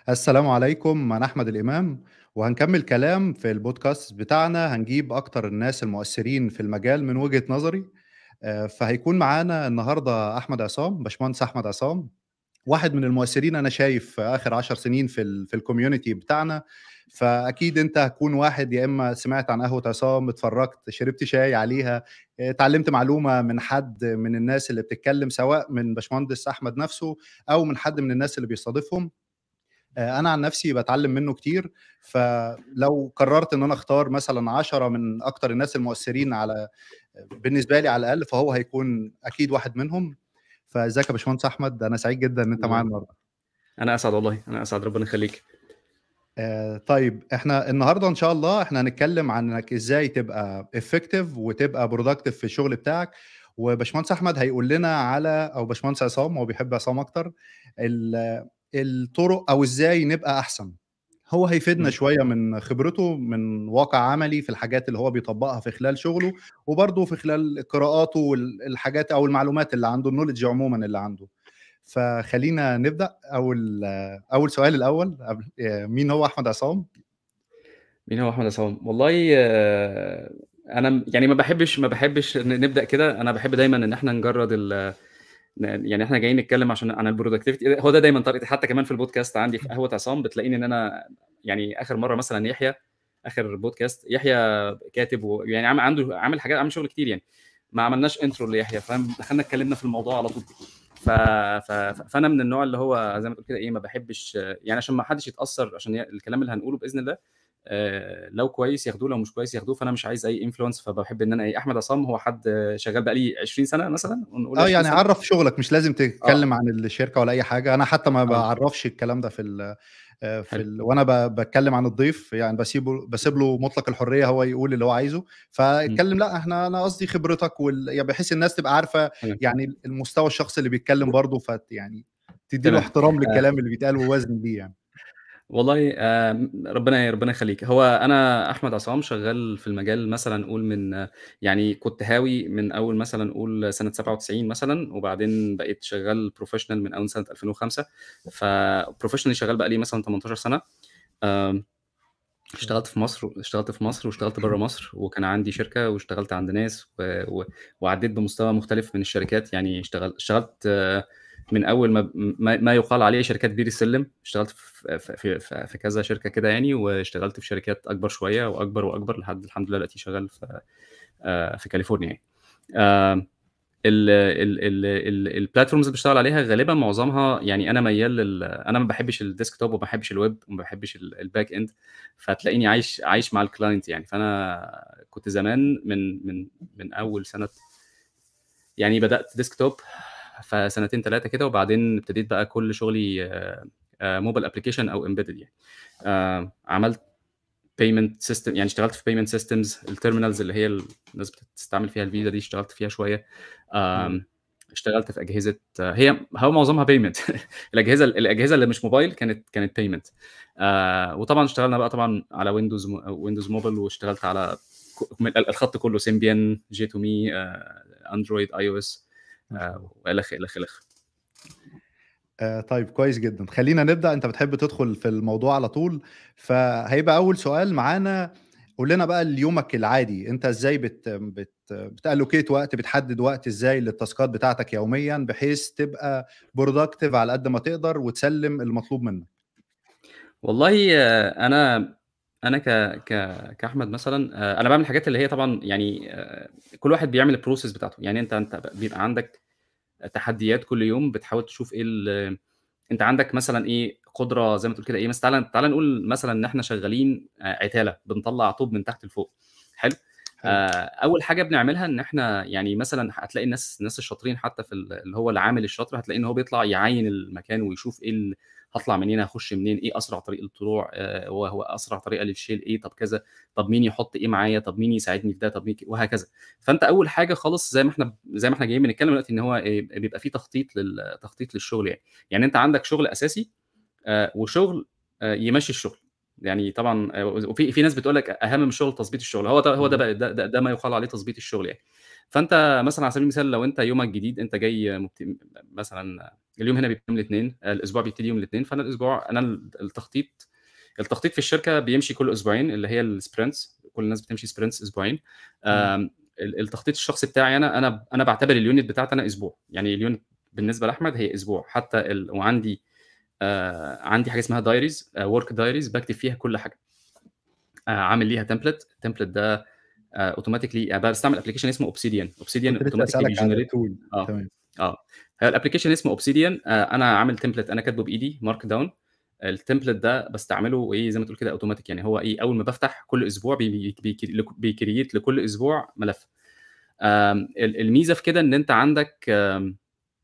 السلام عليكم، أنا أحمد الإمام، وهنكمّل كلام في البودكاست بتاعنا، هنجيب أكتر الناس المؤثرين في المجال من وجهة نظري، آآ، فهيكون معانا النهارده أحمد عصام، باشمهندس أحمد عصام، واحد من المؤثرين أنا شايف في آخر 10 سنين في ال في الcommunity بتاعنا، فأكيد أنت هتكون واحد يا إما سمعت عن قهوة عصام، اتفرّجت، شربت شاي عليها، آآ، اتعلمت معلومة من حد من الناس اللي بتتكلم، سواء من باشمهندس أحمد نفسه أو من حد من الناس اللي بيستضيفهم. آآ أنا عن نفسي باتعلّم منّه كتير، فلو قررت إن أنا أختار مثلًا 10 من أكتر الناس المؤثرين على بالنسبة لي على الأقل، فهو هيكون أكيد واحد منهم. فإزيك يا باشمهندس أحمد، أنا سعيد جدًا إن أنت معايا النهارده. أنا أسعد والله، أنا أسعد ربنا يخلّيك. آآ طيب إحنا النهارده إن شاء الله إحنا هنتكلم عن إنك إزاي تبقى effective وتبقى productive في الشغل بتاعك، وباشمهندس أحمد هيقول لنا على أو باشمهندس عصام هو بيحب عصام أكتر، ال الطرق أو إزاي نبقى أحسن. هو هيفيدنا إمم. شوية من خبرته من واقع عملي في الحاجات اللي هو بيطبّقها في خلال شغله، وبرضه في خلال قراءاته وال الحاجات أو المعلومات اللي عنده الknowledge عمومًا اللي عنده. فخلّينا نبدأ، أول أول سؤال الأول قبل آآ مين هو أحمد عصام؟ مين هو أحمد عصام؟ والله أنا م يعني ما باحبش ما باحبش ن نبدأ كده، أنا باحب دايمًا إن إحنا نجرّد ال ن يعني إحنا جايين نتكلم عشان عن الproductivity هو ده دايمًا طريقتي، حتى كمان في الpodcast عندي في قهوة عصام بتلاقيني إن أنا يعني آخر مرّة مثلًا يحيى آخر podcast يحيى كاتب ويعني عام عنده عامل حاجات عامل شغل كتير يعني، ما عملناش intro ليحيى فاهم، دخلنا اتكلمنا في الموضوع على طول. ف ف فأنا من النوع اللي هو زي ما تقول كده إيه، ما باحبش يعني عشان ما حدش يتأثّر عشان ي الكلام اللي هنقوله بإذن الله آآ لو كويس ياخدوه، لو مش كويس ياخدوه، فأنا مش عايز أي influence فباحب إن أنا إيه، أحمد عصام هو حد شغال بقى لي 20 سنة مثلًا ونقول آه 20 يعني سنة. عرّف شغلك مش لازم آه. تتكلم عن الشركة ولا أي حاجة، أنا حتى ما آه. باعرّفش الكلام ده في ال آآ في حلو. ال وأنا ب باتكلم عن الضيف، يعني باسيبه باسيب له مطلق الحرية هو يقول اللي هو عايزه، إمم. فاتكلم لأ إحنا أنا قصدي خبرتك وال يعني بحيث الناس تبقى عارفة تمام. يعني المستوى الشخص اللي بيتكلم برضه فت يعني تدّي له تمام. احترام آآ للكلام اللي بيتقال ووزن بيه يعني. والله آمم ربنا ربنا يخلّيك. هو أنا أحمد عصام شغّال في المجال مثلًا قُل من يعني كنت هاوي من أول مثلًا قُل سنة 97 مثلًا، وبعدين بقيت شغّال professional من أول سنة 2005 فprofessionally شغّال بقى لي مثلًا 18 سنة. آمم اشتغلت في مصر اشتغلت في مصر واشتغلت برّه مصر، وكان عندي شركة واشتغلت عند ناس و و وعدّيت بمستوى مختلف من الشركات، يعني اشتغل اشتغلت من أول ما ما ما يُقال عليه شركات بير السلِّم، اشتغلت ف ف في في في كذا شركة كده يعني، واشتغلت في شركات أكبر شوية وأكبر وأكبر لحد الحمد لله دلوقتي شغّال في آآ في كاليفورنيا يعني. آمم ال ال ال ال الplatforms اللي باشتغل عليها غالبًا معظمها يعني أنا ميّال لل أنا ما باحبش الdesktop وما باحبش الweb وما باحبش ال الback end فتلاقيني عايش عايش مع الclient يعني، فأنا كنت زمان من من من أول سنة يعني بدأت desktop فسنتين 3 كده، وبعدين ابتديت بقى كل شغلي آآ mobile application أو embedded يعني. آآ عملت payment system يعني اشتغلت في payment systems الterminals اللي هي ال الناس بتستعمل فيها الفيزا دي اشتغلت فيها شوية. إمم. آمم اشتغلت في أجهزة هي هو معظمها payment الأجهزة الأجهزة اللي مش موبايل كانت كانت payment. آآ وطبعًا اشتغلنا بقى طبعًا على windows م windows mobile واشتغلت على ك ال الخط كله Symbian، J2Me آآ Android، iOS ما شاء آآ الله. وإلخ، إلخ، إلخ. آآ طيب كويس جدًا. خلّينا نبدأ، أنت بتحب تدخل في الموضوع على طول، فهيبقى أول سؤال معانا قُل لنا بقى ليومك العادي، أنت إزاي بت بت بتallocate وقت، بتحدد وقت إزاي للتاسكات بتاعتك يوميًا، بحيث تبقى productive على قد ما تقدر وتسلِّم المطلوب منك؟ والله أنا أنا ك ك كأحمد مثلًا آآ أنا باعمل الحاجات اللي هي طبعًا يعني آآ كل واحد بيعمل الprocess بتاعته، يعني أنت أنت ب بيبقى عندك تحديات كل يوم بتحاول تشوف إيه ال أنت عندك مثلًا إيه، قدرة زي ما تقول كده إيه، مثلًا تعالَ تعالَ نقول مثلًا إن إحنا شغالين آآ عتالة، بنطلّع طوب من تحت لفوق، حلو؟ حلو. آآ أول حاجة بنعملها إن إحنا يعني مثلًا هتلاقي الناس الناس الشاطرين حتى في ال اللي هو العامل الشاطر هتلاقيه إن هو بيطلع يعاين المكان ويشوف إيه ال هاطلع منين، هاخش منين، إيه أسرع طريق للطلوع، آآ هو هو أسرع طريقة للشيل إيه، طب كذا، طب مين يحط إيه معايا، طب مين يساعدني في ده، طب مين ك وهكذا. فأنت أول حاجة خالص زي ما إحنا زي ما إحنا جايين بنتكلم دلوقتي إن هو آآ بيبقى في تخطيط لل تخطيط للشغل يعني. يعني أنت عندك شغل أساسي آآ وشغل آآ يمشّي الشغل. يعني طبعًا آآ وفي في ناس بتقول لك أهم من الشغل تضبيط الشغل، هو ده هو ده اهم. بقى ده ده ده ما يُقال عليه تضبيط الشغل يعني. فأنت مثلًا على سبيل المثال لو أنت يومك جديد، أنت جاي مبت مثلًا اليوم هنا بيبتدي يوم الاثنين الاسبوع بيبتدي يوم الاثنين فانا الاسبوع انا ال- التخطيط التخطيط في الشركه بيمشي كل اسبوعين اللي هي السبرنتس كل الناس بتمشي سبرنتس اسبوعين آم، ال- التخطيط الشخصي بتاعي انا انا انا بعتبر اليونت بتاعتي انا اسبوع يعني اليونت بالنسبه لاحمد هي اسبوع حتى ال... وعندي آه عندي حاجه اسمها دايريز ورك دايريز بكتب فيها كل حاجه آه عامل ليها تمبلت التمبلت ده اوتوماتيكلي آه بستعمل ابلكيشن اسمه اوبسيديان اوبسيديان كنت لسه اوتوماتيكلي اسالك على بيجنريت التول اه تمام اه الابلكيشن اسمه اوبسيديان انا عامل تمبلت انا كاتبه بايدي مارك داون التمبلت ده بستعمله ايه زي ما تقول كده اوتوماتيك يعني هو ايه اول ما بفتح كل اسبوع بي- بي- بي- بيكريت لكل اسبوع ملف آم، ال- الميزه في كده ان انت عندك آم،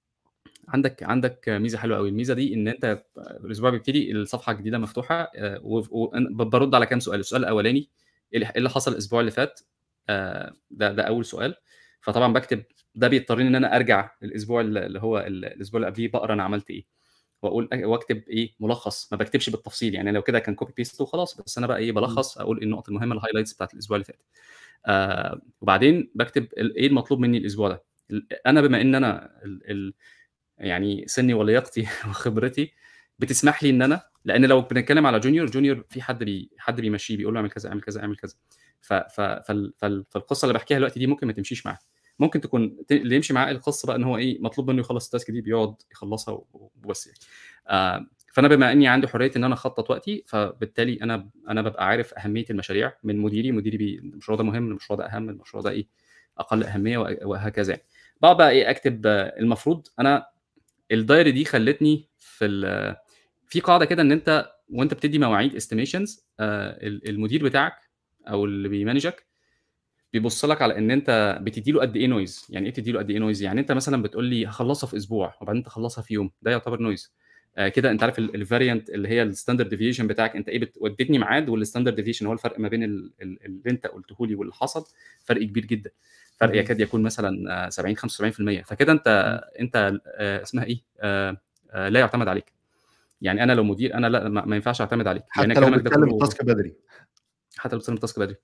عندك عندك ميزه حلوه قوي الميزه دي ان انت الاسبوع بيبتدي الصفحه الجديده مفتوحه آه، و- و- أنا برد على كام سؤال السؤال الاولاني ايه اللي إيه اللي حصل الاسبوع اللي فات آه، ده ده اول سؤال فطبعا بكتب ده بيضطرني ان انا ارجع الاسبوع اللي هو ال- الاسبوع اللي قبليه بقرا انا عملت ايه واقول واكتب ايه ملخص ما بكتبش بالتفصيل يعني لو كده كان كوبي بيست وخلاص بس انا بقى ايه بلخص اقول إيه النقط المهمه الهايلايتس بتاعت الاسبوع اللي فات آه وبعدين بكتب ال- ايه المطلوب مني الاسبوع ده ال- انا بما ان انا ال ال يعني سني ولياقتي وخبرتي بتسمح لي ان انا لان لو بنتكلم على جونيور جونيور في حد بي حد بيمشيه بيقول له اعمل كذا اعمل كذا اعمل كذا ف ف فال فال فالقصه اللي بحكيها دلوقتي دي ممكن ما تمشيش معاه ممكن تكون ت- اللي يمشي معاه القصه بقى ان هو ايه مطلوب منه يخلص التاسك دي بيقعد يخلصها و- وبس يعني آه فانا بما اني عندي حريه ان انا اخطط وقتي فبالتالي انا انا ببقى عارف اهميه المشاريع من مديري مديري بي المشروع ده مهم المشروع ده اهم المشروع ده ايه اقل اهميه وه- وهكذا يعني بقعد بقى ايه اكتب آه، المفروض انا الدايري دي خلتني في ال- في قاعده كده ان انت وانت بتدي مواعيد استيميشنز المدير بتاعك او اللي بيمانجك بيبص لك على ان انت بتدي له قد ايه نويز يعني ايه بتدي له قد ايه نويز يعني انت مثلا بتقول لي هخلصها في اسبوع وبعدين تخلصها في يوم ده يعتبر نويز آه كده انت عارف الفاريانت اللي هي الستاندرد ديفيشن بتاعك انت ايه بت- وديتني ميعاد والستاندرد ديفيشن هو الفرق ما بين ال- ال- اللي انت قلته لي واللي حصل فرق كبير جدا فرق مهم. يكاد يكون مثلا آه، 70 75% فكده انت انت آه، اسمها ايه آه، آه، لا يعتمد عليك يعني انا لو مدير انا لا ما ما ينفعش اعتمد عليك لان حتى لو كلامك ده بتسلم كله التاسك بدري حتى لو بتسلم التاسك بدري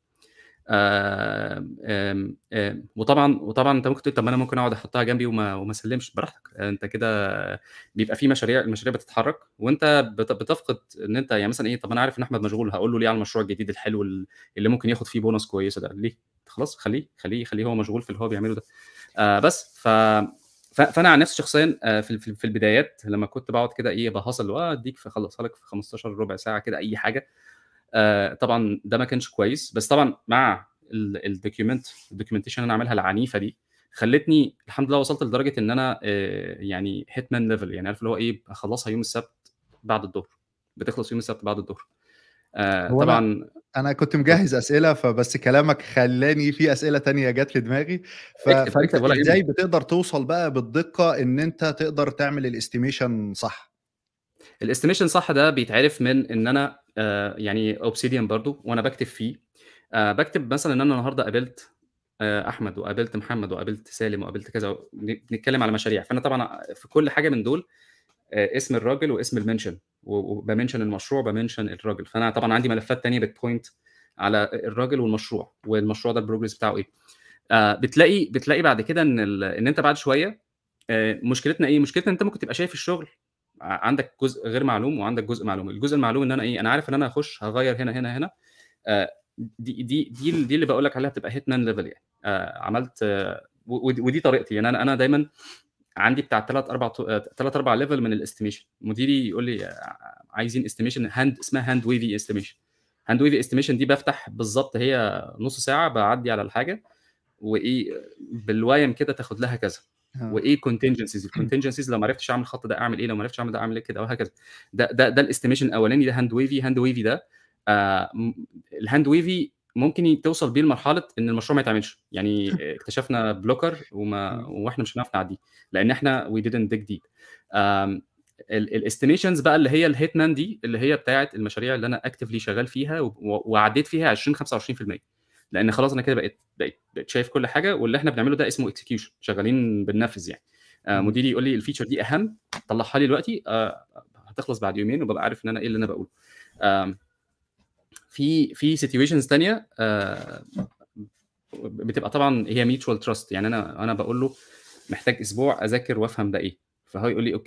آم، آم، آم، وطبعا وطبعا انت ممكن تقول طب ما انا ممكن اقعد احطها جنبي وما وما اسلمش براحتك انت كده بيبقى في مشاريع المشاريع بتتحرك وانت بت- بتفقد ان انت يعني مثلا ايه طب انا عارف ان احمد مشغول هقول له ليه على المشروع الجديد الحلو اللي ممكن ياخد فيه بونص كويسه ده ليه خلاص خليه خليه خليه هو مشغول في اللي هو بيعمله ده آه بس ف ف- فانا عن نفسي شخصيا آه، في في في البدايات لما كنت بقعد كده ايه بهصل واديك في خلصها لك في 15 ربع ساعه كده اي حاجه آه، طبعا ده ما كانش كويس بس طبعا مع الدوكيومنت الدوكيومنتيشن اللي انا عاملها العنيفه دي خلتني الحمد لله وصلت لدرجه ان انا آه، يعني هيتمان ليفل يعني عارف اللي هو ايه اخلصها يوم السبت بعد الظهر بتخلص يوم السبت بعد الظهر آه، هو انا طبعا انا كنت مجهز اسئله فبس كلامك خلاني في اسئله تانية جت في دماغي ف... اكتب فانت اكتب ولا ازاي يهمك بتقدر توصل بقى بالدقه ان انت تقدر تعمل الاستيميشن صح الاستيميشن صح ده بيتعرف من ان انا آه، يعني اوبسيديان برضو وانا بكتب فيه آه، بكتب مثلا ان انا النهارده قابلت آه، احمد وقابلت محمد وقابلت سالم وقابلت كذا بنتكلم على مشاريع فانا طبعا في كل حاجه من دول آه، اسم الراجل واسم المنشن وبمنشن المشروع بمنشن الراجل فانا طبعا عندي ملفات تانية بتبوينت على الراجل والمشروع والمشروع ده البروجرس بتاعه ايه آه، بتلاقي بتلاقي بعد كده ان ال- ان انت بعد شويه آه، مشكلتنا ايه مشكلتنا انت ممكن تبقى شايف الشغل ع- عندك جزء غير معلوم وعندك جزء معلوم الجزء المعلوم ان انا ايه انا عارف ان انا هخش هغير هنا هنا هنا آه، دي دي دي دي اللي بقول لك عليها بتبقى هيتمان ليفل يعني آه، عملت آه، و- ودي ودي طريقتي يعني انا انا دايما عندي بتاع ثلاث اربع ثلاث اربع ليفل من الاستيميشن مديري يقول لي آه، عايزين استيميشن هاند اسمها هاند ويفي استيميشن هاند ويفي استيميشن دي بفتح بالظبط هي نص ساعه بعدي على الحاجه وايه بالوايم كده تاخد لها كذا آه. وايه كونتنجنسيز الكونتنجنسيز لو ما عرفتش اعمل الخط ده اعمل ايه لو ما عرفتش اعمل ده اعمل ايه كده وهكذا ده ده ده الاستيميشن الاولاني ده هاند ويفي هاند ويفي ده آه م- الهاند ويفي ممكن ي- توصل بيه لمرحله ان المشروع ما يتعملش يعني اكتشفنا بلوكر وما واحنا مش هنعرف نعديه لان احنا وي didn't dig deep الاستيميشنز بقى اللي هي الهيتمان دي اللي هي بتاعه المشاريع اللي انا اكتفلي شغال فيها و- و- وعديت فيها 20 25% لان خلاص انا كده بقيت بقيت بقيت شايف كل حاجه واللي احنا بنعمله ده اسمه اكسكيوشن شغالين بننفذ يعني آه مم. مديري يقول لي الفيتشر دي اهم طلعها لي دلوقتي آه هتخلص بعد يومين وببقى عارف ان انا ايه اللي انا بقوله آم، في في سيتويشنز تانية آه، بتبقى طبعا هي ميوتشوال تراست يعني انا انا بقول له محتاج اسبوع اذاكر وافهم ده ايه فهو يقول لي اوكي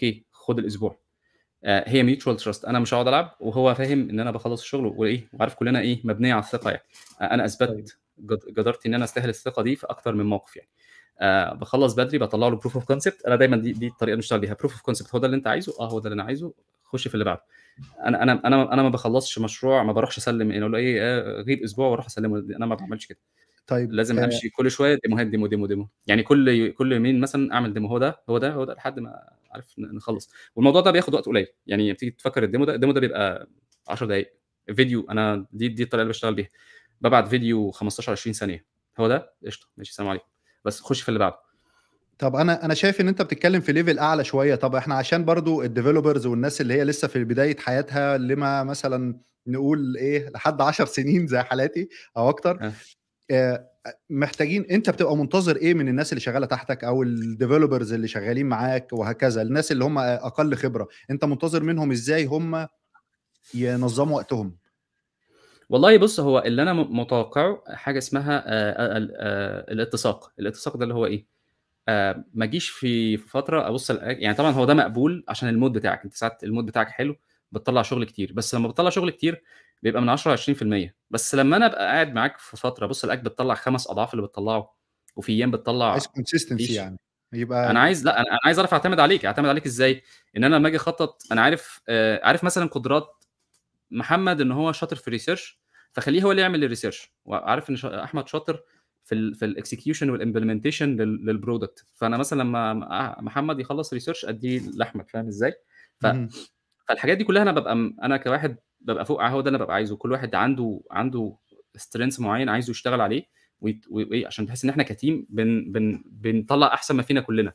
خُد الأسبوع. آآ هي mutual trust أنا مش هاقعد ألعب وهو فاهم إن أنا باخلّص الشغل وإيه، وعارف كُلّنا إيه، مبنية على الثقة يعني. أ أنا طيب. أثبتت جد جدارتي إن أنا أستاهل الثقة دي في أكتر من موقف يعني. آآ باخلّص بدري، باطلّع له proof of concept أنا دايمًا دي دي الطريقة اللي باشتغل بيها proof of concept هو ده اللي أنت عايزه؟ آه، هو ده اللي أنا عايزه، خُش في اللي بعده. أنا أنا أنا أنا ما باخلّصش مشروع ما باروحش أسلِّم يعني أقول له إيه، آآ غيب أسبوع وأروح أسلِّمه أنا ما باعملش كده. طيب لازم آآ أمشي كل شوية ديموهات demo، demo، demo. يعني كل ي كل يومين مثلًا أعمل demo هو ده، هو ده، هو ده، لحد ما عارف ن نخلّص. والموضوع ده بياخد وقت قليل، يعني لمّا تيجي تفكّر الdemo ده الdemo ده بيبقى 10 دقايق. فيديو أنا دي دي الطريقة اللي باشتغل بيها. بابعت فيديو 15، 20 ثانية. هو ده؟ قشطة، ماشي السلام عليكم. بس خُش في اللي بعده. طب أنا أنا شايف إن أنت بتتكلم في level أعلى شوية، طب إحنا عشان برضه الdevelopers والناس اللي هي لسه في بداية حياتها اللي ما مثلًا نقول إيه، لحد 10 سنين زي حالاتي أو أكتر، آه. آآ أ محتاجين أنت بتبقى منتظر إيه من الناس اللي شغالة تحتك أو الdevelopers اللي شغالين معاك وهكذا، الناس اللي هم أ أقل خبرة، أنت منتظر منهم إزاي هم ينظّموا وقتهم؟ والله بُص، هو اللي أنا م متوقّعه حاجة اسمها آآ ال آآ الاتساق. الاتساق ده اللي هو إيه، آآ ما أجيش في في فترة أبُص ألاقي يعني طبعًا هو ده مقبول عشان الmood بتاعك، أنت ساعات الmood بتاعك حلو، بتطلّع شغل كتير، بس لمّا بتطلّع شغل كتير بيبقى من 10 ل20%، بس لمّا أنا أبقى قاعد معاك في فترة أبُص ألاقيك بتطلّع 5 أضعاف اللي بتطلّعه، وفي أيام عايز بتطلّع ما consistency فيش. يعني، يبقى أنا ال عايز لأ، أنا أنا عايز أعرف أعتمد عليك، أعتمد عليك إزاي؟ إن أنا لمّا آجي أخطّط أنا عارف آآ عارف مثلًا قدرات محمد إن هو شاطر في الresearch فاخلّيه هو اللي يعمل الresearch وعارف إن ش أحمد شاطر في ال في الexecution والimplementation لل للproduct فأنا مثلًا لمّا م أ محمد يخلّص research أدّيه لأحمد، فاهم إزاي؟ ف اهم. فالحاجات دي كلّها أنا بابقى م أنا كواحد بابقى فوق هو ده اللي بابقى عايزه، كل واحد عنده عنده strength معيّن عايزه يشتغل عليه ويت وإيه، عشان بحيث إن إحنا كteam بن بن بنطلّع أحسن ما فينا كلّنا.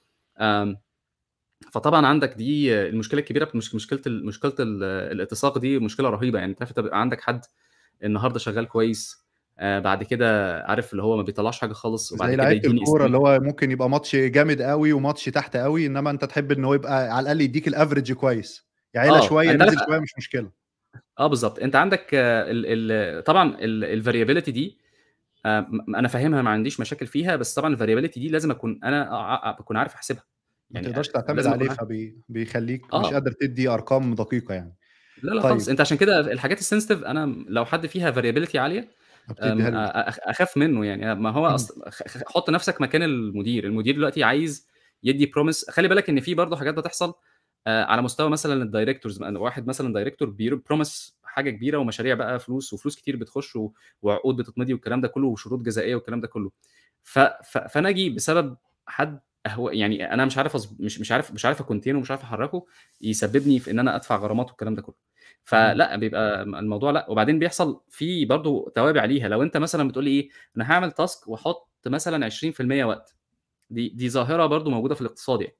آمم فطبعًا عندك دي المشكلة الكبيرة مش مشكلة ال مشكلة ال الاتساق دي مشكلة رهيبة، يعني أنت عارف أنت بيبقى عندك حد النهارده شغّال كويس، آآ بعد كده عارف اللي هو ما بيطلّعش حاجة خالص وبعد زي كده لعيبة يدّيني الكورة اللي estimate هو ممكن يبقى ماتش جامد أوي وماتش تحت أوي، إنّما أنت تحب إن هو يبقى على الأقل يدّيك الaverage كويس، يعلى آه، شوية، أنت عارف نزل أ شوية مش مشكلة. آه بالضبط، أنت عندك ال ال طبعًا ال الvariability دي آآ م أنا فاهمها ما عنديش مشاكل فيها، بس طبعًا الvariability دي لازم أكون أنا أ ع باكون عارف أحسبها، ما يعني تقدرش آآ تعتمد لازم عليه أكون عارف فبي بيخلّيك مش آه. قادر تدّي أرقام دقيقة يعني. لا، لا خالص، طيب أنت عشان كده الحاجات الsensitive أنا م لو حد فيها variability عالية ما بتدّيها آمم لوش. أ أخ أخاف منّه يعني ما هو اهم. أصل خ خ حُط نَفْسك مكان المدير، المدير دلوقتي عايز يدّي promise خلّي بالك إن في برضه حاجات بتحصل آآ على مستوى مثلًا الdirectors م واحد مثلًا director بير promise حاجة كبيرة ومشاريع بقى فلوس وفلوس كتير بتخُش و وعقود بتتمضي والكلام ده كلّه وشروط جزائية والكلام ده كلّه. ف ف فأنا آجي بسبب حد أهو يعني أنا مش عارف أص مش مش عارف مش عارف أcontain ومش عارف أحرّكه، يسبّبني في إن أنا أدفع غرامات والكلام ده كلّه. اهم. فلأ، بيبقى م الموضوع لأ، وبعدين بيحصل في برضه توابع ليها، لو أنت مثلًا بتقول لي إيه، أنا هاعمل task وأحُط مثلًا 20% وقت، دي دي ظاهرة برضه موجودة في الاقتصاد يعني.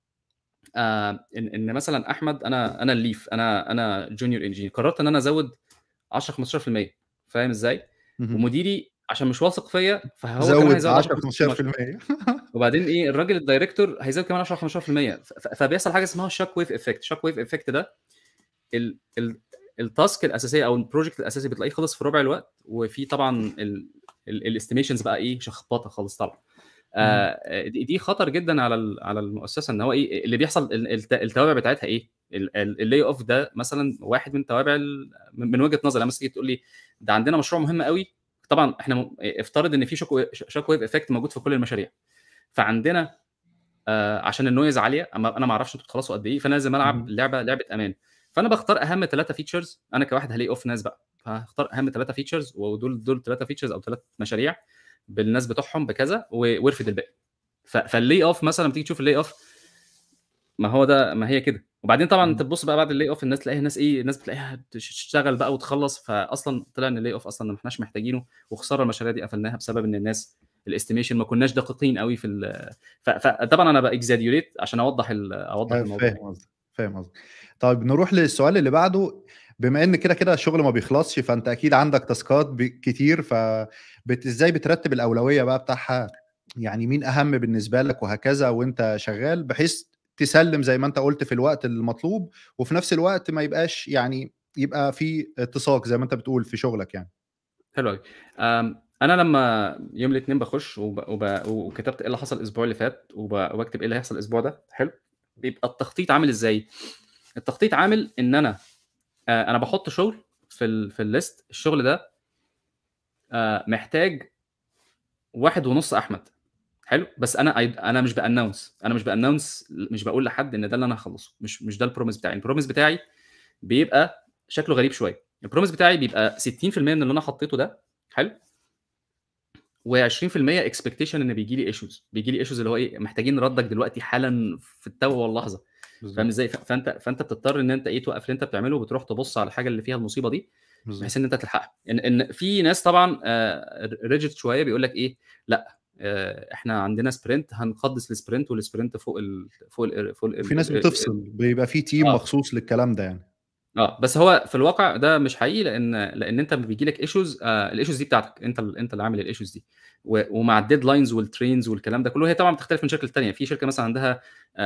آآ إن إن مثلًا أحمد أنا أنا الleaf أنا أنا junior engineer قررت إن أنا أزوّد 10، 15% فاهم إزاي؟ اهم. ومديري عشان مش واثق فيّا، فهو كمان زوّد هيزوّد 10، 10، 15% 15% وبعدين إيه، الراجل الdirector هيزوّد كمان 10، 15% ف ف فبيحصل حاجة اسمها shock wave effect shock wave effect ده ال ال الtask الأساسية أو الproject الأساسي بتلاقيه خلص في ربع الوقت، وفي طبعًا ال ال الestimations بقى إيه، شخبطة خالص طبعًا. اهم. آآ د دي خطر جدًا على ال على المؤسسة إن هو إيه، اللي بيحصل ال الت التوابع بتاعتها إيه، ال ال الlayoff ده مثلًا واحد من توابع ال من من وجهة نظري، يعني مثلًا تيجي تقول لي ده عندنا مشروع مهم أوي، طبعًا إحنا م افترض إن في shock و shock wave effect موجود في كل المشاريع، فعندنا آآ عشان الnoise عالية، أما أنا ما أعرفش أنتم بتخلصوا قد إيه، فأنا لازم ألعب اهم. اللعبة لعبة أمان، فأنا باختار أهم 3 features أنا كواحد هالay off ناس بقى، فهاختار أهم 3 features ودول دول 3 features أو 3 مشاريع بالناس بتوعهم بكذا و وارفد الباقي. ف فالlay off مثلًا لمّا تيجي تشوف الlay off ما هو ده ما هي كده. وبعدين طبعًا أنت اهم. تبُص بقى بعد الlay off الناس تلاقيها الناس إيه، الناس بتلاقيها تش تشتغل بقى وتخلّص، فأصلًا طلع إن الlay off أصلًا ما إحناش محتاجينه، وخسارة المشاريع دي قفلناها بسبب إن الناس الestimation ما كناش دقيقين أوي في ال ف فطبعًا أنا باexaggerate عشان أوضّح ال أوضّح أيوه الموضوع فاهم يعني. قصدك، فاهم قصدك. طيب نروح للسؤال اللي بعده، بما إن كده، كده الشغل ما بيخلصش، فأنت أكيد عندك تاسكات ب كتير، ف بت إزاي بترتّب الأولوية بقى بتاعها، يعني مين أهم بالنسبة لك وهكذا وأنت شغال، بحيث تسلّم زي ما أنت قُلت في الوقت المطلوب، وفي نفس الوقت ما يبقاش يعني يبقى في اتساق زي ما أنت بتقول في شغلك يعني؟ حلو أوي. آمم، أنا لمّا يوم الإتنين باخُش وب وب وكتبت إيه اللي حصل الأسبوع اللي فات وب وباكتب إيه اللي هيحصل الأسبوع ده، حلو؟ بيبقى التخطيط عامل إزاي؟ التخطيط عامل إن أنا آآ أنا باحُط شغل في ال في الlist الشغل ده آآ محتاج 1.5 أحمد، حلو؟ بس أنا I أنا مش بannounce أنا مش بannounce مش باقول لحد إن ده اللي أنا هاخلّصه، مش مش ده الpromise بتاعي، الpromise بتاعي بيبقى شكله غريب شوية، الpromise بتاعي بيبقى 60% من اللي أنا حطيته ده، حلو؟ و20% expectation إن بييجي لي issues بييجي لي issues اللي هو إيه، محتاجين ردّك دلوقتي حالًا في التو واللحظة، فاهم بالضبط. إزاي؟ ف فأنت فأنت بتضطر إن أنت إيه، توقّف اللي أنت بتعمله وبتروح تبُص على الحاجة اللي فيها المصيبة دي، بالضبط. بحيث إن أنت تلحقها. إن إن في ناس طبعًا آآ ر rigid شوية بيقول لك إيه، لأ آآ إحنا عندنا sprint هنقدّس الsprint والsprint فوق ال فوق ال فوق ال وفي ناس ال بتفصل، بيبقى في team آه. مخصوص للكلام ده يعني. آه، بس هو في الواقع ده مش حقيقي لإن لإن أنت أمّا بييجي لك issues آآ الissues دي بتاعتك، أنت ال أنت اللي عامل الissues دي، و ومع الdeadlines والtrains والكلام ده كلّه، هي طبعًا بتختلف من شركة للتانية، في شركة مثلًا عندها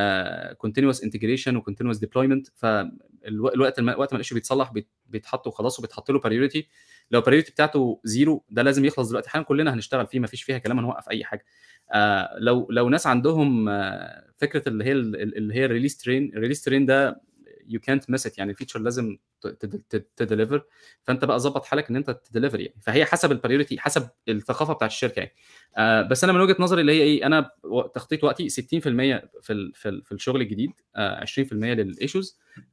آآ continuous integration وcontinuous deployment فالو الوقت الم وقت ما الissue بيتصلّح بيت بيتحط وخلاص وبيتحط له priority لو الpriority بتاعته 0 ده لازم يخلص دلوقتي حالًا كلّنا هنشتغل فيه ما فيش فيها كلام هنوقّف أي حاجة. آآ لو لو ناس عندهم فكرة اللي هي ال ال اللي هي الrelease train الrelease train ده you can't miss it يعني feature لازم ت ت ت تdeliver فأنت بقى ضبّط حالك إن أنت تdeliver يعني، فهي حسب الpriority حسب الثقافة بتاعة الشركة يعني. آآ بس أنا من وجهة نظري اللي هي إيه، أنا و تخطيط وقتي 60% في ال في ال في الشغل الجديد، آآ 20% للissues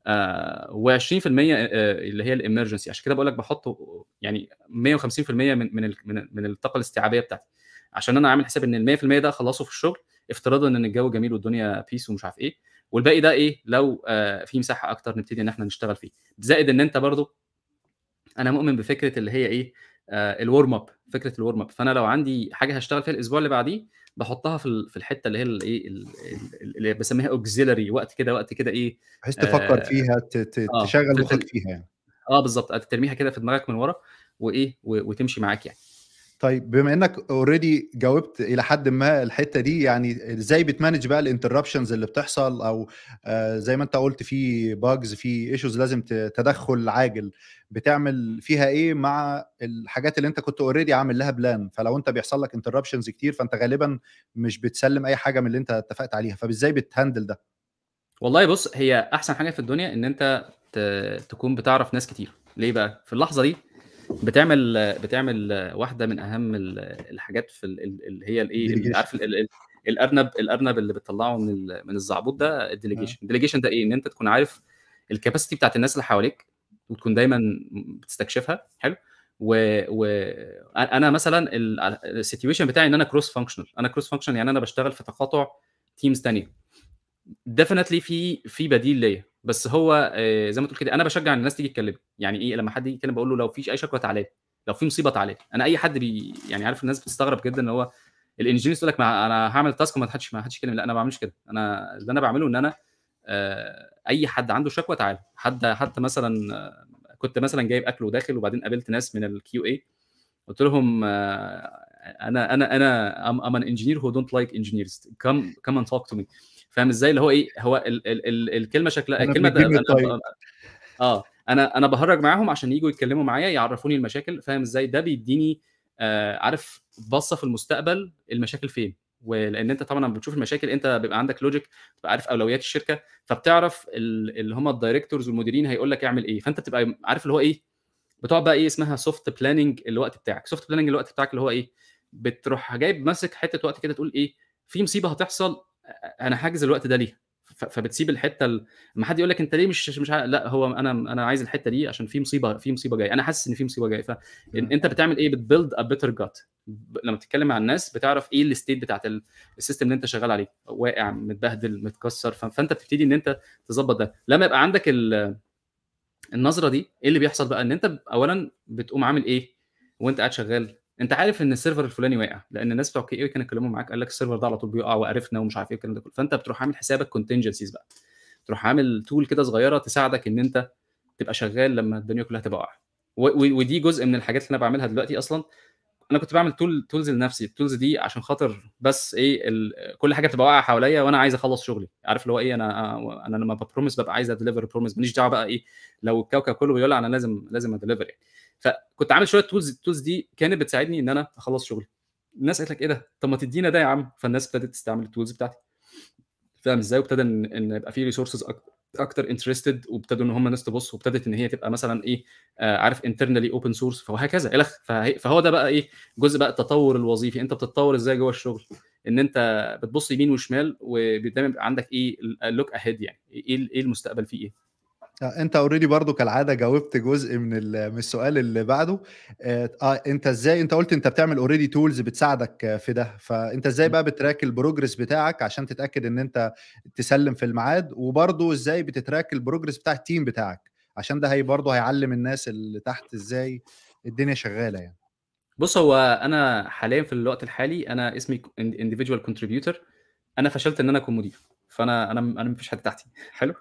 آآ و20% آآ اللي هي الemergency عشان كده باقول لك باحُط يعني 150% من من ال من ال من الطاقة الاستيعابية بتاعتي، عشان أنا عامل حسابي إن ال100% ده أخلّصه في الشغل افتراضًا إن الجو جميل والدنيا peace ومش عارف إيه، والباقي ده إيه، لو آآ في مساحة أكتر نبتدي إن إحنا نشتغل فيه. زائد إن أنت برضه أنا مؤمن بفكرة اللي هي إيه، آآ الwarm up فكرة الwarm up فأنا لو عندي حاجة هاشتغل فيها الأسبوع اللي بعديه، باحُطّها في ال في الحتّة اللي هي الإيه، ال ال اللي باسميها auxiliary وقت كده وقت كده إيه، بحيث تفكّر آآ فيها ت ت آه، تشغّل في في مخّك ال فيها يعني. آه بالضبط، ترميها كده في دماغك من ورا وإيه، و وتمشي معاك يعني. طيب بما إنّك already جاوبت إلى حدٍ ما الحتّة دي، يعني إزاي بتmanage بقى الinterruptions اللي بتحصل أو آآ زي ما أنت قُلت في bugs في issues لازم ت تدخُّل عاجل، بتعمل فيها إيه مع الحاجات اللي أنت كنت already عامل لها plan فلو أنت بيحصل لك interruptions كتير فأنت غالبًا مش بتسلِّم أي حاجة من اللي أنت اتفقت عليها، فإزاي بتhandle ده؟ والله بُص، هي أحسن حاجة في الدنيا إن أنت ت تكون بتعرف ناس كتير، ليه بقى؟ في اللحظة دي بتعمل بتعمل واحدة من أهم ال الحاجات في ال ال اللي هي الإيه، ال delegation. عارف ال ال الأرنب الأرنب اللي بتطلّعه من ال من الزعبوط ده آه. الdelegation الdelegation ده إيه، إن أنت تكون عارف الcapacity بتاعة الناس اللي حواليك وتكون دايمًا بتستكشفها، حلو؟ و و أ أنا مثلًا ال الsituation بتاعي إن أنا cross functional أنا cross functional يعني أنا باشتغل في تقاطُع teams تانية. definitely في في بديل ليّا، بس هو آآ زي ما تقول كده أنا باشجّع الناس تيجي تكلمني، يعني إيه، لمّا حد ييجي يتكلم باقول له لو فيش أي شكوى تعالَ لي، لو في مصيبة تعالَ لي، أنا أي حد بي يعني عارف الناس بتستغرب جدًا إن هو الengineers تقول لك ما أنا هاعمل task وما حدش ما حدش يكلمني، لأ أنا ما باعملش كده، أنا اللي أنا باعمله إن أنا آآ أي حد عنده شكوى تعالَ، حد حتى مثلًا كنت مثلًا جايب أكل وداخل وبعدين قابلت ناس من الQA قُلت لهم أنا أنا أنا I'm I'm an engineer who don't like engineers come come and talk to me فاهم إزاي؟ اللي هو إيه، هو ال ال ال الكلمة شكلها أنا الكلمة ابن ده الجيل أنا الطيب. ب آه، أنا أنا باهرّج معاهم عشان ييجوا يتكلموا معايا يعرّفوني المشاكل، فاهم إزاي؟ ده بيدّيني آآ عارف بَصّة في المستقبل المشاكل فين، ولإن أنت طبعًا لمّا بتشوف المشاكل أنت بيبقى عندك logic بتبقى عارف أولويات الشركة، فبتعرف ال اللي هم الdirectors والمديرين هيقول لك اعمل إيه، فأنت بتبقى عارف اللي هو إيه، بتقعد بقى إيه اسمها soft planning الوقت بتاعك، soft planning الوقت بتاعك اللي هو إيه، بتروح جايب ماسك حتّة وقت كده تقول إيه، في مصيبة هتحصل أ أنا حاجز الوقت ده ليها، ف فبتسيب الحتّة ال أمّا حد يقول لك أنت ليه مش مش ع لأ هو أنا أنا عايز الحتّة دي عشان في مصيبة في مصيبة جاية، أنا حاسس إن في مصيبة جاية، ف إن أنت بتعمل إيه بتbuild a better gut ب لمّا بتتكلم مع الناس بتعرف إيه الstate بتاعة ال الsystem اللي أنت شغال عليه، واقع، متبهدل، متكسّر، ف فأنت بتبتدي إن أنت تضبّط ده، لمّا يبقى عندك ال النظرة دي، إيه اللي بيحصل بقى، إن أنت أولًا بتقوم عامل إيه وأنت قاعد شغال، أنت عارف إن السيرفر الفلاني واقع، لإن الناس بتوع QA كانوا اتكلموا معاك قال لك السيرفر ده على طول بيقع وقرفنا ومش عارف إيه والكلام ده كلّه، فأنت بتروح عامل حسابك contingencies بقى، تروح عامل tool كده صغيّرة تساعدك إن أنت تبقى شغال لمّا الدنيا كلّها تبقى واقعة، و و ودي جزء من الحاجات اللي أنا باعملها دلوقتي أصلًا، أنا كنت باعمل tool tools لنفسي، الtools دي عشان خاطر بس إيه ال كل حاجة بتبقى واقعة حواليّا وأنا عايز أخلّص شغلي، عارف اللي هو إيه أنا أ أنا لمّا بpromise بابقى عايز أdeliver promise ما ليش دعوة بقى إيه، لو الكوكب كلّه بيولع أنا لازم لازم أdeliver يعني، فكنت عامل شوية tools الtools دي كانت بتساعدني إن أنا أخلّص شغلي، الناس قالت لك إيه ده، طب ما تدّينا ده يا عم، فالناس ابتدت تستعمل الtools بتاعتي. فاهم إزاي؟ وابتدى إن إن يبقى في resources أك أكتر interested وابتدوا إن هم ناس تبُص وابتدت إن هي تبقى مثلًا إيه، آآ عارف internally open source فوهكذا إلخ فه فهو ده بقى إيه، جزء بقى التطوّر الوظيفي، أنت بتتطوّر إزاي جوّه الشغل، إن أنت بتبُص يمين وشمال وب دايمًا بيبقى عندك إيه ال look ahead يعني، إيه ال إيه المستقبل فيه إيه. آه، أنت already برضه كالعادة جاوبت جزء من ال من السؤال اللي بعده، آآ آه، أنت إزاي أنت قُلت أنت بتعمل already tools بتساعدك في ده، فأنت إزاي إمم. بقى بتtrack الprogress بتاعك عشان تتأكد إن أنت تسلِّم في الميعاد، وبرضه إزاي بتtrack الprogress بتاع الteam بتاعك، عشان ده هي برضه هيعلِّم الناس اللي تحت إزاي الدنيا شغالة يعني؟ بُص، هو أنا حاليًا في الوقت الحالي أنا اسمي ك ind individual contributor أنا فشلت إن أنا أكون مدير، فأنا أنا م أنا ما فيش حد تحتي حلو؟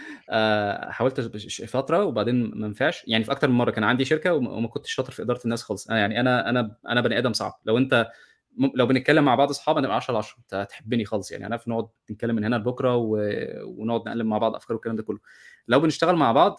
آآ حاولت بش ش فترة وبعدين ما نفعش، يعني في أكتر من مرّة كان عندي شركة وما وما كنتش شاطر في إدارة الناس خالص، أنا يعني أنا أنا أنا بني آدم صعب، لو أنت م لو بنتكلم مع بعض أصحاب هنبقى 10 على 10 أنت هتحبني خالص يعني هنعرف نقعد نتكلم من هنا لبكرة و ونقعد نقلِّب مع بعض أفكار والكلام ده كلّه. لو بنشتغل مع بعض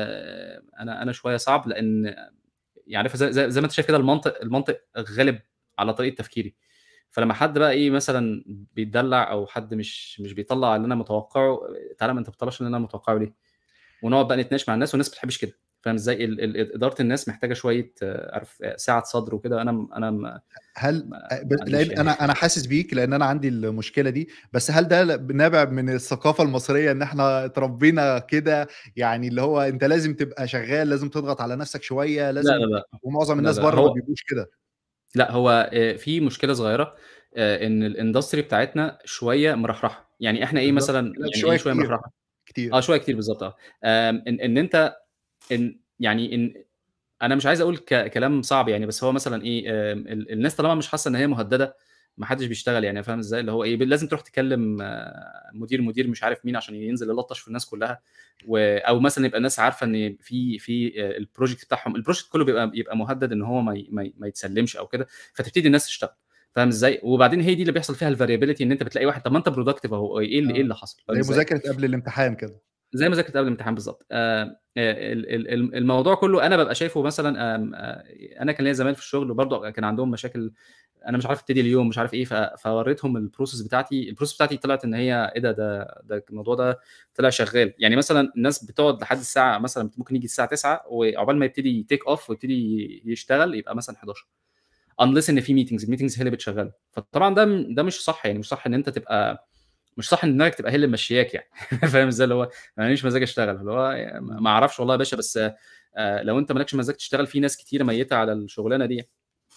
آآ أنا أنا شوية صعب لإن يعني عارف زي زي زي ما أنت شايف كده المنطق المنطق غالب على طريقة تفكيري، فلمّا حد بقى إيه مثلًا بيتدلّع أو حد مش مش بيطلّع اللي أنا متوقعه، تعالَ ما أنت ما بتطلّعش اللي أنا متوقعه ليه؟ ونقعد بقى نتناقش مع الناس والناس ما بتحبش كده، فاهم إزاي؟ ال ال إدارة الناس محتاجة شوية عارف سعة صدر وكده، أنا م أنا ما هل ما أ ب ما عنديش لإن يعني. أنا أنا حاسس بيك، لإن أنا عندي المشكلة دي، بس هل ده ل نابع من الثقافة المصرية إن إحنا اتربينا كده، يعني اللي هو أنت لازم تبقى شغال، لازم تضغط على نفسك شوية، لا، لا، لازم لأ، ومعظم لا، الناس لأ، برّه ما هو بيبقوش كده؟ لأ، هو آآ في مشكلة صغيرة آآ إن الindustry بتاعتنا شوية مرحرحة، يعني إحنا إيه بالضبط، مثلًا لأ يعني إيه شوية شوية كتير، مرحرحة؟ آه، كتير. شوية كتير بالضبط آه، آمم إن إن أنت إن يعني إن أنا مش عايز أقول ك كلام صعب يعني، بس هو مثلًا إيه، آمم ال الناس طالما مش حاسة إن هي مهددة، ما حدش بيشتغل يعني فاهم إزاي؟ اللي هو إيه، ب لازم تروح تكلم مدير، مدير مش عارف مين عشان ينزل يلطّش في الناس كلّها، و أو مثلًا يبقى الناس عارفة إن في في آآ الproject بتاعهم الproject كلّه بيبقى بيبقى مهدد إن هو ما ي ما ي ما يتسلّمش أو كده، فتبتدي الناس تشتغل، فاهم إزاي؟ وبعدين هي دي اللي بيحصل فيها الvariability إن أنت بتلاقي واحد طب ما أنت productive أهو، إيه ال إيه آه، اللي حصل، فاهم زي إزاي؟ مذاكرة قبل الامتحان كده. زي مذاكرة قبل الامتحان بالضبط. آآ آآ ال ال ال الموضوع كلّه أنا بابقى شايفه مثلًا آمم آآ أنا كان ليّا زمايل في الشغل وبرضه كان عندهم مشاكل، أنا مش عارف أبتدي اليوم مش عارف إيه، ف فورّيتهم الprocess بتاعتي، الprocess بتاعتي طلعت إن هي إيه ده، ده ده الموضوع ده طلع شغال، يعني مثلًا الناس بتقعد لحد الساعة مثلًا ممكن ييجي الساعة 09:00 وعقبال ما يبتدي take off ويبتدي يشتغل يبقى مثلًا 11:00 unless إن في meetings الmeetings هي اللي بتشغّله، فطبعًا ده م ده مش صح يعني، مش صح إن أنت تبقى مش صح إن دماغك تبقى هي اللي ممشّياك يعني فاهم إزاي؟ اللي هو ما ليش مزاج أشتغل، اللي هو م إمم. ما أعرفش والله يا باشا بس آآ لو أنت ما لكش مزاج تشتغل في ناس كتيرة ميّتة على الشغلانة دي.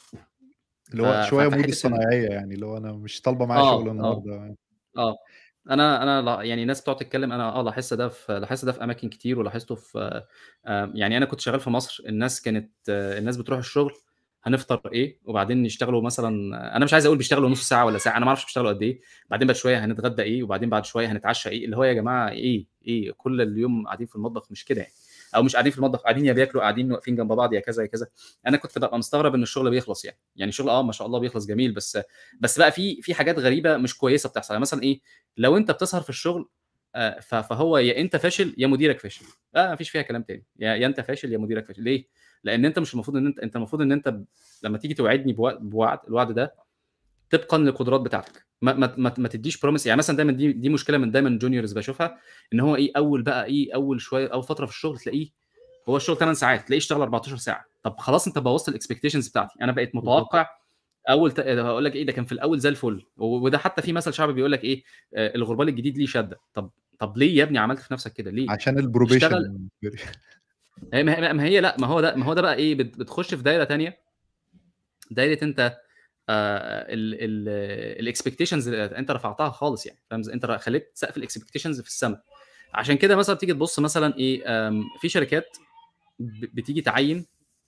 اللي ف هو شوية مود فحتّة ال الصنايعية يعني، اللي هو أنا مش طالبة معايا شغل آه، آه، النهارده. آه. أنا أنا لا يعني ناس بتقعد تتكلم أنا آه لاحظت ده في لاحظت ده في أماكن كتير ولاحظته في آآ يعني أنا كنت شغال في مصر، الناس كانت الناس بتروح الشغل هنفطر إيه، وبعدين يشتغلوا مثلًا أنا مش عايز أقول بيشتغلوا نُص ساعة والّا ساعة، أنا ما أعرفش بيشتغلوا قد إيه، بعدين بعد شوية هنتغدى إيه، وبعدين بعد شوية هنتعشى إيه، اللي هو يا جماعة إيه، إيه كل اليوم قاعدين في المطبخ مش كده يعني، أو مش قاعدين في المطبخ قاعدين يا بياكلوا قاعدين واقفين جنب بعض يا كذا، يا كذا، أنا كنت بابقى مستغرب إن الشغل بيخلص يعني، يعني الشغل آه ما شاء الله بيخلص جميل، بس بس بقى في في حاجات غريبة مش كويسة بتحصل، يعني مثلًا إيه، لو أنت بتسهر في الشغل آآ ف فهو يا أنت فاشل يا مديرك فاشل، آه ما فيش فيها كلام تاني، يا يا أنت فاشل يا مديرك فاشل، ليه؟ لإن أنت مش المفروض إن أنت أنت المفروض إن أنت ب لمّا تيجي توعدني بوع بوعد، الوعد ده طبقًا للقدرات بتاعتك، ما ما ما ما تدّيش promise يعني مثلًا دايمًا دي دي مشكلة من دايمًا juniors باشوفها، إن هو إيه، أول بقى إيه، أول شوية أول فترة في الشغل تلاقيه هو الشغل 8 ساعات، تلاقيه اشتغل 14 ساعة، طب خلاص أنت بوّظت الexpectations بتاعتي، أنا بقيت بالضبط. متوقع أول ت هاقول لك إيه، ده كان في الأول زي الفل، و وده حتى في مثل شعبي بيقول لك إيه، آآ الغربال الجديد ليه شدة، طب طب ليه يا ابني عملت في نفسك كده، ليه؟ عشان الprobation اشتغل period. هي ما هي ما هي لأ، ما هو ده ما هو ده بقى إيه، بت بتخش في دايرة تانية دايرة أنت آآ ال ال الexpectations أنت رفعتها خالص يعني، فاهم إزاي؟ أنت ر خلّيت سقف الexpectations في السما، عشان كده مثلًا تيجي تبُص مثلًا إيه، آمم في شركات ب بتيجي تعيّن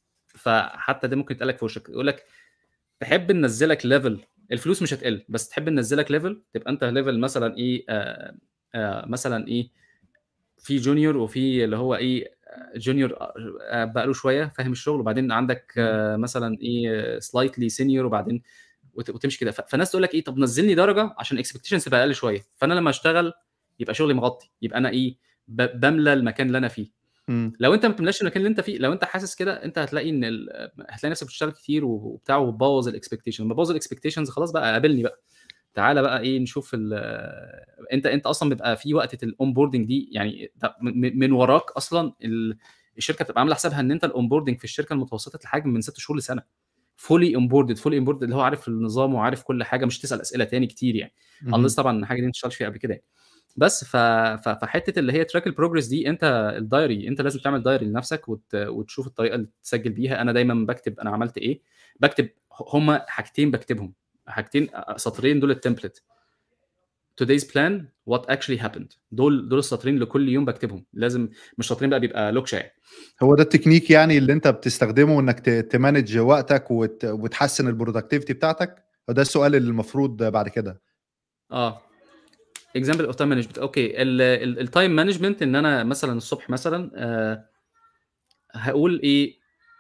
فحتى ده ممكن يتقال لك في وشّك، يقول لك تحب ننزّلك level الفلوس مش هتقل، بس تحب ننزّلك level تبقى أنت level مثلًا إيه، آآ آآ مثلًا إيه، في junior وفي اللي هو إيه، junior آآ بقى له شوية فاهم الشغل، وبعدين عندك إمم. مثلًا إيه slightly senior وبعدين وت وتمشي كده، ف فناس تقول لك إيه، طب نزّلني درجة عشان الexpectations تبقى أقل شوية، فأنا لمّا أشتغل يبقى شغلي مغطي، يبقى أنا إيه، ب باملى المكان اللي أنا فيه. إمم. لو أنت ما بتملاش المكان اللي أنت فيه، لو أنت حاسس كده أنت هتلاقي إن ال هتلاقي نفسك بتشتغل كتير وبتاع وبتبوّظ الexpectation، لمّا تبوّظ الexpectations خلاص بقى قابلني بقى، تعالَ بقى إيه نشوف ال أنت أنت أصلًا بيبقى في وقتة الonboarding دي يعني ط م من وراك أصلًا ال الشركة بتبقى عاملة حسابها إن أنت الonboarding في الشركة المتوسطة الحجم من 6 شهور لسنة fully onboarded fully onboarded اللي هو عارف النظام وعارف كل حاجة مش هتسأل أسئلة تاني كتير يعني unless اهم. طبعًا الحاجة دي أنت ما اشتغلتش فيها قبل كده يعني. بس ف ف فحتة اللي هي track الprogress دي أنت الdiary أنت لازم تعمل diary لنفسك وت وتشوف الطريقة اللي تسجل بيها، أنا دايمًا باكتب أنا عملت إيه، باكتب ه هم حاجتين باكتبهم، حاجتين أ سطرين دول الtemplate today's plan what actually happened دول دول السطرين اللي كل يوم باكتبهم، لازم مش سطرين بقى بيبقى لوكشة يعني. هو ده التكنيك يعني اللي أنت بتستخدمه إنك ت تmanage وقتك وت وتحسّن الproductivity بتاعتك؟ هو ده السؤال اللي المفروض بعد كده. آه. example of time management أوكي ال ال الtime management إن أنا مثلًا الصبح مثلًا آآ هاقول إيه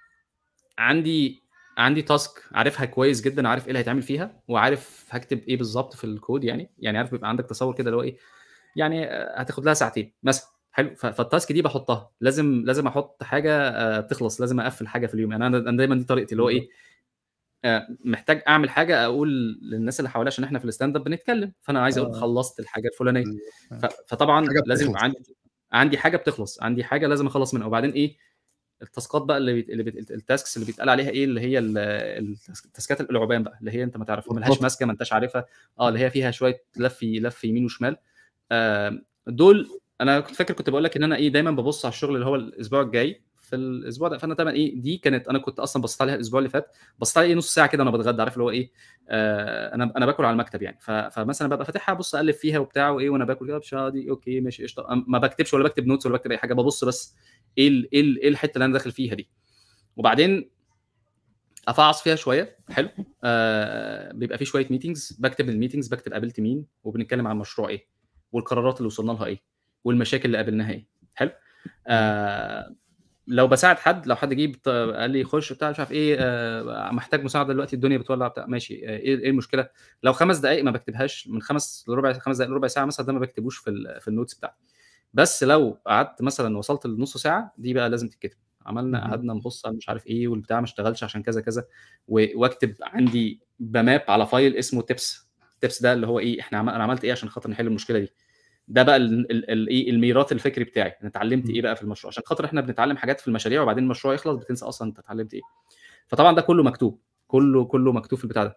عندي عندي task عارفها كويس جدًا، عارف إيه اللي هيتعمل فيها، وعارف هاكتب إيه بالضبط في الcode يعني، يعني عارف بيبقى عندك تصوُّر كده اللي هو إيه، يعني هتاخد لها ساعتين مثلًا حلو، ف فالtask دي باحطها، لازم لازم أحط حاجة آآ تخلص، لازم أقفّل حاجة في اليوم، يعني أنا أنا دايمًا دي طريقتي اللي هو بالضبط. إيه، آآ محتاج أعمل حاجة أقول للناس اللي حواليّا عشان إحنا في الstand up بنتكلم، فأنا عايز أقول آه. خلّصت الحاجة الفلانية، بالضبط ف آه. فطبعًا حاجة لازم بتخلص. يبقى عندي عندي حاجة بتخلص، عندي حاجة لازم أخلّص منها، وبعدين إيه التاسكات بقى اللي بت اللي بت الtasks اللي بيتقال عليها إيه، اللي هي ال التاسك التاسكات الألعوبان بقى، اللي هي أنت ما تعرف ما لهاش بالضبط. ماسكة ما أنتاش عارفها، آه اللي هي فيها شوية لَف لَف يمين وشمال، آآ دول أنا كنت فاكر كنت باقول لك إن أنا إيه، دايمًا بابُص على الشغل اللي هو الأسبوع الجاي في الأسبوع ده، فأنا طبعًا إيه، دي كانت أنا كنت أصلًا بصّيت عليها الأسبوع اللي فات، بصّيت عليها إيه نُص ساعة كده وأنا باتغدى، عارف اللي هو إيه، آآ أنا أنا باكل على المكتب يعني، ف فمثلًا بابقى فاتحها أبُص أقلِّب فيها وبتاع وإيه وأنا باكل كده بشادي أوكي ماشي قشطة، م ما باكتبش ولا باكتب notes ولا باكتب أي حاجة، بابُص بس إيه ال إيه ال إيه الحتّة اللي أنا داخل فيها دي، وبعدين أفعّص فيها شوية حلو، آآ بيبقى في شوية meetings باكتب الmeetings باكتب قابلت مين، وبنتكلم عن المشروع إيه، والقرارات اللي وصلنا لها إيه، والمشاكل اللي قابلناها إيه، حلو، اهم. آآ لو باساعد حد لو حد جه بت قال لي خُش بتاع مش عارف إيه آآ محتاج مساعدة دلوقتي الدنيا بتولّع بتاع ماشي إيه إيه المشكلة، لو 5 دقايق ما باكتبهاش من 5 لربع 5 دقايق لربع ساعة مثلًا ده ما باكتبوش في ال في الnotes بتاعتي، بس لو قعدت مثلًا وصلت لنُص ساعة دي بقى لازم تتكتب، عملنا اهم. قعدنا نبُص على مش عارف إيه والبتاع ما اشتغلش عشان كذا، كذا، و واكتب عندي بmap على file اسمه tips tips ده اللي هو إيه، إحنا عم أنا عملت إيه عشان خاطر نحل المشكلة دي، ده بقى ال ال ال إيه الميراث الفكري بتاعي، أنا اتعلمت إمم. إيه بقى في المشروع، عشان خاطر إحنا بنتعلم حاجات في المشاريع وبعدين المشروع يخلص بتنسى أصلًا أنت اتعلمت إيه، فطبعًا ده كلّه مكتوب، كلّه كلّه مكتوب في البتاع ده،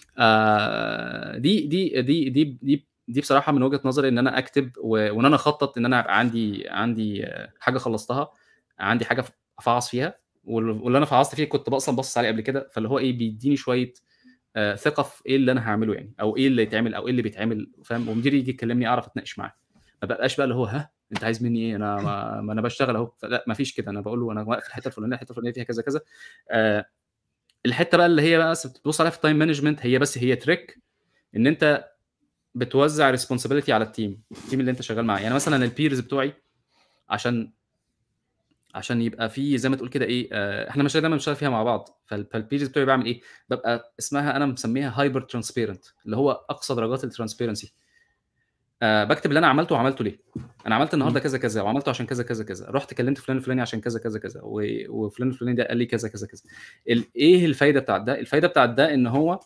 آآ دي دي دي دي دي دي بصراحة من وجهة نظري إن أنا أكتب و وإن أنا أخطط إن أنا يبقى عندي عندي حاجة خلّصتها، عندي حاجة ف أفعّص فيها، وال واللي أنا فعّصت فيه كنت ب أصلًا باصص عليه قبل كده، فاللي هو إيه بيدّيني شوية آآ ثقة في إيه اللي أنا هاعمله يعني، أو إيه اللي يتعمل أو إيه اللي بيتعمل فاهم، ومديري ييجي يكلمني أعرف أتناقش معاه، ما بابقاش بقى اللي هو ها أنت عايز مني إيه، أنا ما ما أنا باشتغل أهو، فلأ ما فيش كده، أنا باقول له أنا واقف الحتّة الفلانية، الحتّة الفلانية فيها كذا، كذا، آآ الحتّة بقى اللي هي بقى بس بتبُص عليها في الtime management هي بس هي trick إن أنت بتوزّع responsibility على الteam الteam اللي أنت شغال معاه، يعني مثلًا الpeers بتوعي عشان عشان يبقى في زي ما تقول كده إيه، آآ إحنا المشاريع دايمًا بنشتغل فيها مع بعض، فال فالpeers بتوعي باعمل إيه، بابقى اسمها أنا مسميها hyper transparent اللي هو أقصى درجات الtransparency آآ باكتب اللي أنا عملته وعملته ليه، أنا عملت النهارده إمم. كذا، كذا، وعملته عشان كذا، كذا، كذا، رُحت كلمت فلان الفلاني عشان كذا، كذا، كذا، و وفلان الفلاني ده قال لي كذا، كذا، كذا، ال إيه الفايدة بتاعة ده، الفايدة بتاعة ده إن هو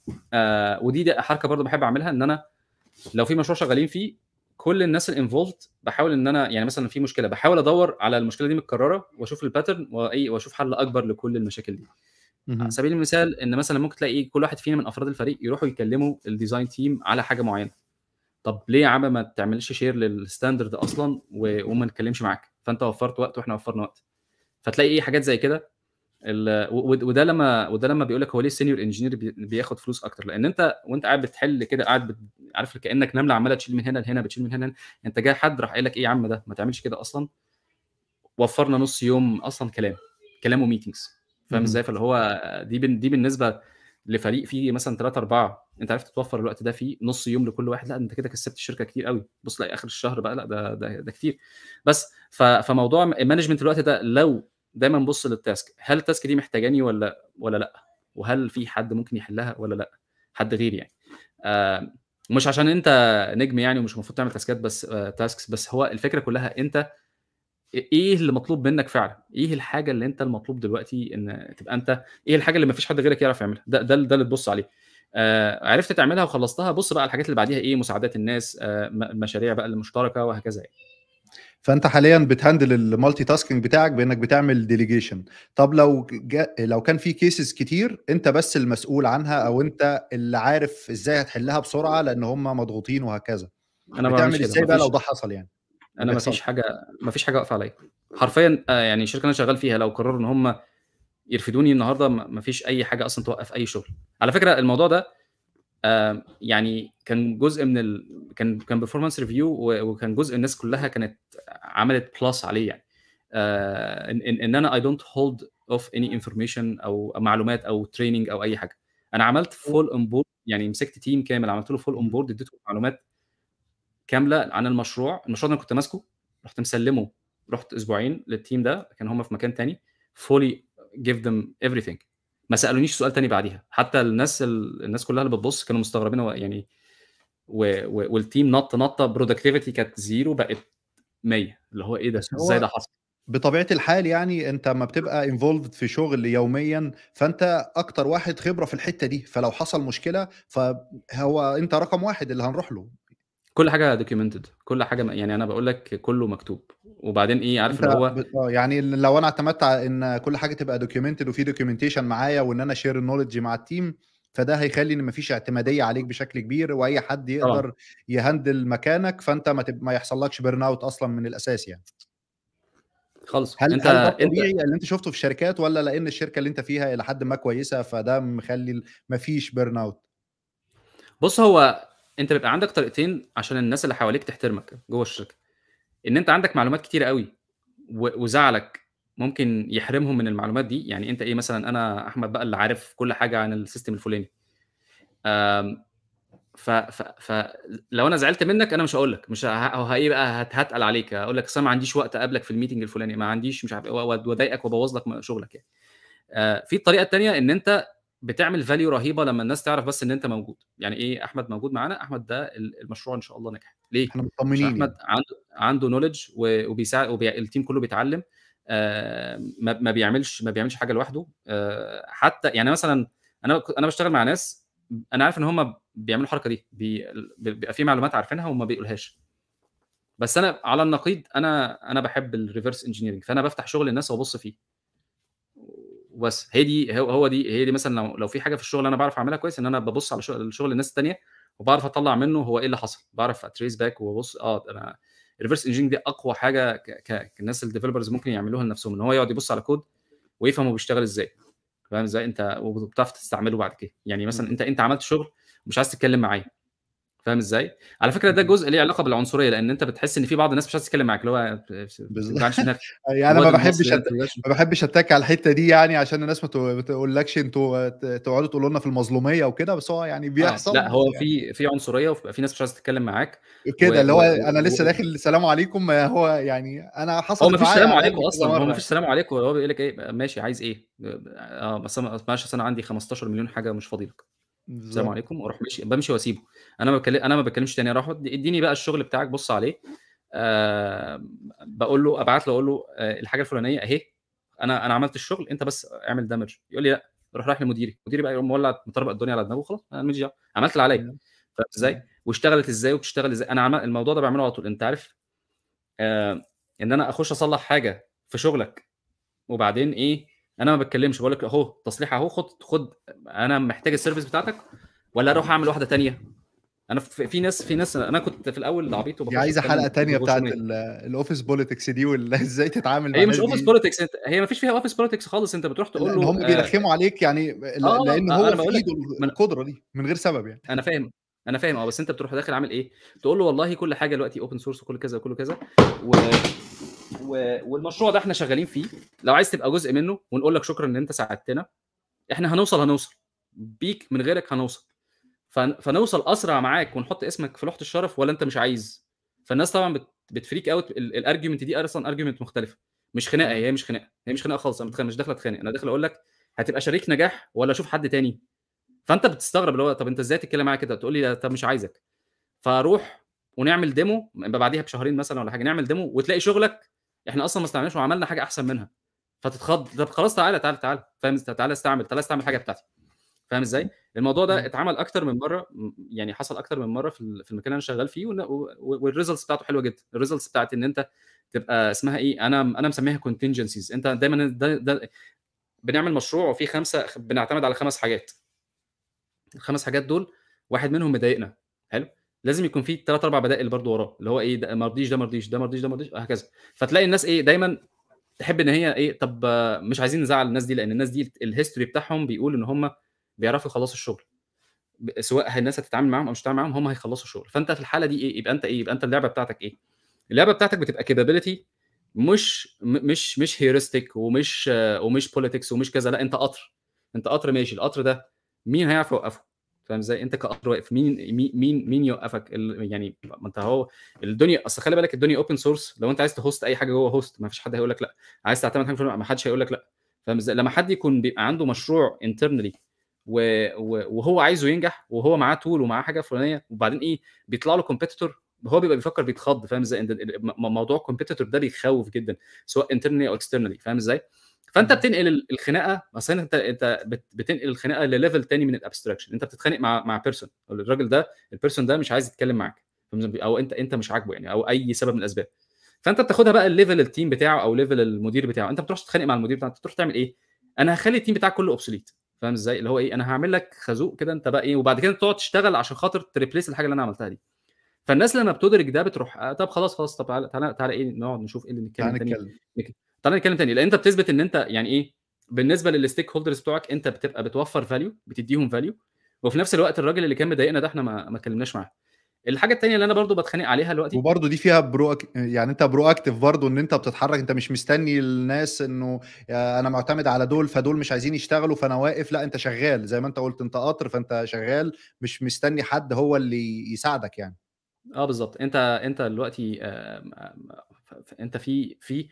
آآ ودي د حركة برضه باحب أعملها إن أنا لو في مشروع شغالين فيه، كل الناس الinvolved باحاول إن أنا يعني مثلًا في مشكلة، باحاول أدوّر على المشكلة دي متكررة وأشوف الpattern وإيه وأشوف حل أكبر لكل المشاكل دي. على اهم. سبيل المثال إن مثلًا ممكن تلاقي إيه، كل واحد فينا من أفراد الفريق يروحوا يكلموا الdesign team على حاجة معينة، طب ليه يا عم ما تعملش share للstandard أصلًا و وما نتكلمش معاك، فأنت وفّرت وقت وإحنا وفّرنا وقت، فتلاقي إيه حاجات زي كده ال و ود وده لمّا وده لمّا بيقول لك هو ليه الsenior engineer بي بياخد فلوس أكتر، لإن أنت وأنت قاعد بتحل كده قاعد بت عارف كإنك نملة عمّالة تشيل من هنا لهنا، بتشيل من هنا لهنا، أنت جاي حد راح قايل لك إيه يا عم ده، ما تعملش كده أصلًا، وفّرنا نُص يوم أصلًا كلام، كلام وmeetings فاهم اهم. إزاي؟ فاللي هو دي بن دي بالنسبة لفريق فيه مثلًا 3، 4 أنت عرفت توفّر الوقت ده فيه نُص يوم لكل واحد، لأ أنت كده كسبت الشركة كتير أوي، بُص تلاقي آخر الشهر بقى لأ ده ده ده كتير، بس ف فموضوع management الوقت ده لو دايمًا بُص للtask هل الtask دي محتاجاني والّا والّا لأ، وهل في حد ممكن يحلها والّا لأ، حد غيري يعني، آآ مش عشان أنت نجم يعني ومش المفروض تعمل تاسكات بس آآ tasks بس هو الفكرة كلّها أنت إ إيه اللي مطلوب منك فعلًا، إيه الحاجة اللي أنت المطلوب دلوقتي إن تبقى أنت إيه الحاجة اللي ما فيش حد غيرك يعرف يعملها، ده ده ال ده اللي تبُص عليه، آآ عرفت تعملها وخلّصتها، بُص بقى على الحاجات اللي بعديها إيه، مساعدات الناس آآ م المشاريع بقى المشتركة وهكذا يعني. فأنت حاليًا بتهندل الmultitasking بتاعك بإنك بتعمل delegation طب لو ج جا لو كان في cases كتير أنت بس المسؤول عنها أو أنت اللي عارف إزاي هتحلها بسرعة لأن هم مضغوطين وهكذا، أنا ما باعملش بتعمل كده، إزاي ما بقى لو فيش ده حصل يعني؟ ما أنا ما فيش بيحصلش. حاجة ما فيش حاجة واقفة عليَّ، حرفيًا آآ يعني الشركة اللي أنا شغال فيها لو قرروا إن هم يرفدوني النهارده ما ما فيش أي حاجة أصلًا توقّف أي شغل. على فكرة الموضوع ده آآ يعني كان جزء من ال كان كان performance review و وكان جزء الناس كلّها كانت عملت plus عليه يعني. آآ إن إن إن أنا I don't hold of any information أو معلومات أو training أو أي حاجة. أنا عملت full onboard يعني مسكت team كامل عملت له full إمم. onboard اديته معلومات كاملة عن المشروع، المشروع ده أنا كنت ماسكه، رُحت مسلّمه، رُحت أسبوعين للteam ده كانوا هم في مكان تاني fully give them everything ما سألونيش سؤال تاني بعديها، حتى الناس ال الناس كلّها اللي بتبُص كانوا مستغربين هو يعني و و والteam نَط نَطّة productivity كانت 0 بقت 100 اللي هو إيه ده، بس إزاي هو ده حصل؟ بطبيعة الحال يعني أنت أمّا بتبقى involved في شغل يوميًا، فأنت أكتر واحد خبرة في الحتة دي، فلو حصل مشكلة فهو أنت رقم 1 اللي هنروح له. كل حاجة documented كل حاجة م يعني أنا باقول لك كلّه مكتوب، وبعدين إيه عارف أنت اللي هو ب آه يعني ال لو أنا اعتمدت على إن كل حاجة تبقى documented وفي documentation معايا وإن أنا share الknowledge مع الteam فده هيخلّي إن ما فيش اعتمادية عليك بشكل كبير، وأي حد طبعًا. يقدر يهندل مكانك، فأنت ما تب ما يحصلكش burnout أصلًا من الأساس يعني. خالص، هل أنت هل ده أنت الطبيعي اللي أنت شُفته في الشركات والّا لإن الشركة اللي أنت فيها إلى حدٍ ما كويسة، فده مخلّي ال ما فيش burnout؟ بُص هو أنت بيبقى عندك طريقتين عشان الناس اللي حواليك تحترمك جوّه الشركة، إن أنت عندك معلومات كتيرة أوي و وزعلك ممكن يحرمهم من المعلومات دي، يعني أنت إيه مثلًا أنا أحمد بقى اللي عارف كل حاجة عن الsystem الفلاني. آمم ف ف ف لو أنا زعلت منك أنا مش هاقول لك، مش ه ه إيه بقى هات هاتقل عليك، هاقول لك أصل أنا ما عنديش وقت أقابلك في الmeeting الفلاني، ما عنديش مش عارف إيه و واضايقك وابوّظ لك م شغلك يعني. آآ في الطريقة التانية إن أنت بتعمل value رهيبة لمّا الناس تعرف بس إن أنت موجود، يعني إيه أحمد موجود معانا، أحمد ده ال المشروع إن شاء الله ناجح، ليه؟ إحنا عشان متطمنين أحمد يعني. عنده عنده knowledge و وبيساع وبي الteam كلّه بيتعلم آآ ما ما بيعملش ما بيعملش حاجة لوحده آآ حتى يعني مثلًا أنا ك أنا باشتغل مع ناس أنا عارف إن هم بيعملوا الحركة دي، بي ال ب بيبقى في معلومات عارفينها وما بيقولوهاش. بس أنا على النقيض أنا أنا باحب الreverse engineering فأنا بافتح شغل الناس وابُص فيه. وبس، هي دي هو هو دي هي دي مثلًا لو لو في حاجة في الشغل أنا باعرف أعملها كويس، إن أنا بابُص على شغل شغل الناس التانية، وباعرف أطلّع منه هو إيه اللي حصل، باعرف أtrace back وابُص آه ده أنا الreverse engineering دي أقوى حاجة ك ك الناس الdevelopers ممكن يعملوها لنفسهم، إن هو يقعد يبُص على كود ويفهم هو بيشتغل إزاي، فاهم إزاي؟ أنت وبتعرف تستعمله بعد كده، يعني مثلًا إمم. أنت أنت عملت شغل ومش عايز تتكلم معايا، فاهم إزاي؟ على فكرة ده اهم. جزء ليه علاقة بالعنصرية، لإن أنت بتحس إن في بعض الناس مش عايزة تتكلم معاك، اللي هو ما بالض توجعليش دماغك، يعني أنا ما الواد المصري باحبش ده أت ما توجعش ما باحبش أتّك على الحتة دي يعني عشان الناس ما ت ما تقولكش أنتم ت تقعدوا تقولوا لنا في المظلومية وكده، بس هو يعني آه، بيحصل لأ بس هو يعني في في عنصرية وبيبقى في ناس مش عايزة تتكلم معاك و كده اللي و هو و أنا لسه و داخل سلام عليكم هو يعني أنا هو حصلت ما فيش معايا سلام على عليكم الأقل كذا أصلًا، هو ما مرّة فيش يعني. سلام عليكم، هو بيقول لك إيه ماشي عايز إيه؟ آه بس أنا معلش أصل أنا عندي 15.000.000 حاجة مش فاضي لك، سلام بالضبط. عليكم وأروح ماشي، بامشي واسيبه، أنا ما باتكل أنا ما باتكلمش تاني، أروح اد ادّيني بقى الشغل بتاعك بُص عليه آآ باقول له أبعت له أقول له آآ الحاجة الفلانية أهي، أنا أنا عملت الشغل أنت بس اعمل damage يقول لي لأ، أروح رايح لمديري، مديري بقى يقوم مولّع مطربق الدنيا على دماغه وخلاص أنا ما ليش دعوة، عملت اللي عليَّ، إمم، فاهم إزاي؟ إمم. واشتغلت إزاي وبتشتغل إزاي، أنا عم الموضوع ده باعمله على طول، أنت عارف آآ إن أنا أخش أصلّح حاجة في شغلك وبعدين إيه، أنا ما باتكلمش باقول لك أهو تصليح أهو خُد خُد أنا محتاج الservice بتاعتك والّا أروح أعمل واحدة تانية؟ أنا ف في ناس في ناس أنا كنت في الأول عبيط دي وباخش عايزة أتكلم حلقة تانية جوّه بتاعة شغلي ال الoffice politics دي وال إزاي تتعامل مع هي مش الناس office دي. politics أنت هي ما فيش فيها office politics خالص، أنت بتروح تقول لإن له هم آآ بيرخّموا عليك يعني ل آه، لإن أ هو أنا في باقول لك إيده ما ال أنا القدرة دي من غير سبب يعني. أنا فاهم، أنا فاهم آه، بس أنت بتروح داخل عامل إيه، تقول له والله كل حاجة دلوقتي open source وكل كذا وكل كذا و و والمشروع ده إحنا شغالين فيه، لو عايز تبقى جزء منه ونقول لك شكرًا إن أنت ساعدتنا، إحنا هنوصل، هنوصل، بيك من غيرك هنوصل، فن فنوصل أسرع معاك ونحط اسمك في لوحة الشرف والّا أنت مش عايز؟ فالناس طبعًا بت بتfreak out ال الargument دي أصلًا argument مختلفة، مش خناقة إمم. هي مش خناقة، هي مش خناقة خالص، أنا متخ مش داخل أتخانق، أنا داخل أقول لك هتبقى شريك نجاح والّا أشوف حد تاني؟ فأنت بتستغرب اللي هو طب أنت إزاي تتكلم معايا كده؟ تقول لي طب مش عايزك، فأروح ونعمل demo يبقى بعديها بشهرين مثلًا والّا حاجة، نعمل demo وتلاقي شغلك إحنا أصلًا ما استعناش وعملنا حاجة أحسن منها، فتتخض، طب خلاص تعالَ، تعالَ، تعالَ، فاهم، تعالَ استعمل، تعالَ استعمل حاجة بتاعتي، فاهم إزاي؟ الموضوع ده إمم. اتعمل أكتر من مرّة م يعني حصل أكتر من مرّة في ال في المكان اللي أنا شغال فيه ون و والresults بتاعته حلوة جدًا، الresults بتاعة إن أنت تبقى اسمها إيه، أنا أنا مسميها contingencies أنت دايمًا ده ده بنعمل مشروع وفيه 5 خ بنعتمد على 5 حاجات. ال5 حاجات دول واحد منهم مضايقنا، حلو؟ لازم يكون في 3، 4 بدائل برضه وراه، اللي هو إيه، ده ما رضيش، ده ما رضيش، ده ما رضيش، ده ما رضيش، وهكذا. فتلاقي الناس إيه، دايمًا تحب إن هي إيه، طب مش عايزين نزعّل الناس دي، لإن الناس دي الhistory بتاعهم بيقول إن هم بيعرفوا يخلّصوا الشغل. ب سواء الناس هتتعامل معاهم أو مش هتتعامل معاهم، هم هيخلّصوا الشغل. فأنت في الحالة دي إيه، يبقى أنت إيه، يبقى أنت اللعبة بتاعتك إيه، اللعبة بتاعتك بتبقى capability مش م مش مش heuristic ومش ومش politics ومش كذا، لأ أنت قطر، أنت قطر ماشي، القطر ده مين هيعرف يوقّفه؟ فاهم إزاي؟ أنت كقطر واقف، مين مي مين مين يوقّفك؟ ال يعني ما أنت أهو الدنيا أصل خلِّ بالك الدنيا open source لو أنت عايز تhost أي حاجة جوّه host ما فيش حد هيقول لك لأ، عايز تعتمد حاجة ما حدش هيقول لك لأ، فاهم إزاي؟ لمّا حد يكون بيبقى عنده مشروع internally و و وهو عايزه ينجح وهو معاه tool ومعاه حاجة فلانية وبعدين إيه، بيطلع له competitor هو بيبقى بيفكّر بيتخض، فاهم إزاي؟ إن ال م موضوع الcompetitor ده بيخوّف جدًا، سواء internally أو externally فاهم إزاي؟ فأنت إمم. بتنقل ال الخناقة أصل أنت أنت بت بتنقل الخناقة لlevel تاني من الabstraction أنت بتتخانق مع مع person الراجل ده الperson ده مش عايز يتكلم معاك، أو أنت أنت مش عاجبه يعني أو أي سبب من الأسباب. فأنت بتاخدها بقى لlevel الteam بتاعه أو level المدير بتاعه، أنت ما بتروحش تتخانق مع المدير بتاعك، أنت بتروح تعمل إيه، أنا هاخلّي الteam بتاعك كلّه obsolete فاهم إزاي؟ اللي هو إيه، أنا هاعمل لك خازوق كده أنت بقى إيه، وبعد كده تقعد تشتغل عشان خاطر تreplace الحاجة اللي أنا عملتها دي. فالناس لمّا بتدرك ده بتروح طب خلاص، خلاص، طب تعالَ تعالَ تعالَ إيه، نقعد نشوف إيه اللي تعالَ نتكلم تاني نتكلم. نك تعالَ نتكلم تاني، لإن أنت بتثبت إن أنت يعني إيه، بالنسبة للstakeholders بتوعك أنت بتبقى بتوفّر value بتدّيهم value وفي نفس الوقت الراجل اللي كان مضايقنا ده إحنا ما ما اتكلمناش معاه. الحاجة التانية اللي أنا برضه باتخانق عليها دلوقتي وبرضه دي فيها proac يعني أنت proactive برضه إن أنت بتتحرك، أنت مش مستني الناس إنه آآ أنا معتمد على دول، فدول مش عايزين يشتغلوا فأنا واقف، لأ أنت شغال زي ما أنت قُلت أنت قطر فأنت شغال مش مستني حد هو اللي يساعدك يعني. آه بالضبط، أنت أنت دلوقتي آمم، آمم، ف ف أنت في في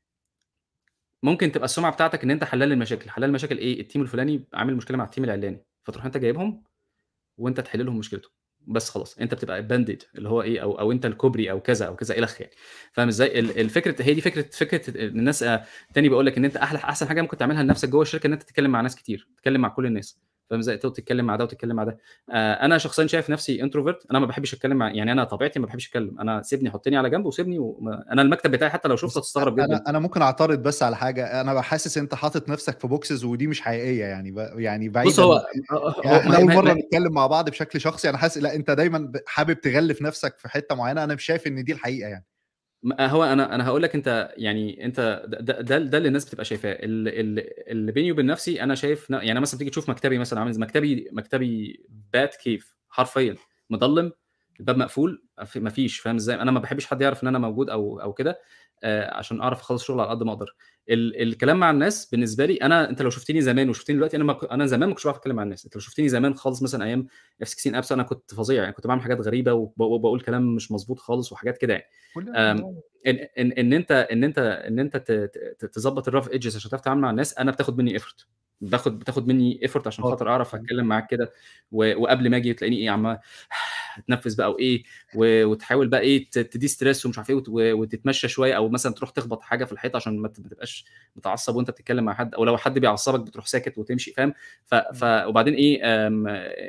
ممكن تبقى السُمعة بتاعتك إن أنت حلّال المشاكل، حلّال المشاكل إيه، الteam الفلاني عامل مشكلة مع الteam العلاني، فتروح أنت جايبهم وأنت تحل لهم مشكلتهم، بس خلاص، أنت بتبقى banded اللي هو إيه، أو أو أنت الكوبري أو كذا أو كذا إلخ يعني، فاهم إزاي؟ ال الفكرة هي دي فكرة فكرة إن الناس آآ، تاني باقول لك إن أنت أحلى أحسن حاجة ممكن تعملها لنفسك جوّه الشركة إن أنت تتكلم مع ناس كتير، تتكلم مع كل الناس، فاهم إزاي؟ تقعد تتكلم مع ده وتتكلم مع ده. آآ، أنا شخصيًا شايف نفسي introvert أنا ما باحبش أتكلم مع يعني أنا طبيعتي ما باحبش أتكلم، أنا سيبني حُطّني على جنب وسيبني وما أنا المكتب بتاعي حتى لو شُفته بُص أ هتستغرب أنا جدًا. أنا ممكن أعترض بس على حاجة، أنا ب حاسس أنت حاطط نفسك في boxes ودي مش حقيقية يعني ب يعني بُص بعيدًا هو ه يعني هو إحنا ما أول ما مرّة ما نتكلم مع بعض بشكل شخصي، أنا حاسس لأ أنت دايمًا ب حابب تغلِّف نفسك في حتّة معيّنة، أنا مش شايف إن دي الحقيقة يعني. م هو أنا أنا هاقول لك أنت يعني أنت د د ده ده اللي الناس بتبقى شايفاه، ال ال اللي بيني وبين نفسي أنا شايف ن يعني مثلًا تيجي تشوف مكتبي مثلًا عامل إزاي، مكتبي مكتبي bat cave حرفيًا مضلِّم، الباب مقفول، ما ف ما فيش فاهم إزاي؟ أنا ما باحبش حد يعرف إن أنا موجود أو أو كده آآ، عشان أعرف أخلّص شغل على قد ما أقدر. ال الكلام مع الناس بالنسبة لي أنا أنت لو شُفتني زمان وشُفتني دلوقتي أنا ما ك أنا زمان ما كنتش باعرف أتكلم مع الناس، أنت لو شُفتني زمان خالص مثلًا أيام F16 apps أنا كنت فظيع، يعني كنت باعمل حاجات غريبة وب وباقول كلام مش مضبوط خالص وحاجات كده يعني. كلنا آمم، آه. إن إن إن أنت إن أنت إن أنت ت ت تضبّط الrough edges عشان تعرف تتعامل مع الناس، أنا بتاخد مني effort باخد بتاخد مني effort عشان خاطر أعرف فاهم. أتكلم معاك كده و وقبل ما آجي تلاقيني إيه عمّال أتنفّس بقى وإيه و وتحاول بقى إيه ت تdestress ومش عارف إيه وت وتتمشى شوية أو مثلًا تروح تخبط حاجة في الحيطة عشان ما ت ما تبقاش متعصب وأنت بتتكلم مع حد، أو لو حد بيعصبك بتروح ساكت وتمشي فاهم؟ ف ف إمم. وبعدين إيه آمم،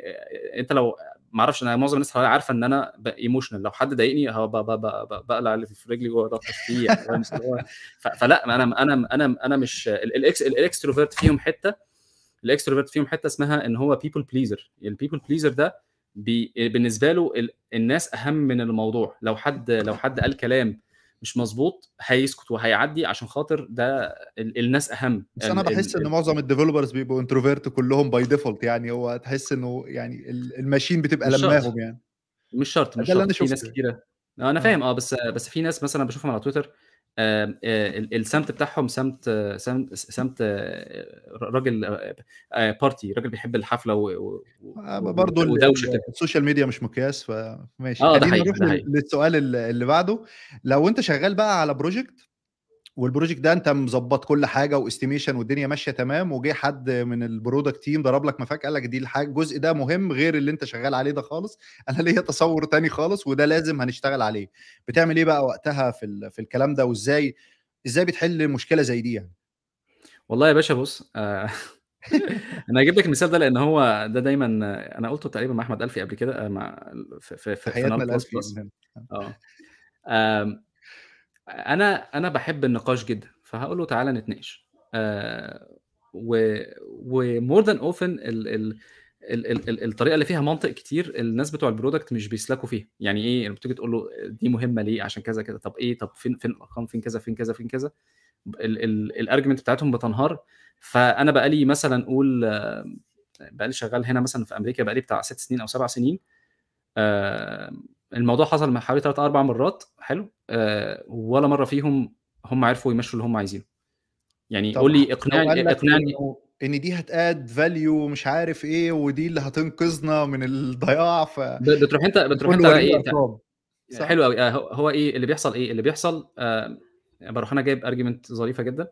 أنت لو ما أعرفش أنا معظم الناس حواليّا عارفة إن أنا ب emotional لو حد ضايقني ه ب ب ب ب باقلع اللي في رجلي وألطّش فيه يعني فاهم اللي هو ف فلأ أنا أنا أنا أنا مش ال الإكس الextrovert فيهم حتّة الextrovert فيهم حتّة اسمها إن هو people pleaser الpeople pleaser ده بي بالنسبة له ال الناس أهم من الموضوع، لو حد لو حد قال كلام مش مضبوط هيسكت وهيعدّي عشان خاطر ده ال الناس أهم بس أنا ال باحس ال إن ال معظم الdevelopers بيبقوا introvert كلّهم by default يعني هو تحس إنه يعني ال الماشين بتبقى مش شرط، لمّاهم يعني. مش شرط، مش ده اللي شرط، أنا في ناس شُفته يعني. كتيرة آه أنا آه. فاهم آه، بس بس في ناس مثلًا باشوفهم على تويتر آمم، آآ، ال السمت بتاعهم سمت سمت س سمت ر راجل آآ، party راجل بيحب الحفلة و و آه، ب و برضه ال ودوشة ال كده. السوشيال ميديا مش مقياس فماشي، آه، ده خلّينا حقيقي، نروح ده لل حقيقي. للسؤال ال اللي بعده، لو أنت شغال بقى على project والproject ده أنت مضبّط كل حاجة وestimation والدنيا ماشية تمام، وجه حد من الproduct team ضرب لك مفاجأة قال لك دي الحاج الجزء ده مهم غير اللي أنت شغال عليه ده خالص، أنا ليّا تصوُّر تاني خالص وده لازم هنشتغل عليه، بتعمل إيه بقى وقتها في ال في الكلام ده وإزاي إزاي بتحل مشكلة زي دي يعني؟ والله يا باشا بُص آآ أنا هاجيب لك المثال ده لإن هو ده دايمًا أنا قُلته تقريبًا مع أحمد ألفي قبل كده مع في في في في تحياتنا نار plus لألفي plus من هنا. آه. آه. آمم أنا أنا باحب النقاش جدًا، فهاقول له تعالَ نتناقش. آآ و وmore than often ال ال ال ال ال الطريقة اللي فيها منطق كتير الناس بتوع الproduct مش بيسلكوا فيها. يعني إيه؟ لمّا بتيجي تقول له دي مهمة ليه؟ عشان كذا، كذا. طب إيه؟ طب فين فين الأرقام؟ فين كذا، فين كذا، فين كذا؟ ال ال الargument بتاعتهم بتنهار. فأنا بقى لي مثلًا قُل بقى لي شغال هنا مثلًا في أمريكا بقى لي بتاع 6 سنين أو 7 سنين. آآ الموضوع حصل مع حوالي 3، 4 مرات حلو؟ آآ ولا مرّة فيهم هم عرفوا يمشّوا اللي هم عايزينه. يعني طب قُل ح لي لو اقنعني قال لك اقنعني إنه إن دي هتadd value ومش عارف إيه، ودي اللي هتنقذنا من الضياع ف ب بتروح أنت بتروح بتقول أنت له بقى ورّيني إيه ت أرقام. صح؟ حلو أوي. آه هو هو إيه اللي بيحصل إيه؟ اللي بيحصل آآ باروح أنا جايب argument ظريفة جدًا.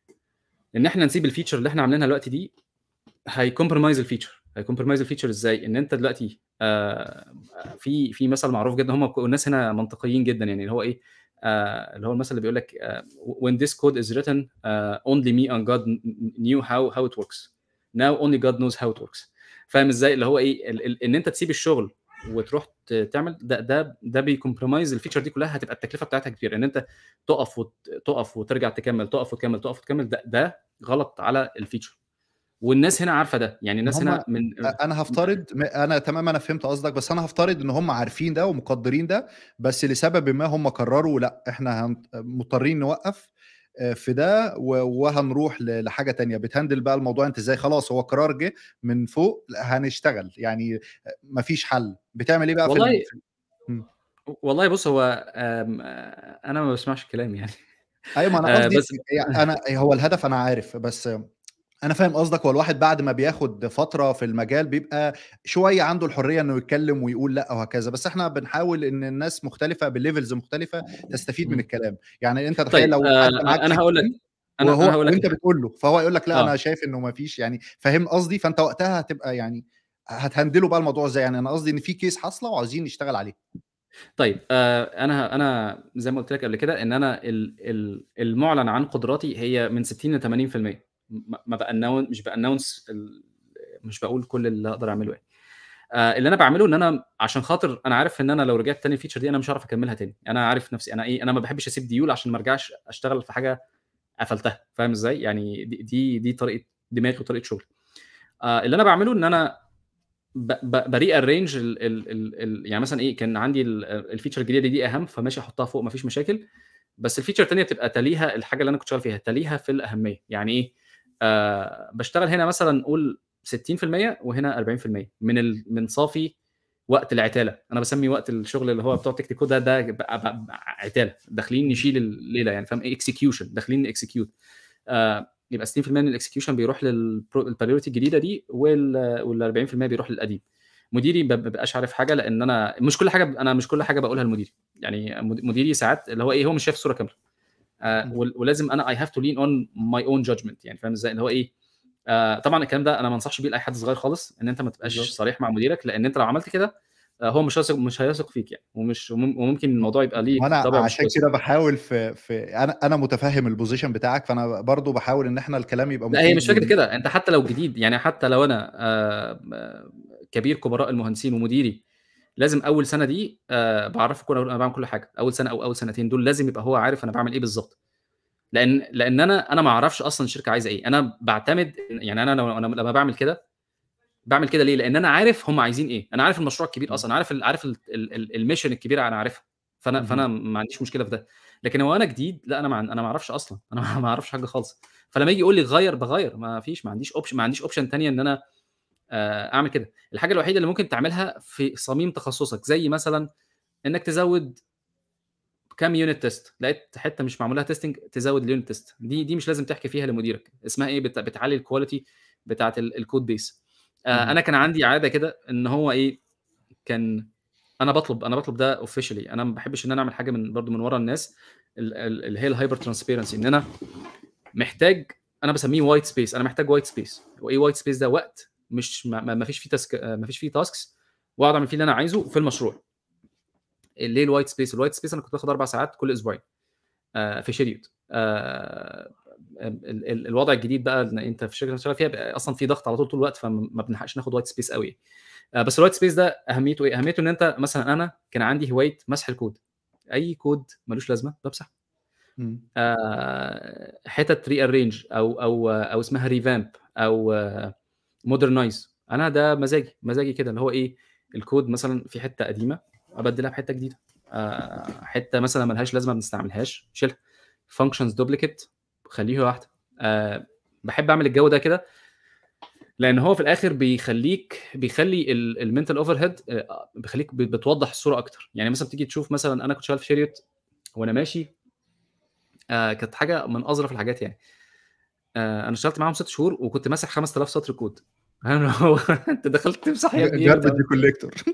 إن إحنا نسيب الfeature اللي إحنا عاملينها دلوقتي دي هيcompromise الfeature. هيcompromise الfeature إزاي؟ إن أنت دلوقتي آآ في في مثل معروف جدًا هم ك الناس هنا منطقيين جدًا يعني اللي هو إيه، آآ اللي هو المثل اللي بيقول لك آآ when this code is written uh, only me and God kn kn knew how how it works. Now only God knows how it works. فاهم إزاي؟ اللي هو إيه، ال ال إن أنت تسيب الشغل وتروح ت تعمل ده ده ده بيcompromise الfeature دي كلّها هتبقى التكلفة بتاعتها كبيرة. إن أنت تُقف وت تُقف وترجع تكمّل، تُقف وتكمّل، تُقف وتكمّل، ده ده غلط على الfeature. والناس هنا عارفة ده. يعني ما الناس هم هنا من أ أنا هافترض م أنا تمام أنا فهمت قصدك، بس أنا هافترض إن هم عارفين ده ومقدّرين ده، بس لسببٍ ما هم قرروا لأ، إحنا هن مضطرين نوقّف آآ في ده و وهنروح ل لحاجة تانية. بتهندل بقى الموضوع أنت إزاي؟ خلاص هو القرار جه من فوق، لأ هنشتغل. يعني أ ما فيش حل. بتعمل إيه بقى في ال والله في ال إمم. والله بُص هو آمم أنا ما باسمعش الكلام يعني. أيوه ما أنا آآ قصدي بس ي أنا هو الهدف أنا عارف، بس أنا فاهم قصدك، هو الواحد بعد ما بياخد فترة في المجال بيبقى شوية عنده الحرية إنه يتكلم ويقول لأ وهكذا، بس إحنا بنحاول إن الناس مختلفة بlevels مختلفة تستفيد من إمم. الكلام. يعني أنت تخيل طيب لو آآ عدّى معاك أنا هاقول لك سنين أنا أنا وهو هاقول لك وأنت الحاجة. بتقول له، فهو هيقول لك لأ أنا آه. شايف إنه ما فيش يعني فاهم قصدي؟ فأنت وقتها هتبقى يعني هتهندله بقى الموضوع إزاي؟ يعني أنا قصدي إن في case حاصلة وعاوزين نشتغل عليها. طيب آآ أنا أنا زي ما قُلت لك قبل كده إن أنا ال ال المُعلن عن قدراتي هي من 60 ل80% م ما بannoun مش بannounce ال مش باقول كل اللي أقدر أعمله يعني. آآ اللي أنا باعمله إن أنا عشان خاطر أنا عارف إن أنا لو رجعت تاني الfeature دي أنا مش هاعرف أكمّلها تاني. أنا عارف نفسي أنا إيه، أنا ما باحبش أسيب ديول عشان ما أرجعش أشتغل في حاجة قفلتها، فاهم إزاي؟ يعني د دي دي طريقة دماغي وطريقة شغلي. آآ اللي أنا باعمله إن أنا ب ب بrearrange ال ال ال ال يعني مثلًا إيه، كان عندي ال الfeature الجديدة دي أهَم، فماشي أحطها فوق ما فيش مشاكل، بس الfeature التانية بتبقى تليها الحاجة اللي أنا كنت شغال فيها، تليها في الأهمية. يعني إيه، آآ باشتغل هنا مثلًا قُل 60% وهنا 40% من ال من صافي وقت العتالة. أنا باسمّي وقت الشغل اللي هو بتقعد تكتب كود ده ده بقى ب عتالة، داخلين نشيل الليلة يعني فاهم، execution داخلين نexecute. آآ يبقى 60% من الexecution بيروح للpro الpriority الجديدة دي وال وال40% بيروح للقديم. مديري ما بيبقاش عارف حاجة لإن أنا مش كل حاجة ب أنا مش كل حاجة باقولها لمديري. يعني مد مديري ساعات اللي هو إيه، هو مش شايف الصورة كاملة. آآ إمم. ول ولازم أنا I have to lean on my own judgment يعني فاهم إزاي؟ اللي هو إيه، آآ طبعًا الكلام ده أنا ما انصحش بيه لأي حد صغير خالص، إن أنت ما تبقاش بالضبط. صريح مع مديرك، لإن أنت لو عملت كده آآ هو مش هيثق مش هيثق فيك يعني، ومش ومم وممكن م الموضوع يبقى ليه ما أنا طابع مش عشان كويس. كده باحاول في في أنا أنا متفهم الposition بتاعك، فأنا برضه باحاول إن إحنا الكلام يبقى لأ هي مش مفيد فكرة ون كده، أنت حتى لو جديد، يعني حتى لو أنا آآ ب كبير كبراء المهندسين ومديري، لازم أول سنة دي آآ باعرّفه كل أنا باعمل كل حاجة. أول سنة أو أول سنتين دول لازم يبقى هو عارف أنا باعمل إيه بالضبط. لإن لإن أنا أنا ما أعرفش أصلًا الشركة عايزة إيه، أنا باعتمد يعني أنا لو أنا لمّا باعمل كده، باعمل كده ليه؟ لإن أنا عارف هم عايزين إيه، أنا عارف المشروع الكبير إمم. أصلًا، عارف ال عارف ال ال ال الmission الكبيرة أنا عارفها، فأنا اهم. فأنا ما عنديش مشكلة في ده. لكن هو أنا جديد، لأ أنا ما أنا ما أعرفش أصلًا، أنا ما أعرفش حاجة خالص. فلمّا ييجي يقول لي غيّر، باغيّر، ما فيش ما عنديش option ما عنديش option تانية إن أنا آآ أعمل كده. الحاجة الوحيدة اللي ممكن تعملها في صميم تخصصك، زي مثلًا إنك تزوّد كام unit test لقيت حتّة مش معمول لها testing تزوّد الunit test دي دي مش لازم تحكي فيها لمديرك، اسمها إيه، بت بتعلّي الquality بتاعة ال الcode base. آآ اهم. أنا كان عندي عادة كده إن هو إيه، كان أنا باطلب أنا باطلب ده officially أنا ما باحبش إن أنا أعمل حاجة من برضه من ورا الناس ال ال اللي هي الhyper transparency إن أنا محتاج أنا باسميه white space أنا محتاج white space وإيه white space ده؟ وقت مش ما ما ما فيش فيه تاسك ما فيش فيه tasks وأقعد أعمل فيه اللي أنا عايزه في المشروع. ليه الwhite space؟ الwhite space أنا كنت باخد 4 ساعات كل أسبوعين آآ في scheduled آآ ال ال الوضع الجديد بقى إن أنت في الشركة اللي شغال فيها بقى أصلًا في ضغط على طول طول الوقت، فما بنلحقش ناخد white space أوي. آآ بس الwhite space ده أهميته إيه؟ أهميته إن أنت مثلًا أنا كان عندي هواية مسح الكود، أي كود ما لوش لازمة بامسحه. إمم. آآ حتت rearrange أو أو أو اسمها revamp أو modernize أنا ده مزاجي، مزاجي كده اللي هو إيه، الكود مثلًا في حتة قديمة أبدّلها بحتة جديدة، آآ حتة مثلًا ما لهاش لازمة ما بنستعملهاش شيلها، functions duplicate خلّيه واحدة. آآ باحب أعمل الجو ده كده لإن هو في الآخر بيخلّيك بيخلّي ال الmental overhead آآ بيخلّيك ب بتوضّح الصورة أكتر. يعني مثلًا تيجي تشوف مثلًا أنا كنت شغال في Chariot وأنا ماشي آآ كانت حاجة من أظرف الحاجات يعني. آآ أنا اشتغلت معاهم 6 شهور وكنت ماسح 5000 سطر كود. فاهم اللي هو أنت دخلت تمسح يا ابني إيه garbage وبتاع collector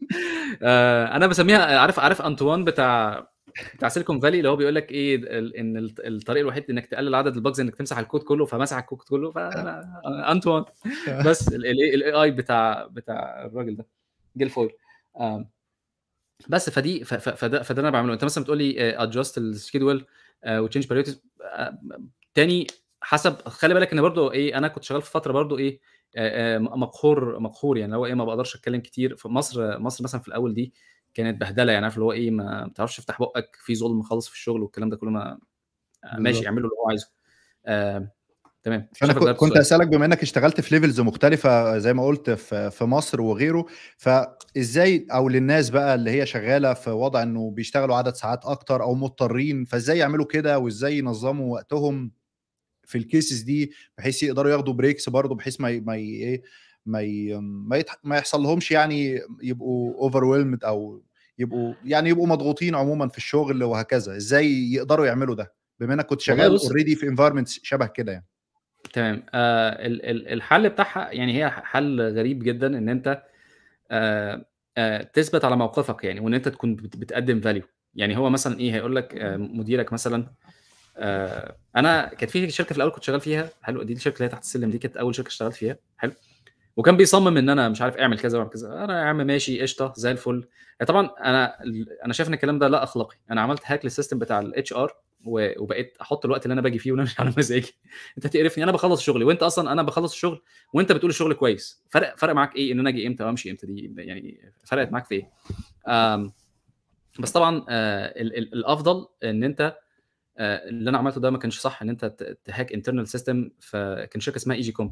آآ أنا باسميها عارف عارف أنطوان بتاع بتاع silicon valley اللي هو بيقول لك إيه ال إن الط الطريق الوحيد إنك تقلل عدد الbugs إنك تمسح الكود كله، فمسح الكود كله، فأنا أنطوان بس ال ال الAI بتاع بتاع الراجل ده جيل فويل. آمم بس فدي ف ف فده فده اللي أنا باعمله. أنت مثلًا بتقول لي آآ adjust الschedule آآ وchange priorities آآ تاني حسب خلّي بالك إن برضه إيه، أنا كنت شغال في فترة برضه إيه، آآ آآ م مقهور مقهور يعني اللي هو إيه، ما باقدرش أتكلم كتير. في مصر مصر مثلًا في الأول دي كانت بهدلة، يعني عارف اللي هو إيه، ما بتعرفش تفتح بُقّك، في ظلم خالص في الشغل والكلام ده كله ما ماشي بالضبط. اعمل له اللي هو عايزه. آآ تمام، فأنا شايفك ك غيّرت كنت السؤال. هاسألك بما إنك اشتغلت في levels مختلفة زي ما قُلت في في مصر وغيره، فإزاي أو للناس بقى اللي هي شغالة في وضع إنه بيشتغلوا عدد ساعات أكتر أو مضطرين، فإزاي يعملوا كده وإزاي ينظموا وقتهم في الcases دي بحيث يقدروا ياخدوا breaks برضه بحيث ما ي ما ي إيه، ما ي ما يتح ما يحصلهمش يعني يبقوا overwhelmed أو يبقوا يعني يبقوا مضغوطين عمومًا في الشغل وهكذا، إزاي يقدروا يعملوا ده؟ بما إنك كنت والله شغال بُص already في environments شبه كده يعني. تمام. آآ ال ال الحل بتاعها يعني هي ح حل غريب جدًا إن أنت آآ آآ تثبت على موقفك يعني وإن أنت تكون بت بتقدّم value. يعني هو مثلًا إيه، هيقول لك آآ مديرك مثلًا آآ أنا كانت في شركة في الأول كنت شغال فيها حلو، دي الشركة اللي هي تحت السلم دي كانت أول شركة اشتغلت فيها حلو، وكان بيصمم إن أنا مش عارف اعمل كذا واعمل كذا، أنا يا عم ماشي قشطة زي الفل. طبعًا أنا ال أنا شايف إن الكلام ده لا أخلاقي، أنا عملت hack للsystem بتاع الHR و وبقيت أحط الوقت اللي أنا باجي فيه وأنا على مزاجي. أنت تقرفني، أنا باخلّص شغلي وأنت أصلًا أنا باخلّص الشغل وأنت بتقول الشغل كويس، فرق فرق معاك إيه إن أنا آجي إمتى وأمشي إمتى دي يعني فرقت معاك في إيه؟ آمم بس طبعًا آآ ال ال الأفضل إن أنت آآ اللي أنا عملته ده ما كانش صح إن أنت ت تhack internal system فكان شركة اسمها EasyComp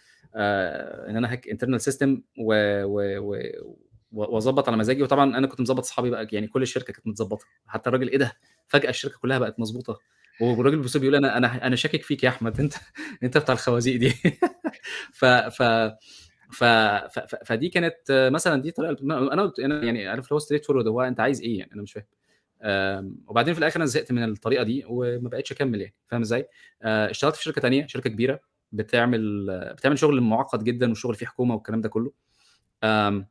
آآ إن أنا أhack internal system و و و و واضبّط على مزاجي، وطبعًا أنا كنت مضبّط أصحابي بقى يعني كل الشركة كانت متضبّطة، حتى الراجل إيه ده! فجأة الشركة كلّها بقت مضبوطة، والراجل بيبُص لي بيقول لي: "أنا أنا أنا شاكك فيك يا أحمد أنت أنت بتاع الخوازيق دي." ف ف ف ف ف فدي كانت مثلًا دي الطريقة ال أنا قُلت أنا يعني عارف اللي هو straight forward هو أنت عايز إيه يعني أنا مش فاهم. آمم وبعدين في الآخر أنا زهقت من الطريقة دي وما بقيتش أكمّل يعني، فاهم إزاي؟ آآ اشتغلت في شركة تانية، شركة كبيرة بتعمل بتعمل شغل معقّد جدًا والشغل فيه حكومة والكلام ده كلّه. آمم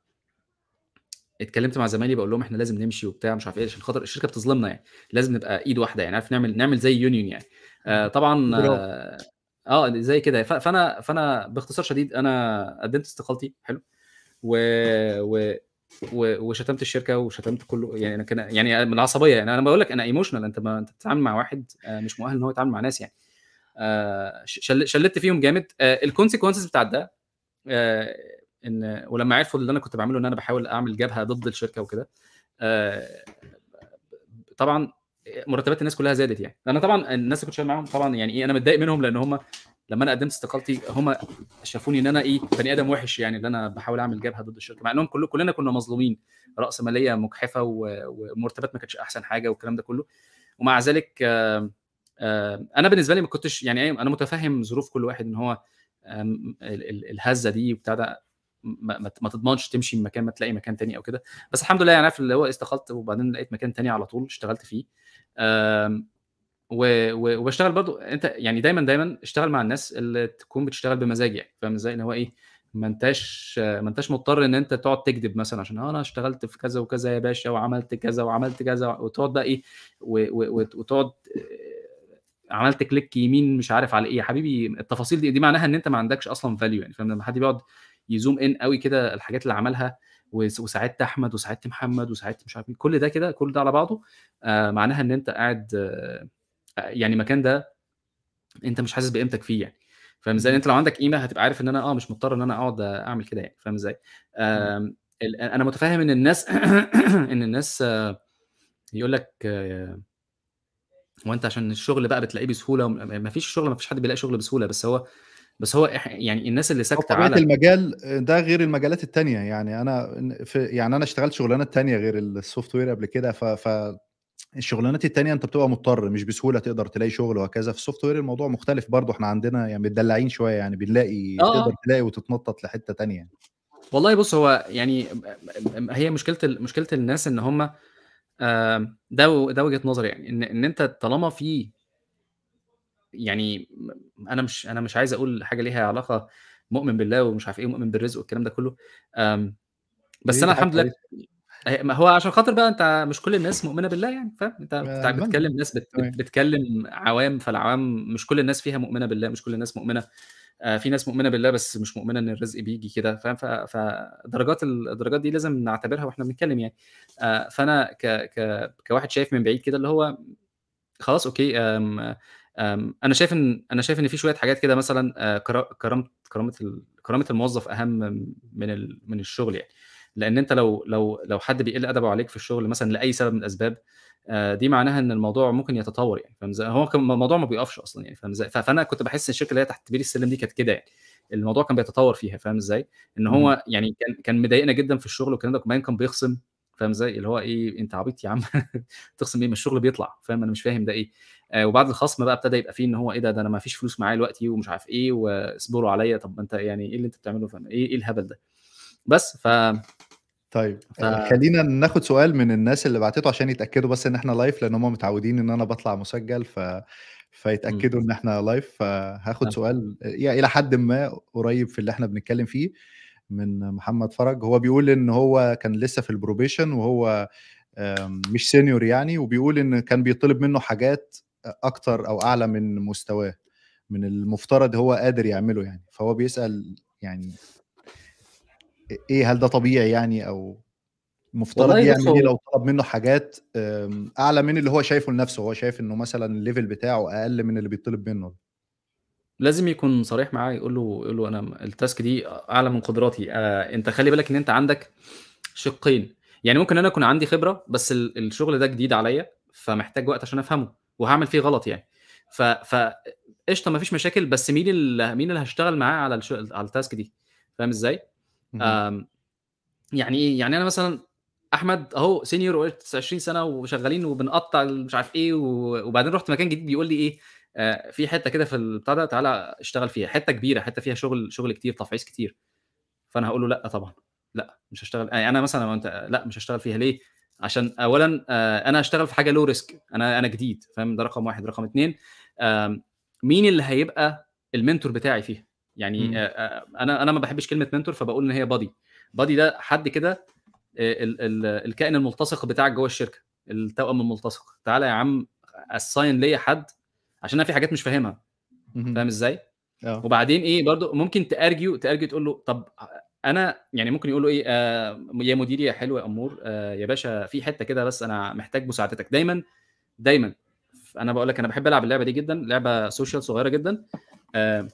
اتكلمت مع زمايلي باقول لهم إحنا لازم نمشي وبتاع مش عارف إيه، عشان خاطر الشركة بتظلمنا يعني، لازم نبقى إيد واحدة يعني عارف نعمل نعمل زي union يعني. آآ طبعًا برافو. آه زي كده ف فأنا فأنا باختصار شديد أنا قدّمت استقالتي حلو، و و و وشتمت الشركة وشتمت كلّه يعني أنا كان يعني من العصبية يعني أنا باقول لك أنا emotional أنت ما أنت بتتعامل مع واحد آآ مش مؤهل إن هو يتعامل مع ناس يعني. آآ ش شل شلِّت فيهم جامد آآ الconsequences بتاعة ده آآ إن ولمّا عرفوا اللي أنا كنت باعمله إن أنا باحاول أعمل جبهة ضد الشركة وكده، آآ طبعًا مرتبات الناس كلّها زادت يعني. أنا طبعًا الناس اللي كنت شغال معاهم طبعًا يعني إيه، أنا متضايق منهم لإن هم لمّا أنا قدّمت استقالتي هم شافوني إن أنا إيه، بني آدم وِحِش يعني اللي أنا باحاول أعمل جبهة ضد الشركة، مع إنهم كل كلّنا كنا مظلومين، رأسمالية مُجحفة و ومرتبات ما كانتش أحسن حاجة والكلام ده كلّه، ومع ذلك آآ آآ أنا بالنسبة لي ما كنتش يعني إيه، أنا متفهّم ظروف كل واحد إن هو آمم ال ال الهزة دي وبتاع ده ما ما ما تضمنش تمشي من مكان ما تلاقي مكان تاني أو كده، بس الحمد لله يعني عارف اللي هو استقلت وبعدين لقيت مكان تاني على طول اشتغلت فيه. آمم و و وباشتغل برضه أنت يعني دايمًا، دايمًا اشتغل مع الناس اللي تكون بتشتغل بمزاج يعني، فاهم إزاي؟ اللي هو إيه، ما أنتاش ما أنتاش مضطر إن أنت تقعد تكدب مثلًا عشان آه أنا اشتغلت في كذا وكذا يا باشا وعملت كذا وعملت كذا وتقعد بقى إيه و و وت وتقعد عملت كليك يمين مش عارف على إيه، يا حبيبي التفاصيل دي دي معناها إن أنت ما عندكش أصلًا value يعني فاهم؟ لمّا حد بيقعد يzoom in أوي كده الحاجات اللي عملها وس وساعدت أحمد وساعدت محمد وساعدت مش عارف مين، كل ده كده كل ده على بعضه آآ معناها إن أنت قاعد يعني المكان ده أنت مش حاسس بقيمتك فيه يعني، فاهم إزاي؟ اهم. أنت لو عندك قيمة هتبقى عارف إن أنا آه، مش مضطر إن أنا أقعد أعمل كده يعني، فاهم إزاي؟ إمم. آمم ال أنا متفهم إن الناس إن الناس يقول لك هو أنت عشان الشغل بقى بتلاقيه بسهولة م ما فيش شغل ما فيش حد بيلاقي شغل بسهولة، بس هو بس هو إح يعني الناس اللي هو ساكتة بطبيعة على المجال آآ ده غير المجالات التانية، يعني أنا ن ف يعني أنا اشتغلت شغلانات تانية غير الsoftware قبل كده، ف ف الشغلانات التانية أنت بتبقى مضطر، مش بسهولة تقدر تلاقي شغل وهكذا، في الsoftware الموضوع مختلف برضه، إحنا عندنا يعني متدلعين شوية يعني بنلاقي آه، تقدر آه. تلاقي وتتنطط لحتة تانية يعني. والله بُص، هو يعني م م م هي مشكلة ال مشكلة الناس إن هُم آمم ده و ده وجهة نظري يعني، إن إن أنت طالما في يعني م أنا مش أنا مش عايز أقول حاجة ليها علاقة مؤمن بالله ومش عارف إيه ومؤمن بالرزق والكلام ده كلّه، آمم بس دي أنا دي حاجة الحمد لله كويسة. آآ ما هو عشان خاطر بقى أنت مش كل الناس مؤمنة بالله يعني، فاهم؟ أنت بتع أتمنى، بتكلم ناس بت بت تمام. بتكلم عوام، فالعوام مش كل الناس فيها مؤمنة بالله، مش كل الناس مؤمنة آآ في ناس مؤمنة بالله بس مش مؤمنة إن الرزق بييجي كده، فاهم؟ ف فدرجات ال الدرجات دي لازم نعتبرها وإحنا بنتكلم يعني. آآ فأنا ك ك كواحد شايف من بعيد كده اللي هو خلاص أوكي، آمم آمم أنا شايف إن أنا شايف إن في شوية حاجات كده مثلًا آآ كرا كرامة كرامة ال كرامة الموظف أهم من ال من الشغل يعني، لإن أنت لو لو لو حد بيقل أدبه عليك في الشغل مثلًا لأي سبب من الأسباب، آآ دي معناها إن الموضوع ممكن يتطور يعني، فاهم إزاي؟ هو كان الموضوع ما بيقفش أصلًا يعني، فاهم إزاي؟ ف فأنا كنت باحس الشركة اللي هي تحت بير السلم دي كانت كده يعني، الموضوع كان بيتطور فيها، فاهم إزاي؟ إن اهم. هو يعني كان كان مضايقنا جدًا في الشغل والكلام ده، وكمان كان بيخصم، فاهم إزاي؟ اللي هو إيه، أنت عبيط يا عم تخصم إيه؟ ما الشغل بيطلع، فاهم؟ أنا مش فاهم ده إيه. آآ وبعد الخصم بقى ابتدى يبقى في إن هو إيه ده، ده أنا ما فيش فلوس معايا دلوقتي ومش عارف إيه واصبروا عليّا، طب ما أنت يعني إيه اللي أنت بتعمله؟ فاهم إيه إيه الهبل ده؟ بس ف طيب ف آآ خلّينا ناخد سؤال من الناس اللي بعتته عشان يتأكدوا بس إن إحنا live لإن هُم متعودين إن أنا باطلع مسجّل ف إمم. فيتأكدوا إن إحنا live فهاخد آه. سؤال ي إلى حدٍ ما قريب في اللي إحنا بنتكلم فيه، من محمد فرج، هو بيقول إن هو كان لسه في الprobation وهو آمم مش senior يعني، وبيقول إن كان بيطلب منه حاجات أ أكتر أو أعلى من مستواه، من المفترض هو قادر يعمله يعني، فهو بيسأل يعني إ إيه هل ده طبيعي يعني أو المفترض والله بُص يعمل إيه هو لو طلب منه حاجات آمم أعلى من اللي هو شايفه لنفسه، هو شايف إنه مثلًا الlevel بتاعه أقل من اللي بيطلب منه؟ لازم يكون صريح معاه يقول له يقول له أنا م الtask دي أعلى من قدراتي، آآ أنت خلّي بالك إن أنت عندك شِقّين، يعني ممكن أنا يكون عندي خبرة بس ال الشغل ده جديد عليّا، فمحتاج وقت عشان أفهمه، وهاعمل فيه غلط يعني، ف ف قشطة ما فيش مشاكل، بس مين ال مين اللي هاشتغل معاه على الش على الtask دي، فاهم إزاي؟ اهم. آمم يعني إيه، يعني أنا مثلًا أحمد أهو senior وقعدت 20 سنة وشغالين وبنقطّع ال مش عارف إيه، و وبعدين رُحت مكان جديد بيقول لي إيه، آآ في حتّة كده في البتاع ده تعالَ اشتغل فيها، حتّة كبيرة، حتّة فيها شغل شغل كتير، تفعيص كتير، فأنا هاقول له لأ طبعًا، لأ مش هاشتغل آآ أنا مثلًا هو أنت لأ مش هاشتغل فيها ليه؟ عشان أولًا آآ أنا هاشتغل في حاجة low risk أنا أنا جديد، فاهم، ده رقم 1، رقم 2 آمم مين اللي هيبقى الmentor بتاعي فيها؟ يعني إمم. آآ آآ أنا أنا ما باحبش كلمة mentor فباقول إن هي buddy، buddy ده حد كده آآ ال ال الكائن الملتصق بتاعك جوّه الشركة، التوأم الملتصق، تعالَ يا عم assign ليّا حد عشان أنا في حاجات مش فاهمها، اهم. فاهم إزاي؟ آه. وبعدين إيه برضه ممكن تargue تargue تقول له طب أ أنا يعني ممكن يقول له إيه آآ يا مديري يا حلو يا أمور آآ يا باشا في حتّة كده بس أنا محتاج مساعدتك، دايمًا، دايمًا ف أنا باقول لك أنا باحب ألعب اللعبة دي جدًا، لعبة social صغيّرة جدًا، آآ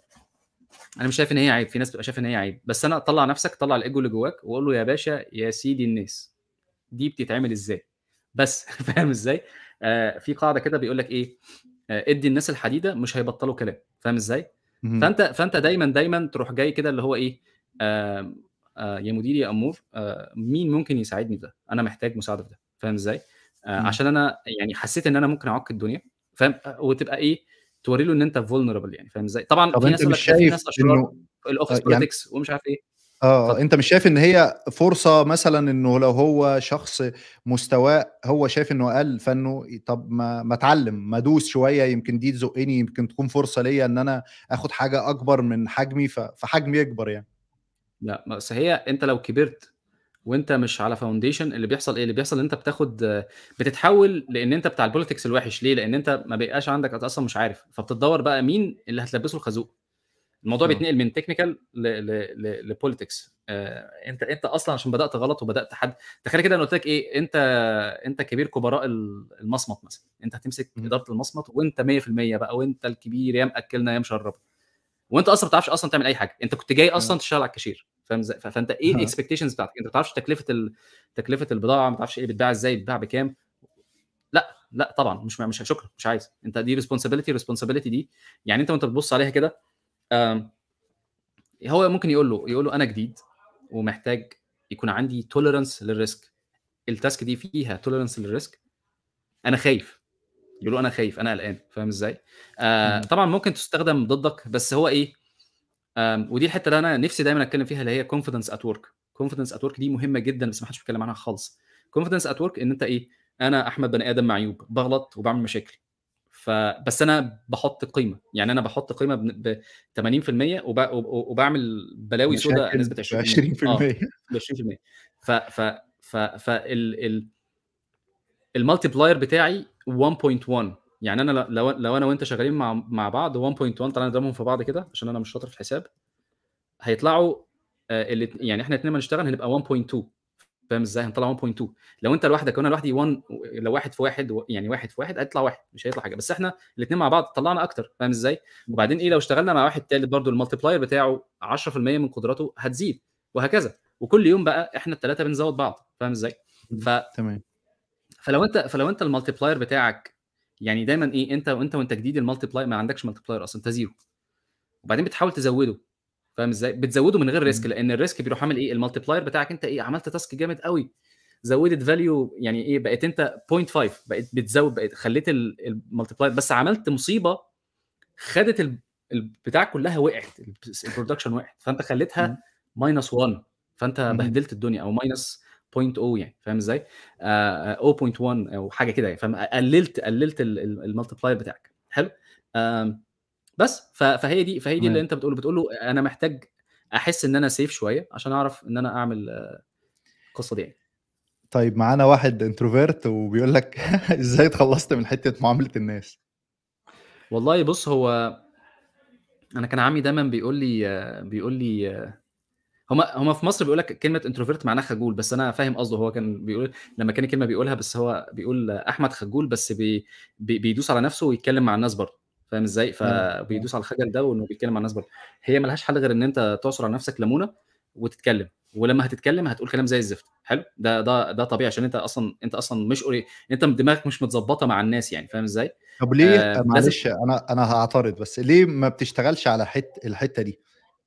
أنا مش شايف إن هي عيب، في ناس بتبقى شايفة إن هي عيب، بس أنا طلّع نفسك، طلّع الego اللي جواك وقُل له يا باشا يا سيدي الناس، دي بتتعمل إزاي؟ بس فاهم إزاي؟ آآ في قاعدة كده بيقول لك إيه، آآ ادّي الناس الحديدة مش هيبطّلوا كلام، فاهم إزاي؟ اهم. فأنت فأنت دايمًا، دايمًا تروح جاي كده اللي هو إيه، آمم آآ يا مديري يا أمور آآ مين ممكن يساعدني في ده؟ أنا محتاج مساعدة في ده، فاهم إزاي؟ آآ إمم. عشان أنا يعني حسّيت إن أنا ممكن أعُك الدنيا، فاهم، أ وتبقى إيه، تورّي له إن أنت vulnerable يعني، فاهم إزاي؟ طبعًا طب في أنت ناس يقول مش لك ده في شايف ناس أشرار، إنه الoffice آه يعني politics ومش عارف إيه. آه، اتفضل. أنت مش شايف إن هي فرصة مثلًا إنه لو هو شخص مستواه هو شايف إنه أقل، فإنه ي طب ما ما أتعلّم، ما أدوس شوية يمكن دي تزُقّني، يمكن تكون فرصة ليّا إن أنا آخُد حاجة أكبر من حجمي ف فحجمي يكبر يعني؟ لأ، بس هي أنت لو كبرت وأنت مش على foundation اللي بيحصل إيه، اللي بيحصل إن أنت بتاخد بتتحوّل لإن أنت بتاع الpolitics الوِحِش، ليه؟ لإن أنت ما بيبقاش عندك أنت أصلًا مش عارف، فبتدوّر بقى مين اللي هتلبّسه الخازوق، الموضوع آه. بيتنقل من technical ل ل ل لpolitics آآ أنت أنت أصلًا عشان بدأت غلط وبدأت حد تخيل كده أنا قُلت لك إيه، أنت أنت كبير كبراء ال المصمت مثلًا، أنت هتمسك إمم. إدارة المصمت وأنت 100% بقى وأنت الكبير يا مأكّلنا يا مشرّبنا، وأنت أصلًا ما بتعرفش أصلًا تعمل أي حاجة، أنت كنت جاي أصلًا آه. تشتغل على الكاشير فاهم إزاي؟ ف فأنت إيه آه. الexpectations بتاعتك، أنت ما تعرفش تكلفة ال تكلفة البضاعة، ما تعرفش إيه بتتباع إزاي، بتتباع بكام، لأ، لأ طبعًا مش مش شكرًا مش عايز، أنت دي responsibility responsibility دي يعني أنت وأنت بتبُص عليها كده آمم هو ممكن يقول له يقول له أنا جديد ومحتاج يكون عندي tolerance للrisk الtask دي فيها tolerance للrisk أنا خايف، يقول له أنا خايف، أنا قلقان، فاهم إزاي؟ آآ إمم. طبعًا ممكن تُستخدم ضدك، بس هو إيه، آمم ودي الحتّة اللي أنا نِفْسي دايمًا أتكلّم فيها اللي هي confidence at work confidence at work دي مهمة جدًا بس ما حدّش بيتكلّم عنها خالص. confidence at work إن أنت إيه، أنا أحمد بني آدم معيوب، باغلط وباعمل مشاكل، ف بس أنا باحُط قيمة، يعني أنا باحُط قيمة بن ب 80% وب وب وباعمل بلاوي سودا مشاكل نسبة 20% آه، 20% ب20% ف ف ف فال ال الmultiplier بتاعي 1.1 يعني أنا ل لو لو أنا وأنت شغالين مع مع بعض 1.1 تعالَ نضربهم في بعض كده عشان أنا مش شاطر في الحساب، هيطلعوا آآ الات يعني إحنا الاتنين لمّا نشتغل هنبقى 1.2 فاهم إزاي؟ هنطلّع 1.2 لو أنت لوحدك وأنا لوحدي 1 لو 1 في 1 و يعني 1 في 1 هيطلع 1 مش هيطلع حاجة، بس إحنا الاتنين مع بعض طلّعنا أكتر، فاهم إزاي؟ وبعدين إيه، لو اشتغلنا مع واحد تالت برضه الmultiplier بتاعه 10% من قدراته هتزيد وهكذا، وكل يوم بقى إحنا ال3 بنزوّد بعض، فاهم إزاي؟ ف إمم، تمام. فلو أنت فلو أنت الmultiplier بتاعك يعني دايمًا إيه، أنت وأنت وأنت جديد الmultiplier ما عندكش multiplier أصلًا، أنت 0 وبعدين بتحاول تزوّده، فاهم إزاي؟ بتزوّده من غير risk إمم. لإن الrisk بيروح عامل إيه، الmultiplier بتاعك أنت إيه، عملت task جامد أوي، زوّدت value يعني إيه، بقيت أنت 0.5 بقيت بتزوّد بقيت خلّيت ال الmultiplier بس عملت مصيبة خدت ال البتاع كلّها وقعت، البس الproduction وقعت، فأنت خلّيتها إمم. -1 فأنت اهم. بهدلت الدنيا أو -0.0 يعني فاهم إزاي؟ آآ 0.1 أو حاجة كده يعني فاهم، قلّلت قلّلت ال ال الmultiplier بتاعك، حلو؟ آمم بس ف فهي دي فهي دي اللي تمام. أنت بتقول له، بتقول له أنا محتاج أحس إن أنا safe شوية عشان أعرف إن أنا أعمل القصة دي يعني. طيب معانا واحد introvert وبيقول لك إزاي اتخلّصت من حتّة معاملة الناس؟ والله بُص هو أنا كان عمي دايمًا بيقول لي بيقول لي هم هم في مصر بيقول لك كلمة introvert معناها خجول، بس أنا فاهم قصده، هو كان بيقول لمّا كان الكلمة بيقولها بس هو بيقول أحمد خجول بس بي بي بيدوس على نَفْسه ويتكلّم مع الناس برضه، فاهم إزاي؟ آه، آه. فبيدوس على الخجل ده وإنه بيتكلّم مع الناس برضه، هي ما لهاش حل غير إن أنت تعصُر على نَفْسك ليمونة وتتكلّم، ولمّا هتتكلّم هتقول كلام زي الزفت، حلو؟ ده ده ده طبيعي عشان أنت أصلًا أنت أصلًا مش قري أنت دماغك مش متضبّطة مع الناس يعني، فاهم إزاي؟ طب ليه آآ لازم معلش أنا أنا هاعترض، بس ليه ما بتشتغلش على حت الحتّة دي؟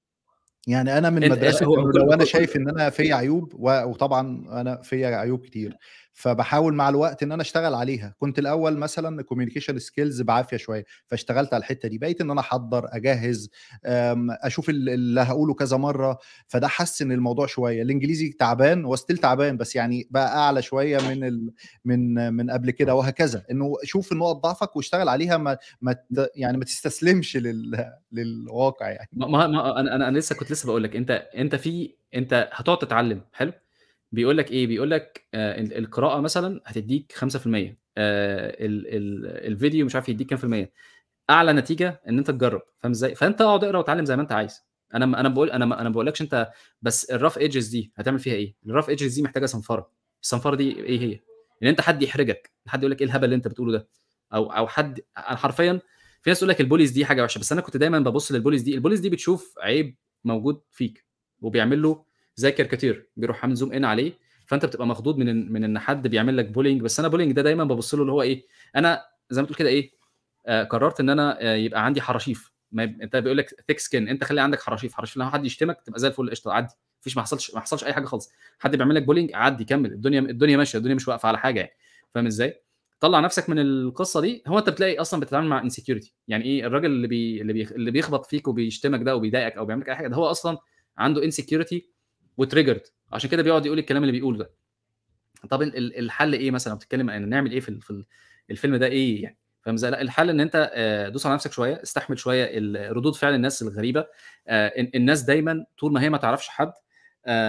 يعني أنا من أنت مدرسة هو هو إنه كل لو أنا كل كل شايف إن أنا فيّا عيوب و وطبعًا أنا فيّا عيوب كتير، فباحاول مع الوقت إن أنا أشتغل عليها، كنت الأول مثلًا communication skills بعافية شوية، فاشتغلت على الحتّة دي، بقيت إن أنا أحضّر، أجهّز، آمم، أشوف ال اللي هاقوله كذا مرّة، فده حسّن الموضوع شوية، الإنجليزي تعبان هو still تعبان بس يعني بقى أعلى شوية من ال من من قبل كده وهكذا، إنه شوف نقط ضعفك واشتغل عليها ما ما ت يعني ما تستسلمش لل للواقع يعني. ما ما ما أنا أنا أنا لسه كنت لسه باقول لك، أنت أنت في أنت هتقعد تتعلّم، حلو؟ بيقول لك إيه، بيقول لك آآ ال القراءة مثلًا هتدّيك 5% آآ ال ال الفيديو مش عارف يدّيك كام في المِيّة، أعلى نتيجة إن أنت تجرّب، فاهم إزاي؟ فأنت اقعد اقرا واتعلّم زي ما أنت عايز، أنا م أنا باقول أنا ما أنا ما باقولكش أنت بس الrough edges دي هتعمل فيها إيه؟ الrough edges دي محتاجة صنفرة، الصنفرة دي إيه هي؟ إن أنت حد يحرجك، حد يقول لك إيه الهبل اللي أنت بتقوله ده، أو أو حد أنا حرفيًا في ناس تقول لك البوليز دي حاجة وحشة، بس أنا كنت دايمًا بابُص للبوليز دي، البوليز دي بتشوف عيب موجود فيك، وبيعمل له زي caricature بيروح عامل zoom in عليه، فأنت بتبقى مخضوض من إن من إن حد بيعمل لك bullying بس أنا bullying ده دايمًا بابُص له اللي هو إيه، أنا زي ما تقول كده إيه، آآ قررت إن أنا آآ يبقى عندي حراشيف، ما يب أنت بيقول لك thick skin أنت خلّي عندك حراشيف، حراشيف لمّا حد يشتمك تبقى زي الفل قشطة عدّي، ما فيش ما حصلش ما حصلش أي حاجة خالص، حد بيعمل لك bullying عدّي كمّل، الدنيا الدنيا ماشية، الدنيا مش واقفة على حاجة يعني، فاهم إزاي؟ طلّع نَفْسك من القصة دي، هو أنت بتلاقي أصلًا بتتعامل مع insecurity يعني إيه، الراجل اللي بي اللي بيخ اللي بيخبط فيك وبيشتمك ده وبيضايقك أو بيعمل لك أي حاجة، ده هو أصلًا عنده insecurity وtriggered عشان كده بيقعد يقول الكلام اللي بيقوله ده. طَب ال ال الحل إيه مثلًا لو بتتكلم إن نعمل إيه في ال في ال الفيلم ده إيه يعني، فاهم إزاي؟ لأ الحل إن أنت آآ دوس على نَفْسك شوية، استحمل شوية ال ردود فعل الناس الغريبة، آآ ال الناس دايمًا طول ما هي ما تعرفش حد آمم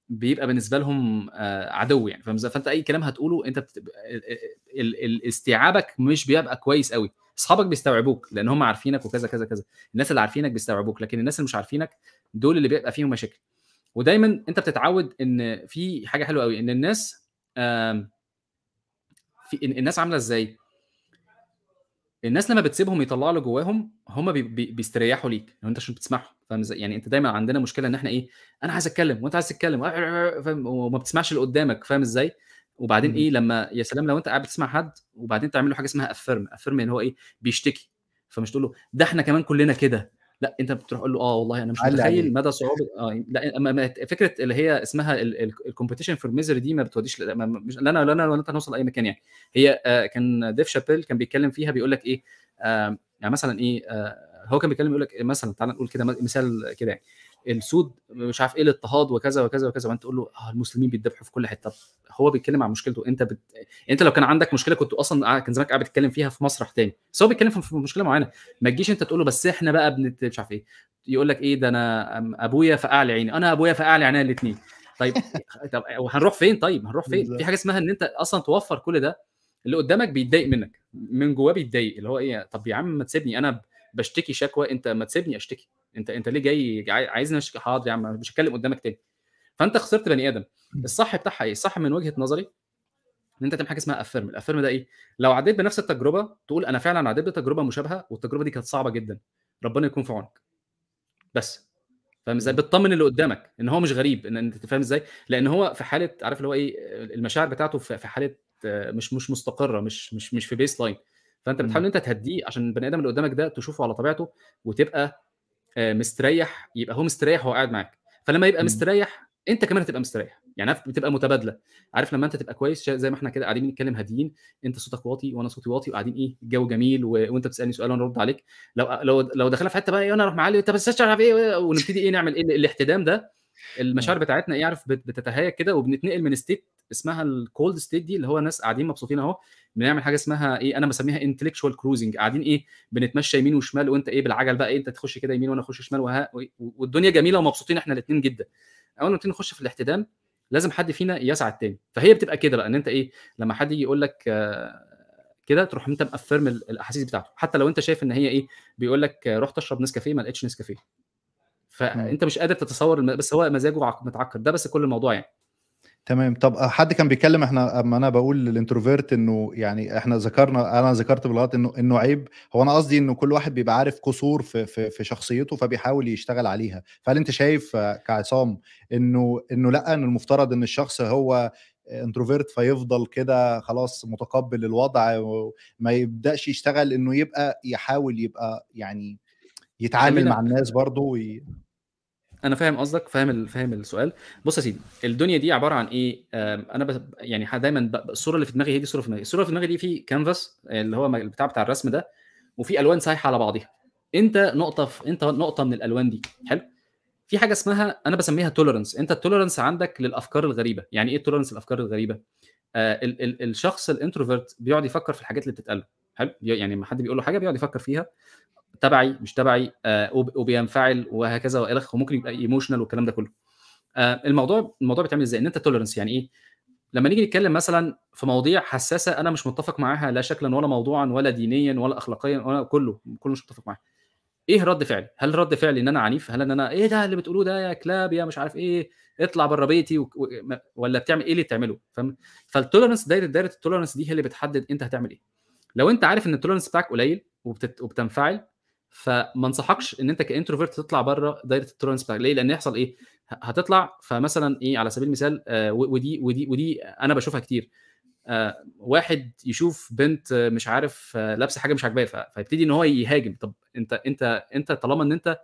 بيبقى بالنسبة لهم آآ عدو يعني فاهم إزاي؟ فأنت أي كلام هتقوله أنت بتبقى ال ال ال استيعابك مش بيبقى كويس أوي، أصحابك بيستوعبوك لإن هم عارفينك وكذا، كذا، كذا، الناس اللي عارفينك بيستوعبوك، لكن الناس اللي مش عارفينك دول اللي بيبقى فيهم مشاكل، ودايمًا أنت بتتعود إن في حاجة حلوة أوي، إن الناس آمم في ال الناس عاملة إزاي؟ الناس لمّا بتسيبهم يطلّعوا اللي جواهم، هم بي بي بيستريحوا ليك، لو أنت عشان بتسمعهم، فاهم إزاي؟ يعني أنت دايمًا عندنا مشكلة إن إحنا إيه، أنا عايز أتكلم وأنت عايز تتكلم فاهم، وما بتسمعش اللي قدامك، فاهم إزاي؟ وبعدين إمم. إيه، لمّا يا سلام لو أنت قاعد بتسمع حد وبعدين تعمل له حاجة اسمها affirm affirm يعني هو إيه، بيشتكي، فمش تقول له ده إحنا كمان كلنا كده، لأ أنت بتروح قايل له آه والله أنا مش علّي عليه. متخيل مدى صعوبة آه لأ ما ما فكرة اللي هي اسمها ال ال الcompetition for misery دي ما بتوديش ل ما مش لا أنا ولا أنا ولا أنت هنوصل لأي مكان يعني، هي آآ كان ديف شابيل كان بيتكلم فيها بيقول لك إيه، آمم يعني مثلًا إيه، آآ هو كان بيتكلم يقول لك مثلًا تعالَ نقول كده م مثال كده يعني، السود مش عارف إيه الاضطهاد وكذا، وكذا، وكذا، وبعدين تقول له آه المسلمين بيتذبحوا في كل حتة، هو بيتكلم عن مشكلته، أنت بت أنت لو كان عندك مشكلة كنت أصلًا قاعد كان زمانك قاعد بتتكلم فيها في مسرح تاني، بس هو بيتكلم في في مشكلة معينة، ما تجيش أنت تقول له بس إحنا بقى بنت مش عارف إيه، يقول لك إيه ده أنا م أبويا فقع لي عيني، أنا أبويا فقع لي عينيا الاتنين، طيب طب وهنروح فين طيب، هنروح فين؟ في بالضبط. حاجة اسمها إن أنت أصلًا توفّر كل ده، اللي قدامك بيتضايق منك، من جواه بيتضايق، اللي هو إيه، طب يا عم ما تسيبني أنا باشتكي شكوى، أنت ما تسيبني أشتكي، أنت أنت ليه جاي عاي عايزني أشتكي، حاضر يا عم مش هاتكلم قدامك تاني، فأنت خسرت بني آدم، الصح بتاعها إيه؟ الصح من وجهة نظري إن أنت تعمل حاجة اسمها affirm الaffirm ده إيه، لو عدّيت بنفس التجربة تقول أنا فعلًا عدّيت بتجربة مشابهة والتجربة دي كانت صعبة جدًا، ربنا يكون في عونك، بس، فاهم إزاي؟ إمم. بتطمن اللي قدامك إن هو مش غريب، إن أنت فاهم إزاي؟ لإن هو في حالة عارف اللي هو إيه، المشاعر بتاعته في في حالة مش مش مستقرة، مش مش مش في baseline فأنت بتحاول إمم. إن أنت تهدّيه عشان البني آدم اللي قدامك ده تشوفه على طبيعته وتبقى آآ مستريّح، يبقى هو مستريّح وهو قاعد معاك، فلمّا يبقى إمم. مستريّح أنت كمان هتبقى مستريّح، يعني عارف بتبقى متبادلة، عارف لمّا أنت تبقى كويس ش زي ما إحنا كده قاعدين بنتكلم هاديين، أنت صوتك واطي وأنا صوتي واطي وقاعدين إيه، الجو جميل و وأنت بتسألني سؤال وأنا أرُد عليك، لو لو لو دخلنا في حتة بقى إيه وأنا أروح معلّي أنت بس مش عارف إيه ونبتدي إيه نعمل إيه الاحتدام ده، آه. المشاعر بتاعتنا إيه عارف بت بتتهيج كده وبنتنقل من state اسمها الcold state دي اللي هو ناس قاعدين مبسوطين أهو، بنعمل حاجة اسمها إيه، أنا باسميها intellectual cruising قاعدين إيه، بنتمشى يمين وشمال وأنت إيه بالعجل بقى إيه، أنت تخش كده يمين وأنا أخش شمال وها والدنيا جميلة ومبسوطين إحنا الاتنين جدًا، أول ما نبتدي نخش في الاحتدام لازم حد فينا يسعى التاني، فهي بتبقى كده بقى إن أنت إيه، لمّا حد ييجي يقول لك كده تروح أنت مaffirm ال الأحاسيس بتاعته، حتى لو أنت شايف إن هي إيه، بيقول لك رُحت أشرب نسكافيه ما لقيتش نسكافيه، إمم. فأنت مش قادر تتصور الم بس هو مزاجه عق متعكر، ده بس كل الموضوع يعني. تمام، طب حد كان بيتكلم إحنا أمّا أنا باقول للintrovert إنه يعني إحنا ذكرنا أنا ذكرت بالغلط إنه إنه عيب، هو أنا قصدي إنه كل واحد بيبقى عارف قصور في في في شخصيته فبيحاول يشتغل عليها، فهل أنت شايف كعصام إنه إنه لأ، إن المفترض إن الشخص هو introvert فيفضل كده خلاص متقبل الوضع وما يبدأش يشتغل إنه يبقى يحاول يبقى يعني يتعامل خلّينا مع الناس برضه وي أنا فاهم قصدك، فاهم ال فاهم السؤال. بُص يا سيدي، الدنيا دي عبارة عن إيه، آمم أنا ب يعني ح دايمًا ب الصورة اللي في دماغي هي دي الصورة في دماغي، الصورة في دماغي دي في canvas اللي هو م البتاع بتاع الرسم ده، وفي ألوان سايحة على بعضيها، أنت نقطة في أنت نقطة من الألوان دي، حلو؟ في حاجة اسمها أنا باسميها tolerance، أنت الtolerance عندك للأفكار الغريبة، يعني إيه tolerance للأفكار الغريبة؟ آآ ال ال الشخص الintrovert بيقعد يفكر في الحاجات اللي بتتقال له، حلو؟ ي يعني أمّا حد بيقول له حاجة بيقعد يفكر فيها، تبعي، مش تبعي، آآ وب وبينفعل وهكذا وإلخ، وممكن يبقى emotional والكلام ده كله. آآ الموضوع الموضوع بيتعمل إزاي؟ إن أنت tolerance يعني إيه؟ لمّا نيجي نتكلم مثلًا في مواضيع حساسة أنا مش متفق معاها لا شكلًا ولا موضوعًا ولا دينيًا ولا أخلاقيًا ولا كله، كله مش متفق معاه. إيه رد فعلي؟ هل رد فعلي إن أنا عنيف؟ هل إن أنا إيه ده اللي بتقولوه ده يا كلاب يا مش عارف إيه، اطلع برّه بيتي وك و م والّا بتعمل إيه اللي بتعمله، فاهم؟ فالtolerance دايرة دايرة الtolerance دي هي اللي بتحدد أنت هتعمل إيه. لو أنت عارف إن الtolerance بتاعك قليل وبتت وبتنفعل، فما انصحكش إن أنت كintrovert تطلع برّه دايرة الtolerance بتاعك، ليه؟ لأن هيحصل إيه، ه هتطلع فمثلًا إيه، على سبيل المثال آآ و ودي ودي ودي أنا باشوفها كتير، آآ واحد يشوف بنت مش عارف لابسة حاجة مش عاجباه، ف فيبتدي إن هو يهاجم، طب أنت أنت أنت طالما إن أنت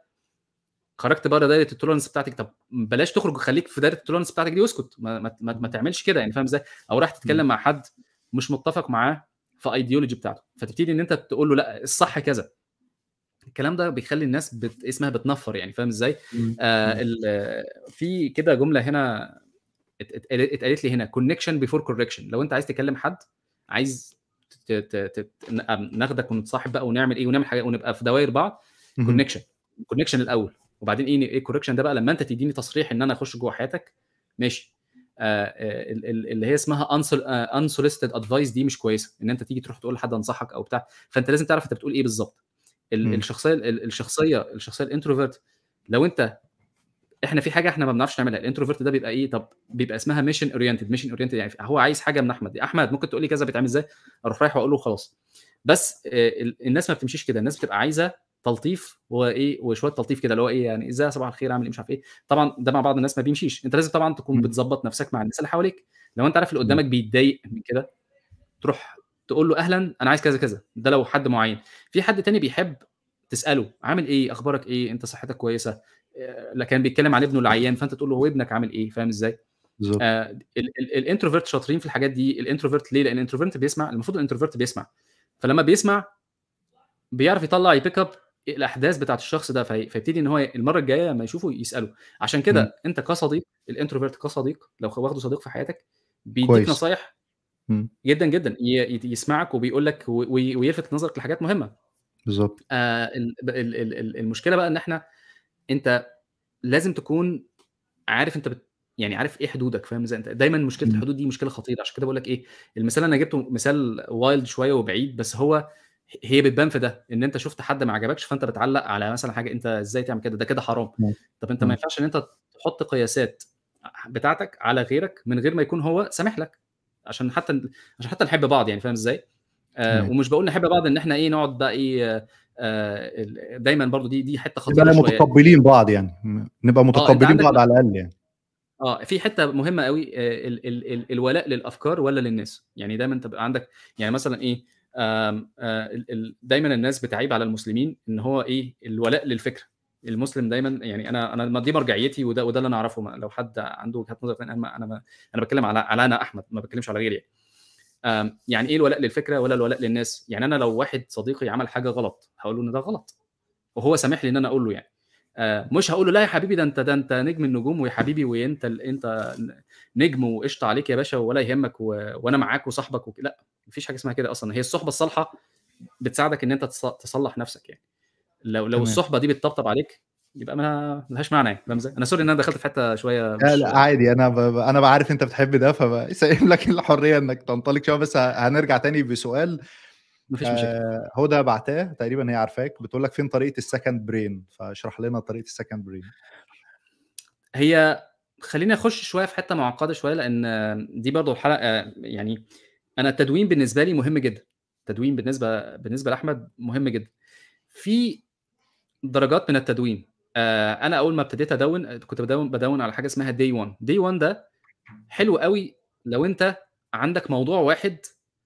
خرجت برّه دايرة الtolerance بتاعتك، طب بلاش تخرج وخليك في دايرة الtolerance بتاعتك دي واسكت، ما ما ما ما تعملش كده يعني فاهم إزاي؟ أو رايح تتكلم إمم. مع حد مش متفق معاه في ideology بتاعته، فتبتدي إن أنت تقول له لأ الصح كذا. الكلام ده بيخلّي الناس بت اسمها بتنفّر يعني فاهم إزاي؟ إمم، آآ إمم. ال في كده جملة هنا ات اتقال اتقالت لي هنا connection before correction لو أنت عايز تكلم حد، عايز ت ت ت ن ناخدك ونتصاحب بقى ونعمل إيه، ونعمل حاجات ونبقى في دواير بعض، اهم. connection connection الأول، وبعدين إيه إيه الconnection ده بقى لمّا أنت تدّيني تصريح إن أنا أخش جوّه حياتك، ماشي آه، ال- ال- اللي هي اسمها unsolicited advice دي مش كويسه ان انت تيجي تروح تقول لحد انصحك او بتاع فانت لازم تعرف انت بتقول ايه بالظبط ال- مم. الشخصيه ال- الشخصيه الشخصيه الانتروفيرت لو انت احنا في حاجه احنا ما بنعرفش نعملها الانتروفيرت ده بيبقى ايه طب بيبقى اسمها ميشن اورينتد ميشن اورينتد يعني هو عايز حاجه من احمد احمد ممكن تقول لي كذا بيتعمل ازاي اروح رايح واقول له خلاص بس آه، ال- الناس ما بتمشيش كده الناس بتبقى عايزه تلطيف وايه وشويه تلطيف كده اللي هو ايه يعني ازاي صباح الخير عامل ايه مش عارف ايه طبعا ده مع بعض الناس ما بيمشيش انت لازم طبعا تكون مم. بتظبط نفسك مع الناس اللي حواليك لو انت عارف اللي مم. قدامك بيتضايق من كده تروح تقول له اهلا انا عايز كذا كذا ده لو حد معين في حد تاني بيحب تساله عامل ايه اخبارك ايه انت صحتك كويسه آه، لا كان بيتكلم عن ابنه العيان فانت تقول له هو ابنك عامل ايه فاهم ازاي بالظبط آه الانتروفيرت شاطرين في الحاجات دي الانتروفيرت ليه لان الانتروفيرت بيسمع المفروض الانتروفيرت بيسمع فلما بيسمع بيعرف يطلع يبيك اب الاحداث بتاعت الشخص ده في- فيبتدي ان هو المره الجايه لما يشوفه يساله عشان مم. كده انت كصديق الانتروفيرت كصديق لو واخده صديق في حياتك بيديك كويس نصايح مم. جدا جدا ي- يسمعك وبيقول لك و- وي- ويلفت نظرك لحاجات مهمه بالظبط آه ال- ال- ال- ال- المشكله بقى ان احنا انت لازم تكون عارف انت بت... يعني عارف ايه حدودك فاهم ازاي انت دايما مشكله مم. الحدود دي مشكله خطيره عشان كده بقول لك ايه المثال اللي انا جبته مثال وايلد شويه وبعيد بس هو هي بتبان في ده ان انت شفت حد ما عجبكش فانت بتعلق على مثلا حاجه انت ازاي تعمل كده ده كده حرام مم. طب انت ما مم. ينفعش ان انت تحط قياسات بتاعتك على غيرك من غير ما يكون هو سامح لك عشان حتى عشان حتى نحب بعض يعني فاهم ازاي آه تمام. ومش بقول نحب بعض ان احنا ايه نقعد بقى ايه آه آه دايما برضو دي دي حته نبقى خطيره شويه متقبلين بعض يعني م- نبقى اه انت متقبلين عندك بعض على الاقل يعني اه في حته مهمه قوي آه، ال ال ال الولاء للافكار ولا للناس يعني دايما تبقى عندك يعني مثلا ايه آم، آه، ال- ال- دايما الناس بتعيب على المسلمين ان هو ايه الولاء للفكره المسلم دايما يعني انا انا دي مرجعيتي وده وده اللي انا اعرفه ما- لو حد عنده وجهات نظر ثانيه انا ما- انا ما- انا بتكلم على على انا احمد ما بتكلمش على غيري يعني. آم، يعني ايه الولاء للفكره ولا الولاء للناس يعني انا لو واحد صديقي عمل حاجه غلط هقول له ان ده غلط وهو سامح لي ان انا اقول له يعني آه، مش هقول له لا يا حبيبي ده انت ده انت نجم النجوم ويا حبيبي وانت ال- انت نجم وقشطه عليك يا باشا ولا يهمك و... وانا معاك وصاحبك وك... لا مفيش حاجه اسمها كده اصلا هي الصحبه الصالحه بتساعدك ان انت تص- تصلح نفسك يعني لو لو تمام الصحبه دي بتطبطب عليك يبقى ما لهاش معنى يعني فاهم ازاي؟ انا سوري ان انا دخلت في حته شويه لا مش لا عادي انا ب... ب- انا بعرف انت بتحب ده فسايب لك الحريه انك تنطلق شويه بس ه- هنرجع تاني بسؤال مفيش مشاكل آه هدى بعتاه تقريبا هي عارفاك بتقول لك فين طريقه السكند برين فاشرح لنا طريقه السكند برين هي خليني اخش شويه في حته معقده شويه لان دي برضو الحلقه يعني انا التدوين بالنسبه لي مهم جدا التدوين بالنسبه بالنسبه لاحمد مهم جدا في درجات من التدوين آه، انا اول ما ابتديت ادون كنت بدون بدون على حاجه اسمها دي 1 دي 1 ده حلو قوي لو انت عندك موضوع واحد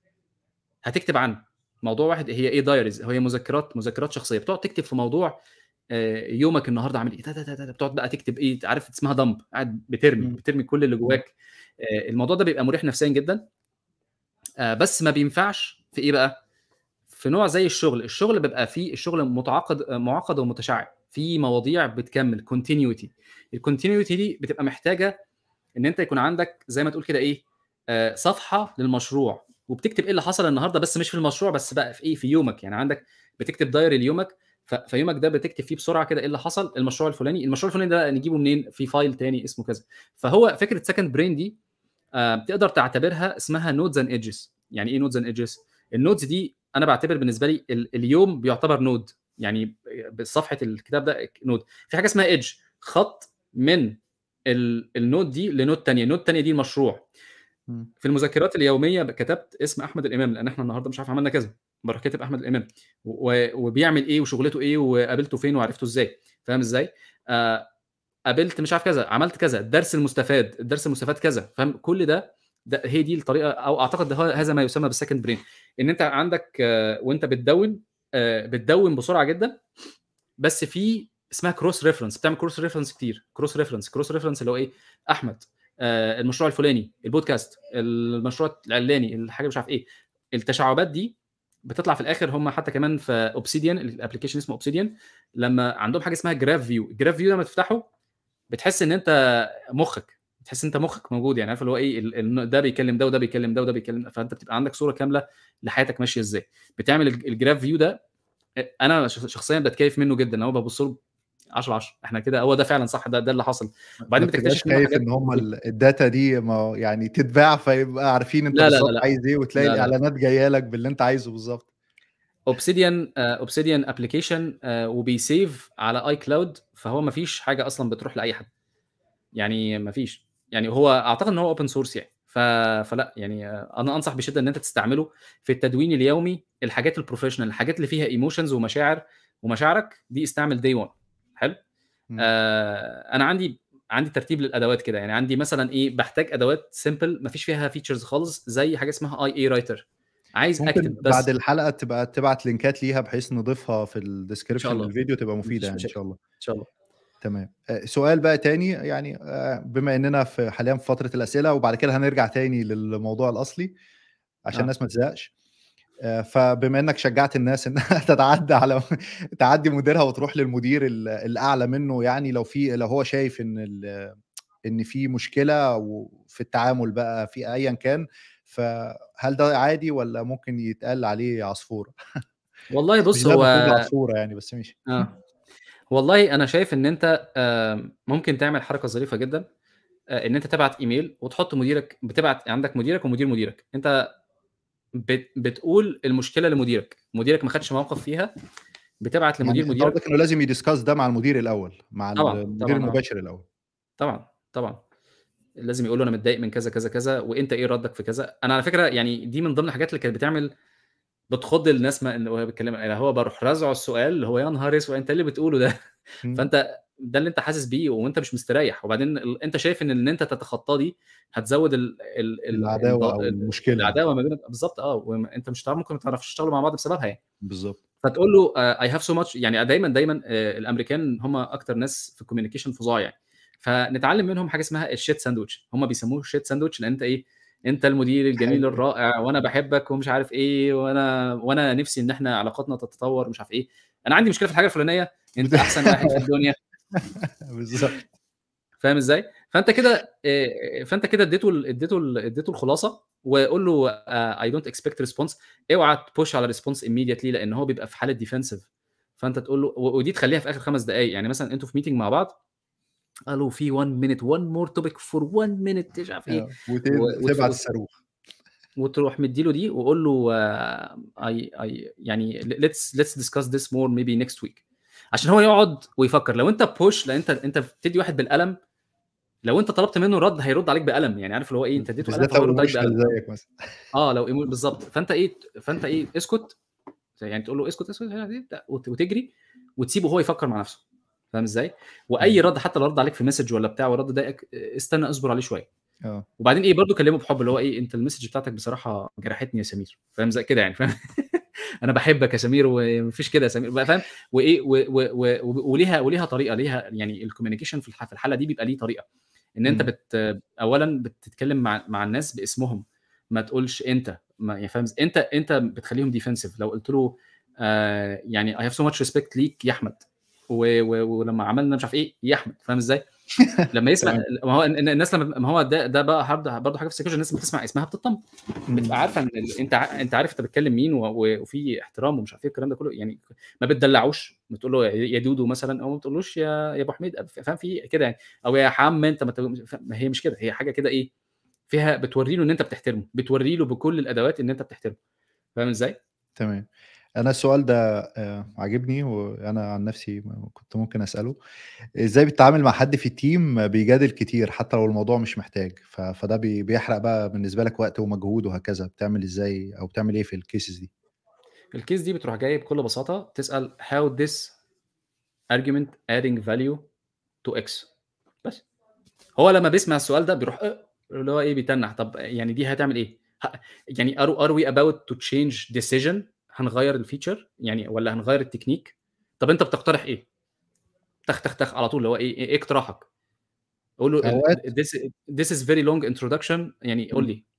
هتكتب عنه موضوع واحد هي ايه دايريز هي مذكرات مذكرات شخصيه بتقعد تكتب في موضوع آه، يومك النهارده عامل ايه ده- ده- ده- ده- بتقعد بقى تكتب ايه عارف اسمها دمب قاعد بترمي مم. بترمي كل اللي جواك آه، الموضوع ده بيبقى مريح نفسيا جدا آه، بس ما بينفعش في ايه بقى في نوع زي الشغل الشغل بيبقى فيه الشغل متعاقد آه، معقد ومتشعب في مواضيع بتكمل كونتينيوتي الكونتينيوتي دي بتبقى محتاجه ان انت يكون عندك زي ما تقول كده ايه آه، صفحه للمشروع وبتكتب ايه اللي حصل النهارده بس مش في المشروع بس بقى في ايه في يومك يعني عندك بتكتب دايري ليومك ف- فيومك ده بتكتب فيه بسرعه كده ايه اللي حصل المشروع الفلاني المشروع الفلاني ده نجيبه منين في فايل تاني اسمه كذا فهو فكره سكند برين دي آه، بتقدر تعتبرها اسمها نودز اند ايدجز يعني ايه نودز اند ايدجز النودز دي انا بعتبر بالنسبه لي ال- اليوم بيعتبر نود يعني بصفحه الكتاب ده نود في حاجه اسمها ايدج خط من ال- النود دي لنود تانية النود التانية دي المشروع مم. في المذكرات اليوميه كتبت اسم احمد الامام لان احنا النهارده مش عارف عملنا كذا بروح كاتب احمد الامام و- وبيعمل ايه وشغلته ايه وقابلته فين وعرفته ازاي فاهم ازاي آه قابلت مش عارف كذا عملت كذا الدرس المستفاد الدرس المستفاد كذا فاهم كل ده ده هي دي الطريقه او اعتقد ده هو- هذا ما يسمى بالسكند برين ان انت عندك آه، وانت بتدون آه، بتدون بسرعه جدا بس في اسمها كروس ريفرنس بتعمل كروس ريفرنس كتير كروس ريفرنس كروس ريفرنس اللي هو ايه احمد آه، المشروع الفلاني البودكاست المشروع العلاني الحاجه مش عارف ايه التشعبات دي بتطلع في الاخر هم حتى كمان في اوبسيديان الابلكيشن اسمه اوبسيديان لما عندهم حاجه اسمها جراف فيو الجراف فيو لما تفتحه بتحس ان انت مخك بتحس ان انت مخك موجود يعني عارف اللي هو ايه ال- ال- ده بيكلم ده وده بيكلم ده وده بيكلم ده فانت بتبقى عندك صوره كامله لحياتك ماشيه ازاي بتعمل الج- الجراف فيو ده انا ش- شخصيا بتكيف منه جدا انا ببص له 10 10 إحنا كده هو ده فعلًا صح ده ده اللي حصل، ما ما وبعدين بتبقاش بتكتشف منه خايف حاجات إن هم كتير. ال الdata دي ما يعني تتباع فيبقى عارفين أنت لا، لا، لا، بالضبط لأ، عايز إيه وتلاقي لا، لا. الإعلانات جاية لك باللي أنت عايزه بالضبط. Obsidian آآ Obsidian application آآ وبيsave على iCloud فهو ما فيش حاجة أصلًا بتروح لأي حد. يعني ما فيش، يعني هو أعتقد إن هو open source يعني، ف فلأ يعني أنا أنصح بشدة إن أنت تستعمله في التدوين اليومي، الحاجات الprofessional الحاجات اللي فيها emotions ومشاعر ومشاعرك دي استعمل day one حلو؟ إمم. آآ أنا عندي عندي ترتيب للأدوات كده، يعني عندي مثلًا إيه، باحتاج أدوات simple ما فيش فيها features خالص زي حاجة اسمها IA writer عايز ممكن أكتب بعد بس. الحلقة تبقى تبعت لينكات ليها بحيث نضيفها في إن شاء الdescription الله، للفيديو تبقى ما مفيدة فيش يعني إن مشاكل، شاء الله. إن شاء الله. تمام. آآ سؤال بقى تاني يعني آآ بما إننا في حاليًا في فترة الأسئلة وبعد كده هنرجع تاني للموضوع الأصلي عشان آه. الناس ما تزهقش. آآ فبما إنك شجعت الناس إنها تتعدى على تعدّي مديرها وتروح للمدير ال الأعلى منه يعني لو في لو هو شايف إن ال إن في مشكلة وفي التعامل بقى في أيًا كان، فهل ده عادي والّا ممكن يتقال عليه عصفورة؟ والله مش بُص ده هو المفروض عصفورة يعني بس ماشي. آه. والله أنا شايف إن أنت آآ ممكن تعمل حركة ظريفة جدًا، آآ إن أنت تبعت إيميل وتحط مديرك بتبعت عندك مديرك ومدير مديرك، أنت بت بتقول المشكلة لمديرك، مديرك ما خدش موقف فيها، بتبعت يعني لمدير أنت مديرك قصدك إنه لازم يdiscuss ده مع المدير الأول، مع طبعًا، المدير طبعًا آه. المباشر الأول. طبعًا، طبعًا. لازم يقول له أنا متضايق من كذا، كذا، كذا وأنت إيه ردك في كذا. أنا على فكرة يعني دي من ضمن الحاجات اللي كانت بتعمل بتخض الناس ما وهي بتكلم اللي هو باروح رازعه السؤال اللي هو يا نهار أسود أنت إيه اللي بتقوله ده؟ إمم. فأنت ده اللي أنت حاسس بيه وأنت مش مستريح، وبعدين ال أنت شايف إن إن أنت تتخطاه دي هتزوّد ال ال ال الض العداوة أو ال المشكلة يعني. العداوة ما بينك بالضبط آه، وأنت مش هتع ممكن ما تعرفوش تشتغلوا مع بعض بسببها يعني. بالضبط. فتقول له آآ I have so much يعني دايمًا، دايمًا آآ الأمريكان هم أكتر ناس في الcommunication فظاع يعني، فنتعلم منهم حاجة اسمها الshit sandwich هم بيسموه shit sandwich لأن أنت إيه، أنت المدير الجميل حلو. الرائع وأنا باحبك ومش عارف إيه، وأنا وأنا نفسي إن إحنا علاقاتنا تتطور ومش عارف إيه، أنا عندي مشكلة في الحاجة الفلانية، أنت أحسن واحد في الدنيا. بالضبط. فاهم إزاي؟ فأنت كده آآ فأنت كده اديته ال اديته ال اديته الخلاصة وقُل له آآ I don't expect response اوعى تpush على response immediately لأن هو بيبقى في حالة defensive فأنت تقول له و ودي تخلّيها في آخر 5 دقايق، يعني مثلًا أنتم في meeting مع بعض قالوا في 1 minute one more topic for 1 minute مش عارف إيه آه. وت و وتف تبعت وت الصاروخ. وتروح مدّي له دي وقُل له I I يعني let's let's discuss this more maybe next week عشان هو يقعد ويفكر، لو أنت push لأن أنت أنت بتدّي واحد بالقلم، لو أنت طلبت منه رَد هيرُد عليك بقلم، يعني عارف اللي هو إيه، أنت اديته قلم بالذات فهو لو هيرُد عليك emotional بقلم. زيك مثلًا. آه لو emo بالضبط، فأنت إيه فأنت إيه اسكت يعني تقول له اسكت، اسكت وت وتجري وتسيبه هو يفكر مع نفسه، فاهم إزاي؟ وأي إمم. رَد حتى لو رَد عليك في message والّا بتاع والرد ضايقك استنى اصبر عليه شوية. آه. وبعدين إيه برضه كلمه بحُب اللي هو إيه أنت الmessage بتاعتك بصراحة جرحتني يا سمير، فاهم إزاي؟ كده يعني فاهم أنا باحبك يا سمير وما فيش كده يا سمير بقى فاهم؟ وإيه و و و وليها وليها طريقة ليها يعني الcommunication في الح في الحالة دي بيبقى ليه طريقة، إن أنت إمم. بت أولًا بتتكلم مع مع الناس باسمهم، ما تقولش أنت ما يعني فاهم إز أنت أنت بتخلّيهم defensive لو قُلت له آآ يعني I have so much respect ليك يا أحمد و و ولمّا عملنا مش عارف إيه يا أحمد، فاهم إزاي؟ لمّا يسمع تمام. ما هو ال الناس لمّا ما هو ده ده بقى برضه برضه حاجة في الpsychology الناس لمّا بتسمع اسمها بتطمن، إمم. بتبقى عارفة إن ال أنت ع أنت عارف أنت بتكلم مين و و وفي احترام ومش عارف إيه الكلام ده كله، يعني ما بتدلّعوش، بتقول له يا دودو مثلًا أو ما بتقولوش يا يا أبو حميد فاهم في كده يعني، أو يا حَم أنت ما ت ما هي مش كده، هي حاجة كده إيه، فيها بتورّي له إن أنت بتحترمه، بتورّي له بكل الأدوات إن أنت بتحترمه، فاهم إزاي؟ تمام. أنا السؤال ده آآ عاجبني وأنا عن نفسي م كنت ممكن أسأله، إزاي بتتعامل مع حد في الteam بيجادل كتير حتى لو الموضوع مش محتاج، ف فده بي بيحرق بقى بالنسبة لك وقت ومجهود وهكذا، بتعمل إزاي أو بتعمل إيه في الcases دي؟ الcase دي بتروح جاي بكل بساطة تسأل how this argument adding value to X بس. هو لمّا بيسمع السؤال ده بيروح أ اللي هو إيه بيتنّح، طب يعني دي هتعمل إيه؟ ه يعني are are we about to change decision هنغيّر الfeature يعني والّا هنغيّر التكنيك؟ طب أنت بتقترح إيه؟ تخ، تخ، تخ على طول اللي هو إيه إيه اقتراحك؟ قُل له ال أوقات this this is very long introduction يعني قُل إمم. لي.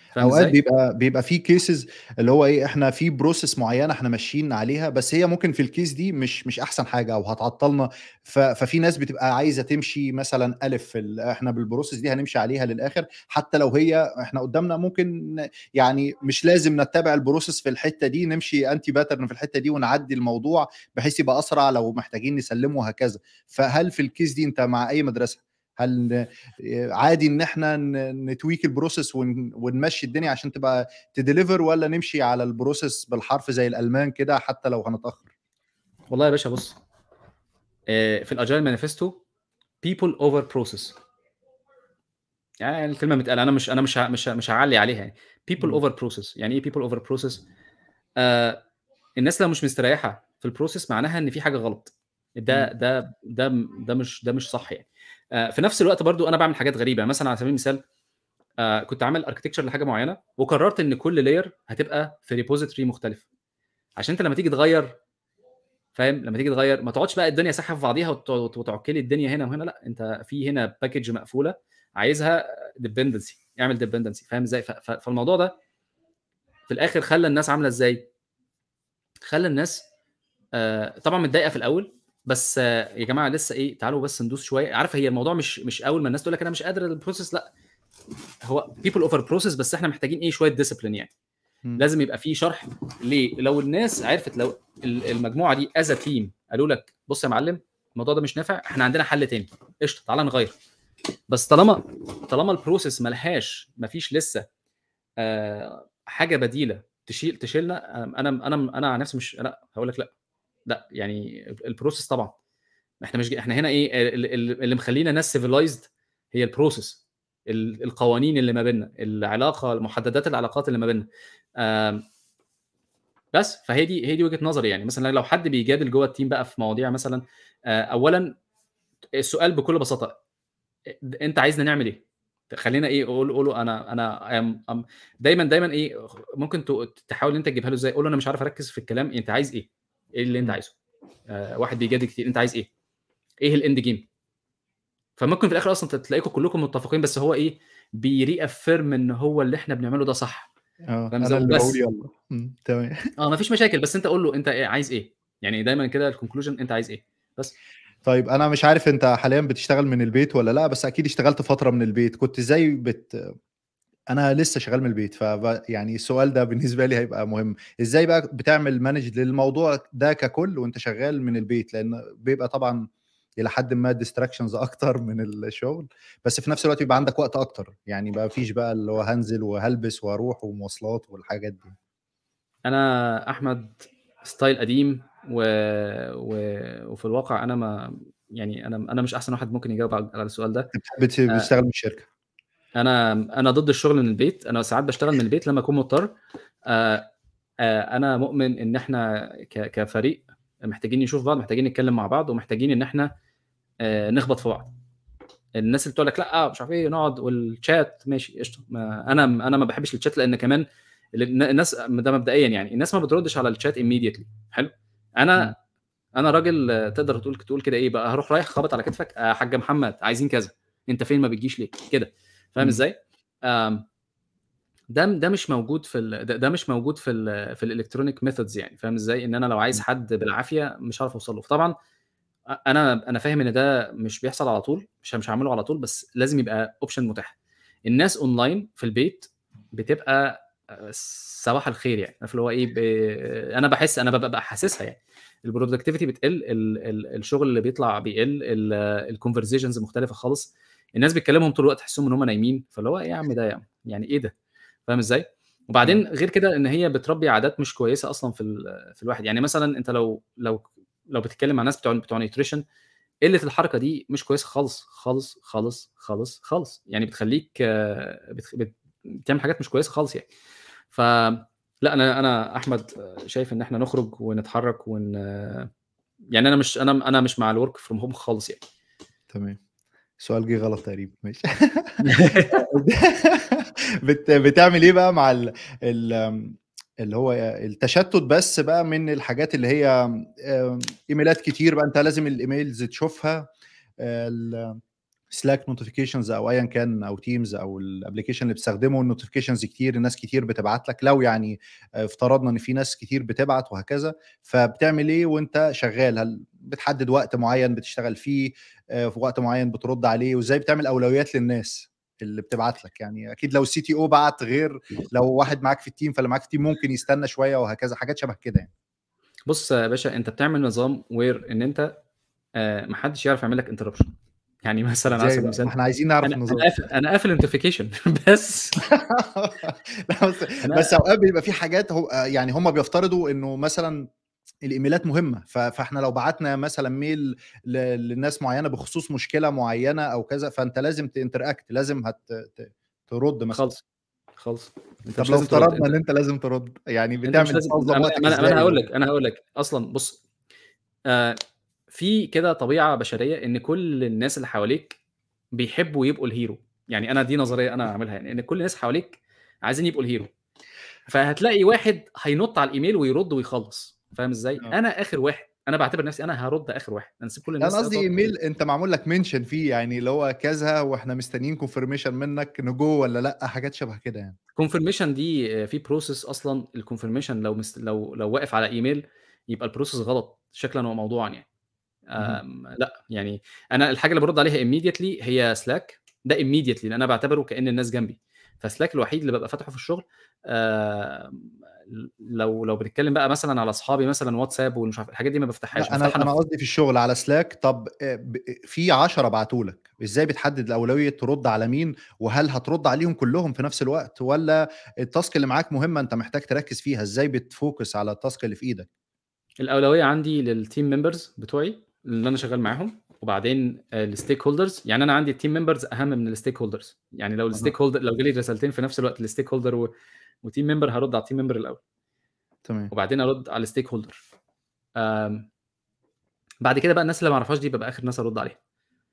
فاهم أوقات إزاي؟ بيبقى بيبقى في cases اللي هو إيه، إحنا في process معيّنة إحنا ماشيين عليها، بس هي ممكن في الcase دي مش مش أحسن حاجة أو هتعطّلنا، ف ففي ناس بتبقى عايزة تمشي مثلًا ألِف في ال إحنا بالprocess دي هنمشي عليها للآخر، حتى لو هي إحنا قدّامنا ممكن يعني مش لازم نتّبع الprocess في الحتّة دي، نمشي anti pattern في الحتّة دي ونعدّي الموضوع بحيث يبقى أسرع لو محتاجين نسلّمه وهكذا. فهل في الcase دي أنت مع أي مدرسة، هل آآ عادي إن إحنا ن نtweak الprocess ون ونمشّي الدنيا عشان تبقى تdeliver والّا نمشي على الprocess بالحرف زي الألمان كده حتى لو هنتأخر؟ والله يا باشا بُص آآ في الagile manifesto people over process. يعني الكلمة متقالة، أنا مش أنا مش ه مش ه مش هاعلّي عليها يعني. people إمم. over process يعني إيه people over process؟ آآ الناس لو مش مستريّحة في الprocess معناها إن في حاجة غلط. ده إمم. ده ده م ده مش ده مش صح يعني. آآ في نفس الوقت برضه أنا باعمل حاجات غريبة، يعني مثلًا على سبيل المثال آآ كنت عامل architecture لحاجة معيّنة وقررت إن كل layer هتبقى في repository مختلف. عشان أنت لمّا تيجي تغيّر فاهم، لمّا تيجي تغيّر ما تقعدش بقى الدنيا سايحة في بعضيها وت وتعُك لي الدنيا هنا وهنا لأ، أنت في هنا package مقفولة عايزها dependency اعمل dependency فاهم إزاي؟ ف ف فالموضوع ده في الآخر خلّى الناس عاملة إزاي؟ خلّى الناس آآ طبعًا متضايقة في الأول، بس يا جماعة لسه إيه، تعالوا بس ندوس شوية عارف هي الموضوع مش مش أول ما الناس تقول لك أنا مش قادرة الprocess لأ، هو people over process بس إحنا محتاجين إيه، شوية discipline يعني. إمم. لازم يبقى في شرح ليه؟ لو الناس عرفت لو ال المجموعة دي as a team قالوا لك بُص يا معلم الموضوع ده مش نافع، إحنا عندنا حل تاني، قشطة تعالَ نغيّر. بس طالما طالما الprocess ما لهاش ما فيش لسه آآ حاجة بديلة تشيل تشيلنا أنا أنا أنا عن نفسي مش لأ، هاقول لك لأ، لأ يعني الprocess طبعًا. إحنا مش ج إحنا هنا إيه ال ال اللي مخلّينا ناس civilized هي الprocess ال القوانين اللي ما بيننا، العلاقة محددات العلاقات اللي ما بيننا. آمم بس، فهي دي هي دي وجهة نظري يعني، مثلًا لو حد بيجادل جوّه الteam بقى في مواضيع مثلًا آآ أولًا السؤال بكل بساطة أ د أنت عايزنا نعمل إيه؟ خلّينا إيه قُل قُل له أنا أنا I'm I'm دايمًا دايمًا إيه خ ممكن ت تحاول إن أنت تجيبها له إزاي، قُل له أنا مش عارف أركّز في الكلام، أنت عايز إيه؟ إيه اللي أنت إمم. عايزه؟ آآ واحد بيجادل كتير، أنت عايز إيه؟ إيه الend game؟ فممكن في الآخر أصلًا ت تلاقيكم كلّكم متفقين، بس هو إيه بيreaffirm إن هو اللي إحنا بنعمله ده صح، آه، فاهم إزاي؟ أنا اللي باقول وبس. يالّا. إمم، تمام. آه، ما فيش مشاكل، بس أنت قُل له أنت إيه عايز إيه؟ يعني دايمًا كده الconclusion أنت عايز إيه؟ بس. طيب أنا مش عارف أنت حاليًا بتشتغل من البيت والّا لأ، بس أكيد اشتغلت فترة من البيت، كنت إزاي بت أنا لسه شغال من البيت، فب يعني السؤال ده بالنسبة لي هيبقى مهم، إزاي بقى بتعمل manage للموضوع ده ككُلّ وأنت شغال من البيت؟ لإن بيبقى طبعًا إلى حدٍ ما distractions أكتر من الشغل، بس في نفس الوقت بيبقى عندك وقت أكتر، يعني ما فيش بقى اللي هو هانزل وهالبس وهاروح ومواصلات والحاجات دي. أنا أحمد style قديم و و وفي الواقع أنا ما يعني أنا أنا مش أحسن واحد ممكن يجاوب على على السؤال ده. أنت بتحب ت آآ بتشتغل من الشركة. أنا أنا ضد الشغل من البيت، أنا ساعات باشتغل من البيت لمّا أكون مضطر. آآ آآ أنا مؤمن إن إحنا ك كفريق محتاجين نشوف بعض، محتاجين نتكلم مع بعض، ومحتاجين إن إحنا آآ نخبط في بعض. الناس اللي بتقول لك لأ، مش عارف إيه، نقعد والchat ماشي قشطة، ما أنا أنا ما باحبش الchat لإن كمان ال الن الناس ده مبدئيًا يعني، الناس ما بتردش على الchat immediately حلو؟ إمم. أنا أنا راجل تقدر تقول تقول كده إيه بقى، هاروح رايح خابط على كتفك، يا حاج محمد عايزين كذا، أنت فين ما بتجيش ليه؟ كده، فاهم إمم. إزاي؟ آمم ده ده مش موجود في ال ده ده مش موجود في ال في الelectronic methods يعني، فاهم إزاي؟ إن أنا لو عايز إمم. حد بالعافية مش هاعرف أوصل له، فطبعًا أ أنا أنا فاهم إن ده مش بيحصل على طول، مش مش هاعمله على طول، بس لازم يبقى option متاح. الناس online في البيت بتبقى آآ صباح الخير يعني، عارف اللي هو إيه، ب أنا باحس أنا بابقى حاسسها يعني، الproductivity بتقل، ال ال الشغل اللي بيطلع بيقل، ال الconversations مختلفة خالص، الناس بتكلمهم طول الوقت تحسّهم إن هُم نايمين، فاللي هو إيه يا عم ده يا عم، يعني إيه ده؟ فاهم إزاي؟ آه. وبعدين غير كده إن هي بتربي عادات مش كويسة أصلًا في ال في الواحد، يعني مثلًا أنت لو لو لو بتتكلم مع ناس بتوع بتوع nutrition قلة الحركة دي مش كويسة خالص، خالص، خالص، خالص، خالص، يعني بتخلّيك بتخ بت بتعمل حاجات مش كويسة خالص يعني. ف لأ أنا أنا أحمد شايف إن إحنا نخرج ونتحرك ون يعني أنا مش أنا أنا مش مع الwork from home خالص يعني. تمام. السؤال جه غلط تقريبًا، ماشي. بت بتعمل إيه بقى مع ال ال آمم اللي هو التشتت بس بقى من الحاجات اللي هي آمم إيميلات كتير بقى أنت لازم الemails تشوفها، ال Slack notifications أو أيًا كان أو Teams أو الapplication اللي بتستخدمه الnotifications كتير، ناس كتير بتبعت لك، لو يعني افترضنا إن في ناس كتير بتبعت وهكذا، فبتعمل إيه وأنت شغال؟ هل بتحدد وقت معين بتشتغل فيه، آآ في وقت معين بترد عليه، وإزاي بتعمل أولويات للناس اللي بتبعت لك؟ يعني أكيد لو الCTO بعت غير لو واحد معاك في الteam، فاللي معاك في الteam ممكن يستنى شوية وهكذا، حاجات شبه كده يعني. بُص يا باشا، أنت بتعمل نظام where إن أنت آآ ما حدش يعرف يعمل لك interruption يعني مثلًا على إزاي سبيل بقى؟ ما المثال إحنا عايزين نعرف أنا النظام. أنا قافل أنا قافل notification بس لأ بس أنا بس أوقات بيبقى في حاجات هو يعني هم بيفترضوا إنه مثلًا الإيميلات مهمة، ف فإحنا لو بعتنا مثلًا mail ل لناس معينة بخصوص مشكلة معينة أو كذا، فأنت لازم تinteract لازم هت ت ترد مثلًا. خالص، خالص، أنت طب مش لو لازم ترد افترضنا أنت إن أنت لازم ترد، يعني أنت مش بتعمل لازم بتنظم ما وقتك ما أنا ما أنا إزاي هاقول و لك أنا هاقول لك، أصلًا بُص آآ في كده طبيعة بشرية إن كل الناس اللي حواليك بيحبوا يبقوا الhero يعني أنا دي نظرية أنا عاملها يعني، إن كل الناس حواليك عايزين يبقوا الhero فهتلاقي واحد هينُط على الإيميل ويرد ويخلّص، فاهم إزاي؟ آه. أنا آخر واحد، أنا باعتبر نفسي أنا هارُد آخر واحد، أنا هاسيب كل لأ أنا الناس قصدي تقعد إيميل أنت معمول لك mention فيه، يعني اللي هو كذا وإحنا مستنيين confirmation منك نgo والّا لأ، حاجات شبه كده يعني. confirmation دي في process أصلًا الconfirmation لو مس لو لو واقف على إيميل يبقى الprocess غلط شكلًا وموضوعًا يعني. اهم. آمم لأ، يعني أنا الحاجة اللي بارُد عليها immediately هي Slack ده immediately لأن أنا باعتبره كأن الناس جنبي، فSlack الوحيد اللي بابقى فاتحه في الشغل آمم لو لو بنتكلم بقى مثلًا على أصحابي مثلًا WhatsApp ومش عارف الحاجات دي ما بافتحهاش، لأ أنا بافتحها أنا أنا ف قصدي في الشغل على Slack طب آآ ب في 10 بعتوا لك، إزاي بتحدد الأولوية ترد على مين، وهل هترد عليهم كلهم في نفس الوقت، والّا الtask اللي معاك مهمة أنت محتاج تركّز فيها، إزاي بتfocus على الtask اللي في إيدك؟ الأولوية عندي للteam members بتوعي اللي أنا شغال معاهم، وبعدين آآ الstakeholders يعني أنا عندي الteam members أهم من الstakeholders يعني لو أها. الstakeholder لو جه لي رسالتين في نفس الوقت لstakeholder و وteam member هارُد على الteam member الأول. تمام. وبعدين أرُد على الstakeholder آمم بعد كده بقى الناس اللي ما أعرفهاش دي بابقى آخر ناس أرُد عليها.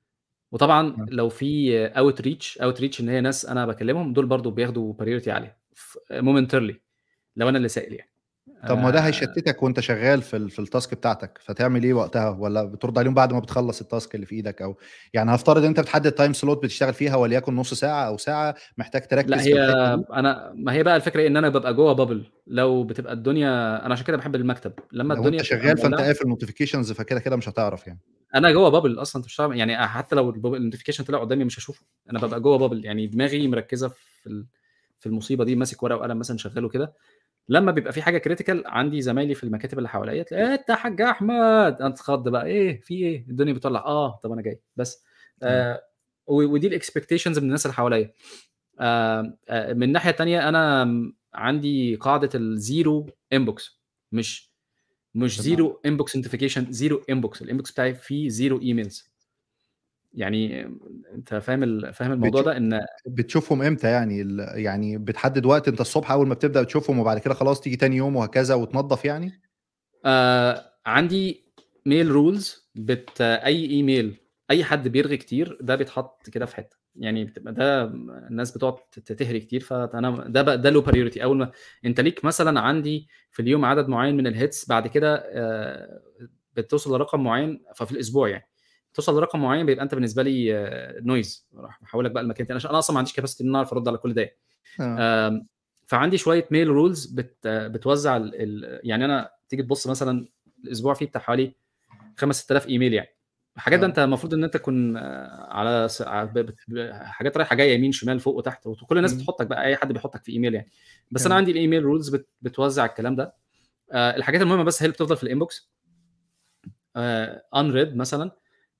وطبعًا آه. لو في outreach outreach إن هي ناس أنا باكلمهم دول برضه بياخدوا priority عالية ف momentarily لو أنا اللي سائل يعني. طب ما هو ده آآ هيشتتك وأنت شغال في ال في الtask بتاعتك، فتعمل إيه وقتها، والّا بترد عليهم بعد ما بتخلّص الtask اللي في إيدك أو يعني هافترض إن أنت بتحدد time slot بتشتغل فيها وليكن نُص ساعة أو ساعة، محتاج لأ تركّز في هي الحتة دي؟ أنا ما هي بقى الفكرة إيه، إن أنا بابقى جوّه bubble لو بتبقى الدنيا أنا عشان كده باحب المكتب، لمّا لو الدنيا أنت بتبقى شغال فأنت مولعة قافل notifications فكده، كده مش هتعرف يعني. أنا جوّه bubble أصلًا أنت مش فاهم يعني حتى لو الب الnotification طلع قدامي مش هاشوفه، أنا بابقى جوّه bubble يعني دماغي مركّزة في ال في المصيبة دي، ماسك ورقة وقلم مثلًا شغّال وكده، لمّا بيبقى في حاجة critical عندي زمايلي في المكاتب اللي حواليّا تلاقي أنت يا حاج أحمد أتخض بقى إيه، في إيه، الدنيا بتولع، آه، طب أنا جاي، بس تمام. آآ و ودي الexpectations من الناس اللي حواليّا. آمم آآ من الناحية التانية أنا م عندي قاعدة الzero inbox مش مش بمعنى؟ zero inbox notification zero inbox الinbox بتاعي فيه zero emails. يعني أنت فاهم ال فاهم الموضوع بتشو ده إن بتشوفهم إمتى يعني ال يعني بتحدد وقت أنت الصبح أول ما بتبدأ تشوفهم وبعد كده خلاص تيجي تاني يوم وهكذا وتنضّف يعني؟ آآ عندي mail rules بت أي email أي حد بيرغي كتير ده بيتحط كده في حتّة، يعني بتبقى ده الناس بتقعد ت تهري كتير فأنا ده ب ده له priority أول ما أنت ليك مثلًا عندي في اليوم عدد معيّن من الhits بعد كده آآ بتوصل لرقم معيّن ففي الأسبوع يعني، توصل لرقم معيّن بيبقى أنت بالنسبة لي noise راح محوّلك بقى لمكان تاني، عشان أنا أصلًا ما عنديش capacity إن أنا أعرف أرُد على كل ده يعني. آه. آمم فعندي شوية mail rules بت بتوزّع ال ال يعني أنا تيجي تبُص مثلًا الأسبوع فيه بتاع حوالي 5، 6000 إيميل يعني، الحاجات ده آه. أنت المفروض إن أنت تكون على س ع ب بت ب حاجات رايحة جاية يمين، شمال، فوق وتحت وكل الناس إمم. بتحطّك بقى أي حد بيحطّك في إيميل يعني، بس أنا جميل. عندي الemail rules بت بتوزّع الكلام ده. آآ الحاجات المهمة بس هي اللي بتفضل في الinbox آآ unread مثلًا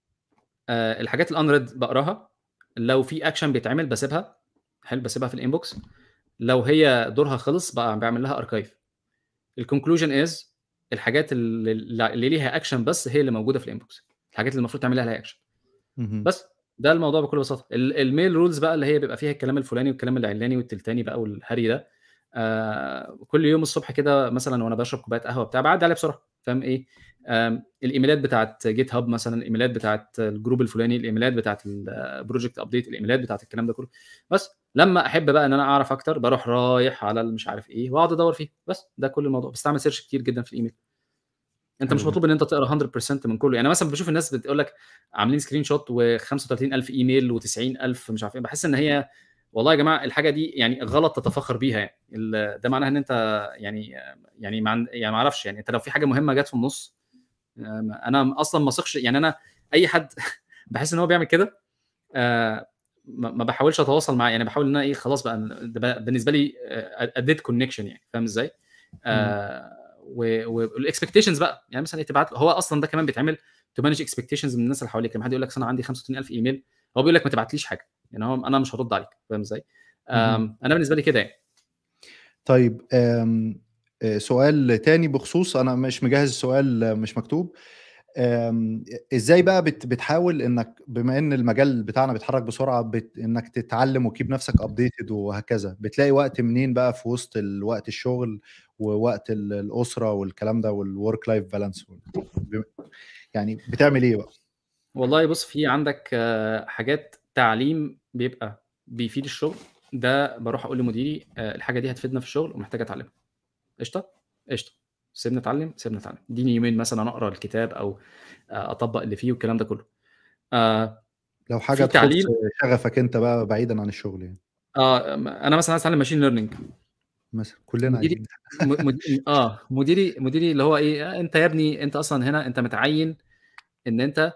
آآ الحاجات الunread باقراها، لو في action بيتعمل باسيبها، حلو، باسيبها في الinbox لو هي دورها خلص ب باعمل لها archive. الconclusion is الحاجات ال ال اللي ليها action بس هي اللي موجودة في الinbox الحاجات اللي المفروض تعمل لها action اهم. بس، ده الموضوع بكل بساطة. ال الmail rules بقى اللي هي بيبقى فيها الكلام الفلاني والكلام العلاني والتلتاني بقى والهري ده، آآ كل يوم الصبح كده مثلًا وأنا باشرب كوباية قهوة بتاع باعدّي عليها بسرعة، فاهم إيه، آمم الإيميلات بتاعة GitHub مثلًا، الإيميلات بتاعة الجروب الفلاني، الإيميلات بتاعة الproject update الإيميلات بتاعة الكلام ده كله، بس. لمّا أحب بقى إن أنا أعرف أكتر باروح رايح على المش عارف إيه وأقعد أدوّر فيه، بس، ده كل الموضوع. باستعمل search كتير جدًا في الإيميل. أنت حلو مش جدًا. مطلوب إن أنت تقرا 100% من كلّه، يعني مثلًا باشوف الناس بتقول لك عاملين screenshot و35.000 إيميل و90.000 مش عارف إيه، باحس إن هي والله يا جماعة الحاجة دي يعني غلط تتفاخر بيها يعني، ال ده معناها إن أنت يعني يعني ما عن يعني ما أعرفش يعني أنت لو في حاجة مهمة جات في النُص آمم، أنا أصلًا ما اثقش يعني أنا أي حد باحس إن هو بيعمل كده آآ، ما ما باحاولش أتواصل معاه، يعني باحاول إن أنا إيه خلاص بقى ده بقى بالنسبة لي آآ، a dead connection يعني فاهم إزاي؟ إمم. آآ، و والexpectations بقى، يعني مثلًا إيه تبعت له هو أصلًا ده كمان بيتعمل to manage expectations من الناس اللي حواليك، لمّا حد يقول لك أصل أنا عندي 65.000 إيميل، هو بيقول لك ما تبعتليش حاجة، يعني هو أنا مش هارُد عليك، فاهم إزاي؟ اهم. آمم، أنا بالنسبة لي كده يعني. طيب آمم، آآ، سؤال تاني بخصوص أنا مش مجهّز السؤال مش مكتوب، آمم، أ إزاي بقى بت بتحاول إنك بما إن المجال بتاعنا بيتحرك بسرعة بت إنك تتعلم وkeep نفسك updated وهكذا، بتلاقي وقت منين بقى في وسط ال وقت الشغل ووقت ال الأسرة والكلام ده والwork life balance وال ب يعني بتعمل إيه بقى؟ والله بُص، في عندك حاجات تعليم بيبقى بيفيد الشغل، ده باروح أقول لمديري آآ، الحاجة دي هتفيدنا في الشغل ومحتاج أتعلمها، قشطة؟ قشطة، سيبني أتعلم، سيبني أتعلم، اديني يومين مثلًا أقرا الكتاب أو أ أطبّق اللي فيه والكلام ده كلّه. آآ، لو حاجة في تخُص تعليم شغفك أنت بقى بعيدًا عن الشغل يعني. آه، م أنا مثلًا عايز أتعلم machine learning مثلًا، كلنا مديري عايزين. م مد آه، مديري مديري اللي هو إيه، أنت يا ابني أنت أصلًا هنا أنت متعيّن إن أنت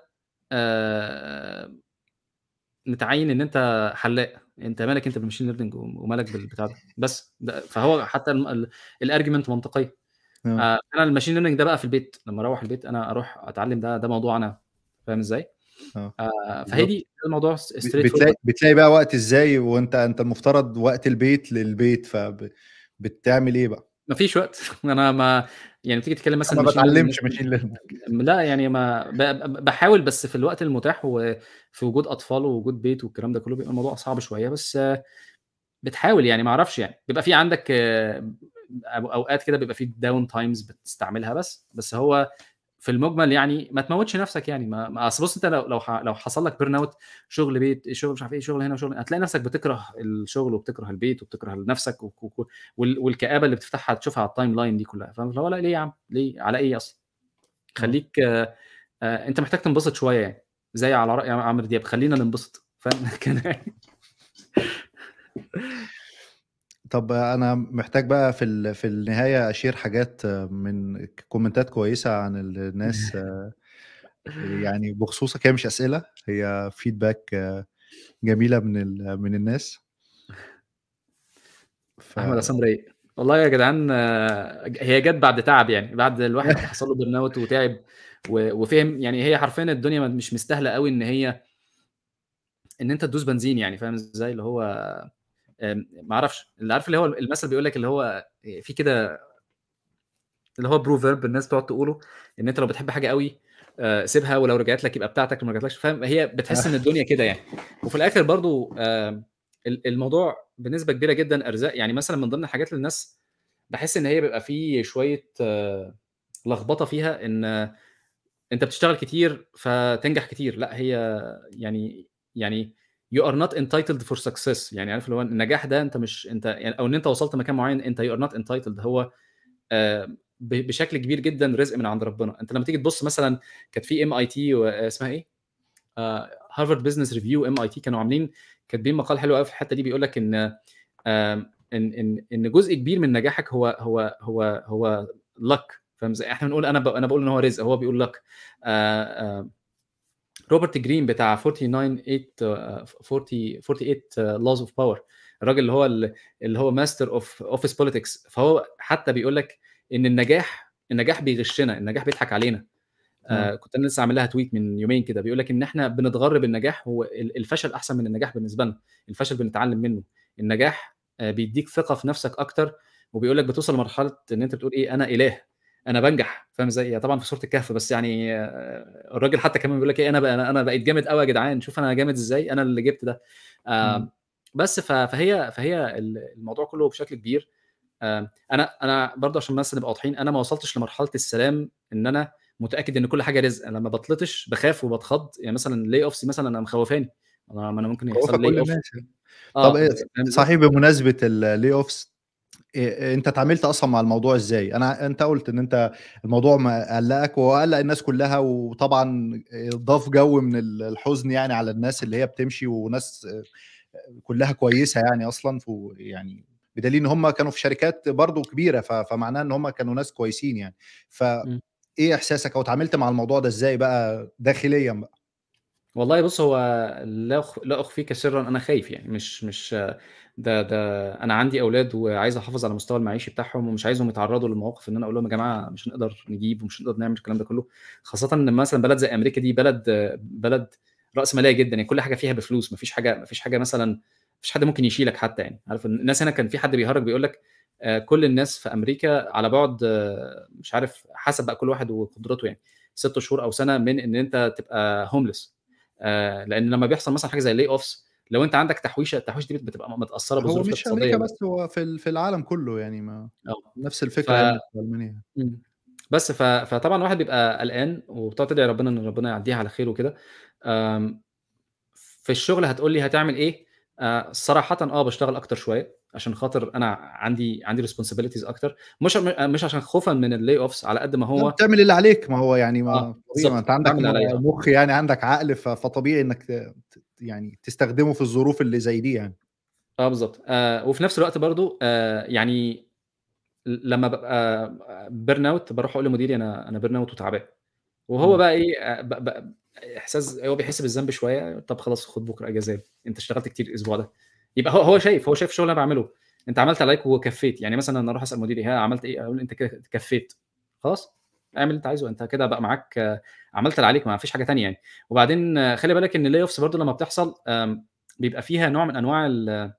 آآ متعيّن إن أنت حلاق، أنت مالك أنت بالmachine learning و ومالك بالبتاع ده، بس د فهو حتى الم ال الargument منطقية. آه. آآ، أنا الmachine learning ده بقى في البيت، لمّا أروّح البيت أنا أروح أتعلم ده ده موضوع أنا، فاهم إزاي؟ آه، آآ، فهي بالضبط. دي الموضوع س ب straight بتلاقي forward. بتلاقي بقى وقت إزاي وأنت أنت المفترض وقت البيت للبيت، فب بتعمل إيه بقى؟ ما فيش وقت، أنا ما يعني تيجي تتكلم أنا مثلًا ما machine learning باتعلمش مثلًا machine learning. لأ يعني ما ب ب باحاول بس في الوقت المتاح وفي وجود أطفال ووجود بيت والكلام ده كلّه، بيبقى الموضوع صعب شوية، بس بتحاول يعني ما أعرفش يعني، بيبقى في عندك أو أوقات كده بيبقى في down times بتستعملها بس، بس هو في المجمل يعني ما تموّتش نفسك يعني، ما ما أصل بُص أنت لو لو ح لو حصل لك burnout شغل بيت، شغل مش عارف إيه، شغل هنا وشغل هتلاقي نفسك بتكره الشغل وبتكره البيت وبتكره نفسك وك وك وال والكآبة اللي بتفتحها تشوفها على الtimeline دي كلّها، فاهم؟ اللي هو لأ ليه يا عم، ليه، على إيه أصلًا؟ آه. خلّيك آآ، أنت محتاج تنبسط شوية يعني، زي على رأي عمرو دياب، خلّينا ننبسط، فاهم؟ كده يعني. طب أنا محتاج بقى في ال في النهاية أشير حاجات من ك كومنتات كويسة عن ال الناس يعني بخصوصك، هي مش أسئلة، هي feedback جميلة من ال من الناس. ف أحمد عصام رايق، والله يا جدعان ج هي جات بعد تعب يعني، بعد الواحد حصل له burnout وتعب و وفِهم يعني هي حرفيًا الدنيا م مش مستاهلة أوي إن هي إن أنت تدوس بنزين يعني، فاهم إزاي؟ اللي هو آمم، ما أعرفش، اللي عارف اللي هو المثل بيقول لك اللي هو في كده اللي هو proverb الناس بتقعد تقوله، إن أنت لو بتحب حاجة أوي آآ، سيبها ولو رجعت لك يبقى بتاعتك، لو ما رجعتلكش فاهم؟ هي بتحس إن الدنيا كده يعني، وفي الآخر برضه آآ، ال الموضوع بنسبة كبيرة جدًا أرزاق، يعني مثلًا من ضمن الحاجات اللي الناس باحس إن هي بيبقى في شوية لخبطة فيها، إن أنت بتشتغل كتير فتنجح كتير، لأ هي يعني يعني you are not entitled for success يعني عارف اللي هو النجاح ده أنت مش أنت يعني أو إن أنت وصلت مكان معين أنت you are not entitled هو آآ، ب بشكل كبير جدًا رزق من عند ربنا، أنت لمّا تيجي تبُص مثلًا كانت في MIT واسمها إيه؟ آآ، Harvard Business Review وMIT كانوا عاملين كاتبين مقال حلو أوي في الحتة دي بيقول لك إن آمم، إن إن إن جزء كبير من نجاحك هو هو هو هو luck فاهم إزاي؟ إحنا بنقول أنا ب أنا باقول إن هو رزق، هو بيقول luck آآ، آآ، روبرت جرين بتاع 49 8 40 48 laws of power الراجل اللي هو ال اللي هو master of office politics فهو حتى بيقول لك إن النجاح النجاح بيغشنا، النجاح بيضحك علينا. آه. آآ، كنت أنا لسه عامل لها tweet من يومين كده، بيقول لك إن إحنا بنتغر بالنجاح، هو ال الفشل أحسن من النجاح بالنسبة لنا، الفشل بنتعلم منه، النجاح آآ، بيدّيك ثقة في نفسك أكتر، وبيقول لك بتوصل لمرحلة إن أنت بتقول إيه أنا إله، أنا بانجح، فاهم إزاي؟ هي طبعًا في سورة الكهف بس يعني الراجل حتى كمان بيقول لك إيه أنا ب أنا بقيت جامد أوي يا جدعان، شوف أنا جامد إزاي، أنا اللي جبت ده. إمم. آآ، بس ف فهي فهي ال الموضوع كله بشكل كبير آآ، أنا أنا برضه عشان بس نبقى واضحين، أنا ما وصلتش لمرحلة السلام إن أنا متأكد إن كل حاجة رزق، أنا لمّا باتلطش باخاف وباتخض، يعني مثلًا layoffs مثلًا أنا مخوفاني، ما ما أنا ممكن يحصل مخوفة لي كل layoff الناس يعني. طب آه، آآ، ب فاهم إزاي؟ صحيح بمناسبة الlayoffs آآ أنت اتعاملت أصلًا مع الموضوع إزاي؟ أنا أنت قُلت إن أنت الموضوع مقلّقك وهو قلّق الناس كلّها، وطبعًا آآ ضاف جو من ال الحزن يعني على الناس اللي هي بتمشي وناس آآ كلّها كويسة يعني أصلًا ف يعني بدليل إن هم كانوا في شركات برضه كبيرة، ف فمعناه إن هم كانوا ناس كويسين يعني. إمم. فإيه إحساسك أو اتعاملت مع الموضوع ده إزاي بقى داخليًا بقى؟ والله بُص، هو لا أخ لا أخفيك سرًا أنا خايف يعني مش مش ده ده أنا عندي أولاد وعايز أحافظ على المستوى المعيشي بتاعهم ومش عايزهم يتعرّضوا لمواقف إن أنا أقول لهم يا جماعة مش هنقدر نجيب ومش هنقدر نعمل الكلام ده كلّه، خاصةً إن مثلًا بلد زي أمريكا دي بلد بلد رأسمالية جدًا، يعني كل حاجة فيها بفلوس، ما فيش حاجة ما فيش حاجة مثلًا ما فيش حد ممكن يشيلك حتى يعني، عارف الناس هنا كان في حد بيهرّج بيقول لك آآ كل الناس في أمريكا على بُعد مش عارف حسب بقى كل واحد وقدرته يعني، 6 شهور أو سَنة من إن أنت تبقى homeless آآ لإن لمّا بيحصل مثلًا حاجة زي layoffs لو أنت عندك تحويشة، التحويشة دي بتبقى متأثّرة هو بالظروف مش الاقتصادية أمريكا و بس، هو في ال في العالم كلّه يعني ما آه. نفس ف الفكرة هنا في ألمانيا. إمم. بس ف فطبعًا الواحد بيبقى قلقان وبتقعد تدعي ربنا إن ربنا يعدّيها على خير وكده. آمم في الشغل هتقول لي هتعمل إيه؟ آآ صراحةً آه باشتغل أكتر شوية، عشان خاطر أنا عندي عندي responsibilities أكتر، مش م مش عشان خوفًا من الlayoffs على قد ما لأ هو بتعمل اللي عليك، ما هو يعني آه، ما طبيعي ما بالضبط، أنت عندك باعمل م اللي عليّا آه. مُخ يعني عندك عقل ف فطبيعي إنك ت ت يعني تستخدمه في الظروف اللي زي دي يعني. آه بالضبط. آآ وفي نفس الوقت برضه آآ يعني ل لمّا بابقى burnout باروح أقول لمديري أنا أنا burnout وتعبان، وهو إمم. بقى إيه ب ب إحساس هو بيحس بالذنب شوية، طَب خلاص خُد بُكرة إجازة، أنت اشتغلت كتير الأسبوع ده، يبقى هو هو شايف، هو شايف الشغل اللي أنا باعمله، أنت عملت اللي عليك وكفّيت، يعني مثلًا أنا أروح أسأل مديري ها عملت إيه؟ يقول لي أنت كده كفّيت، خلاص اعمل اللي أنت عايزه، أنت كده بقى معاك عملت اللي عليك ما فيش حاجة تانية يعني. وبعدين خلِّ بالك إن الlayoffs برضه لمّا بتحصل آمم بيبقى فيها نوع من أنواع ال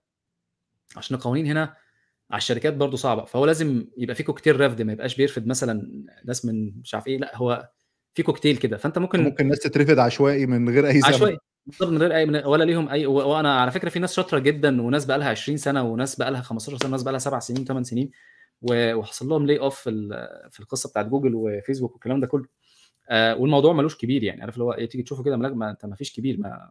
عشان القوانين هنا على الشركات برضه صعبة، فهو لازم يبقى في كوكتيل رفْد ما يبقاش بيرفد مثلًا ناس من مش عارف إيه، لأ هو في كوكتيل كده، فأنت ممكن ممكن ناس تترفد عشوائي من غير أي ذنب. عشوائي، بالضبط من غير أي من ولا ليهم أي و وأنا على فكرة في ناس شاطرة جدًا وناس بقى لها 20 سَنة وناس بقى لها 15 سَنة وناس بقى لها 7 سنين و8 سنين، و وحصل لهم layoff في ال في القصة بتاعة جوجل وفيسبوك والكلام ده كلّه. آآ والموضوع ما لوش كبير يعني، عارف اللي هو إيه، تيجي تشوفه كده ما أنت ما فيش كبير ما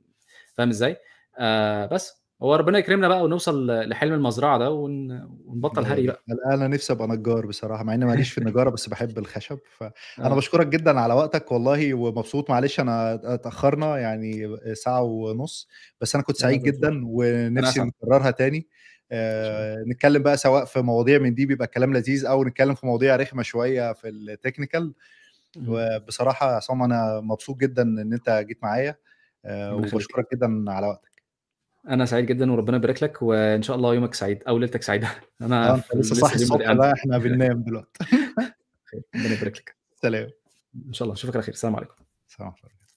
فاهم إزاي؟ آآ بس، هو ربنا يكرمنا بقى ونوصل لحلم المزرعة ده ون ونبطّل يا هري رب. بقى. أنا أنا نِفْسي أبقى نجّار بصراحة، مع إني ما ليش في النجارة بس باحب الخشب، فأنا آه. باشكرك جدًا على وقتك والله ومبسوط معلش أنا ات اتأخرنا يعني ساعة ونُص، بس أنا كنت لا، لا سعيد زي الفل. جدًا أنا ونِفْسي أسعد. نكررها تاني، إن شاء الله. آآ نتكلم بقى سواء في مواضيع من دي بيبقى الكلام لذيذ أو نتكلم في مواضيع رخمة شوية في الtechnical اهم. وبصراحة يا عصام أنا مبسوط جدًا إن أنت جيت معايا، آآ ربنا يخلّيك. وباشكرك جدًا على وقتك. أنا سعيد جدًا وربنا يبارك لك، وإن شاء الله يومك سعيد أو ليلتك سعيدة، أنا آه أنت ف لسه لسه صاحي اليوم بادئ الصبح عندي. بقى إحنا بننام دلوقتي. خير، ربنا يبارك لك. سلام. إن شاء الله، أشوفك على خير، السلام عليكم. السلام عليكم.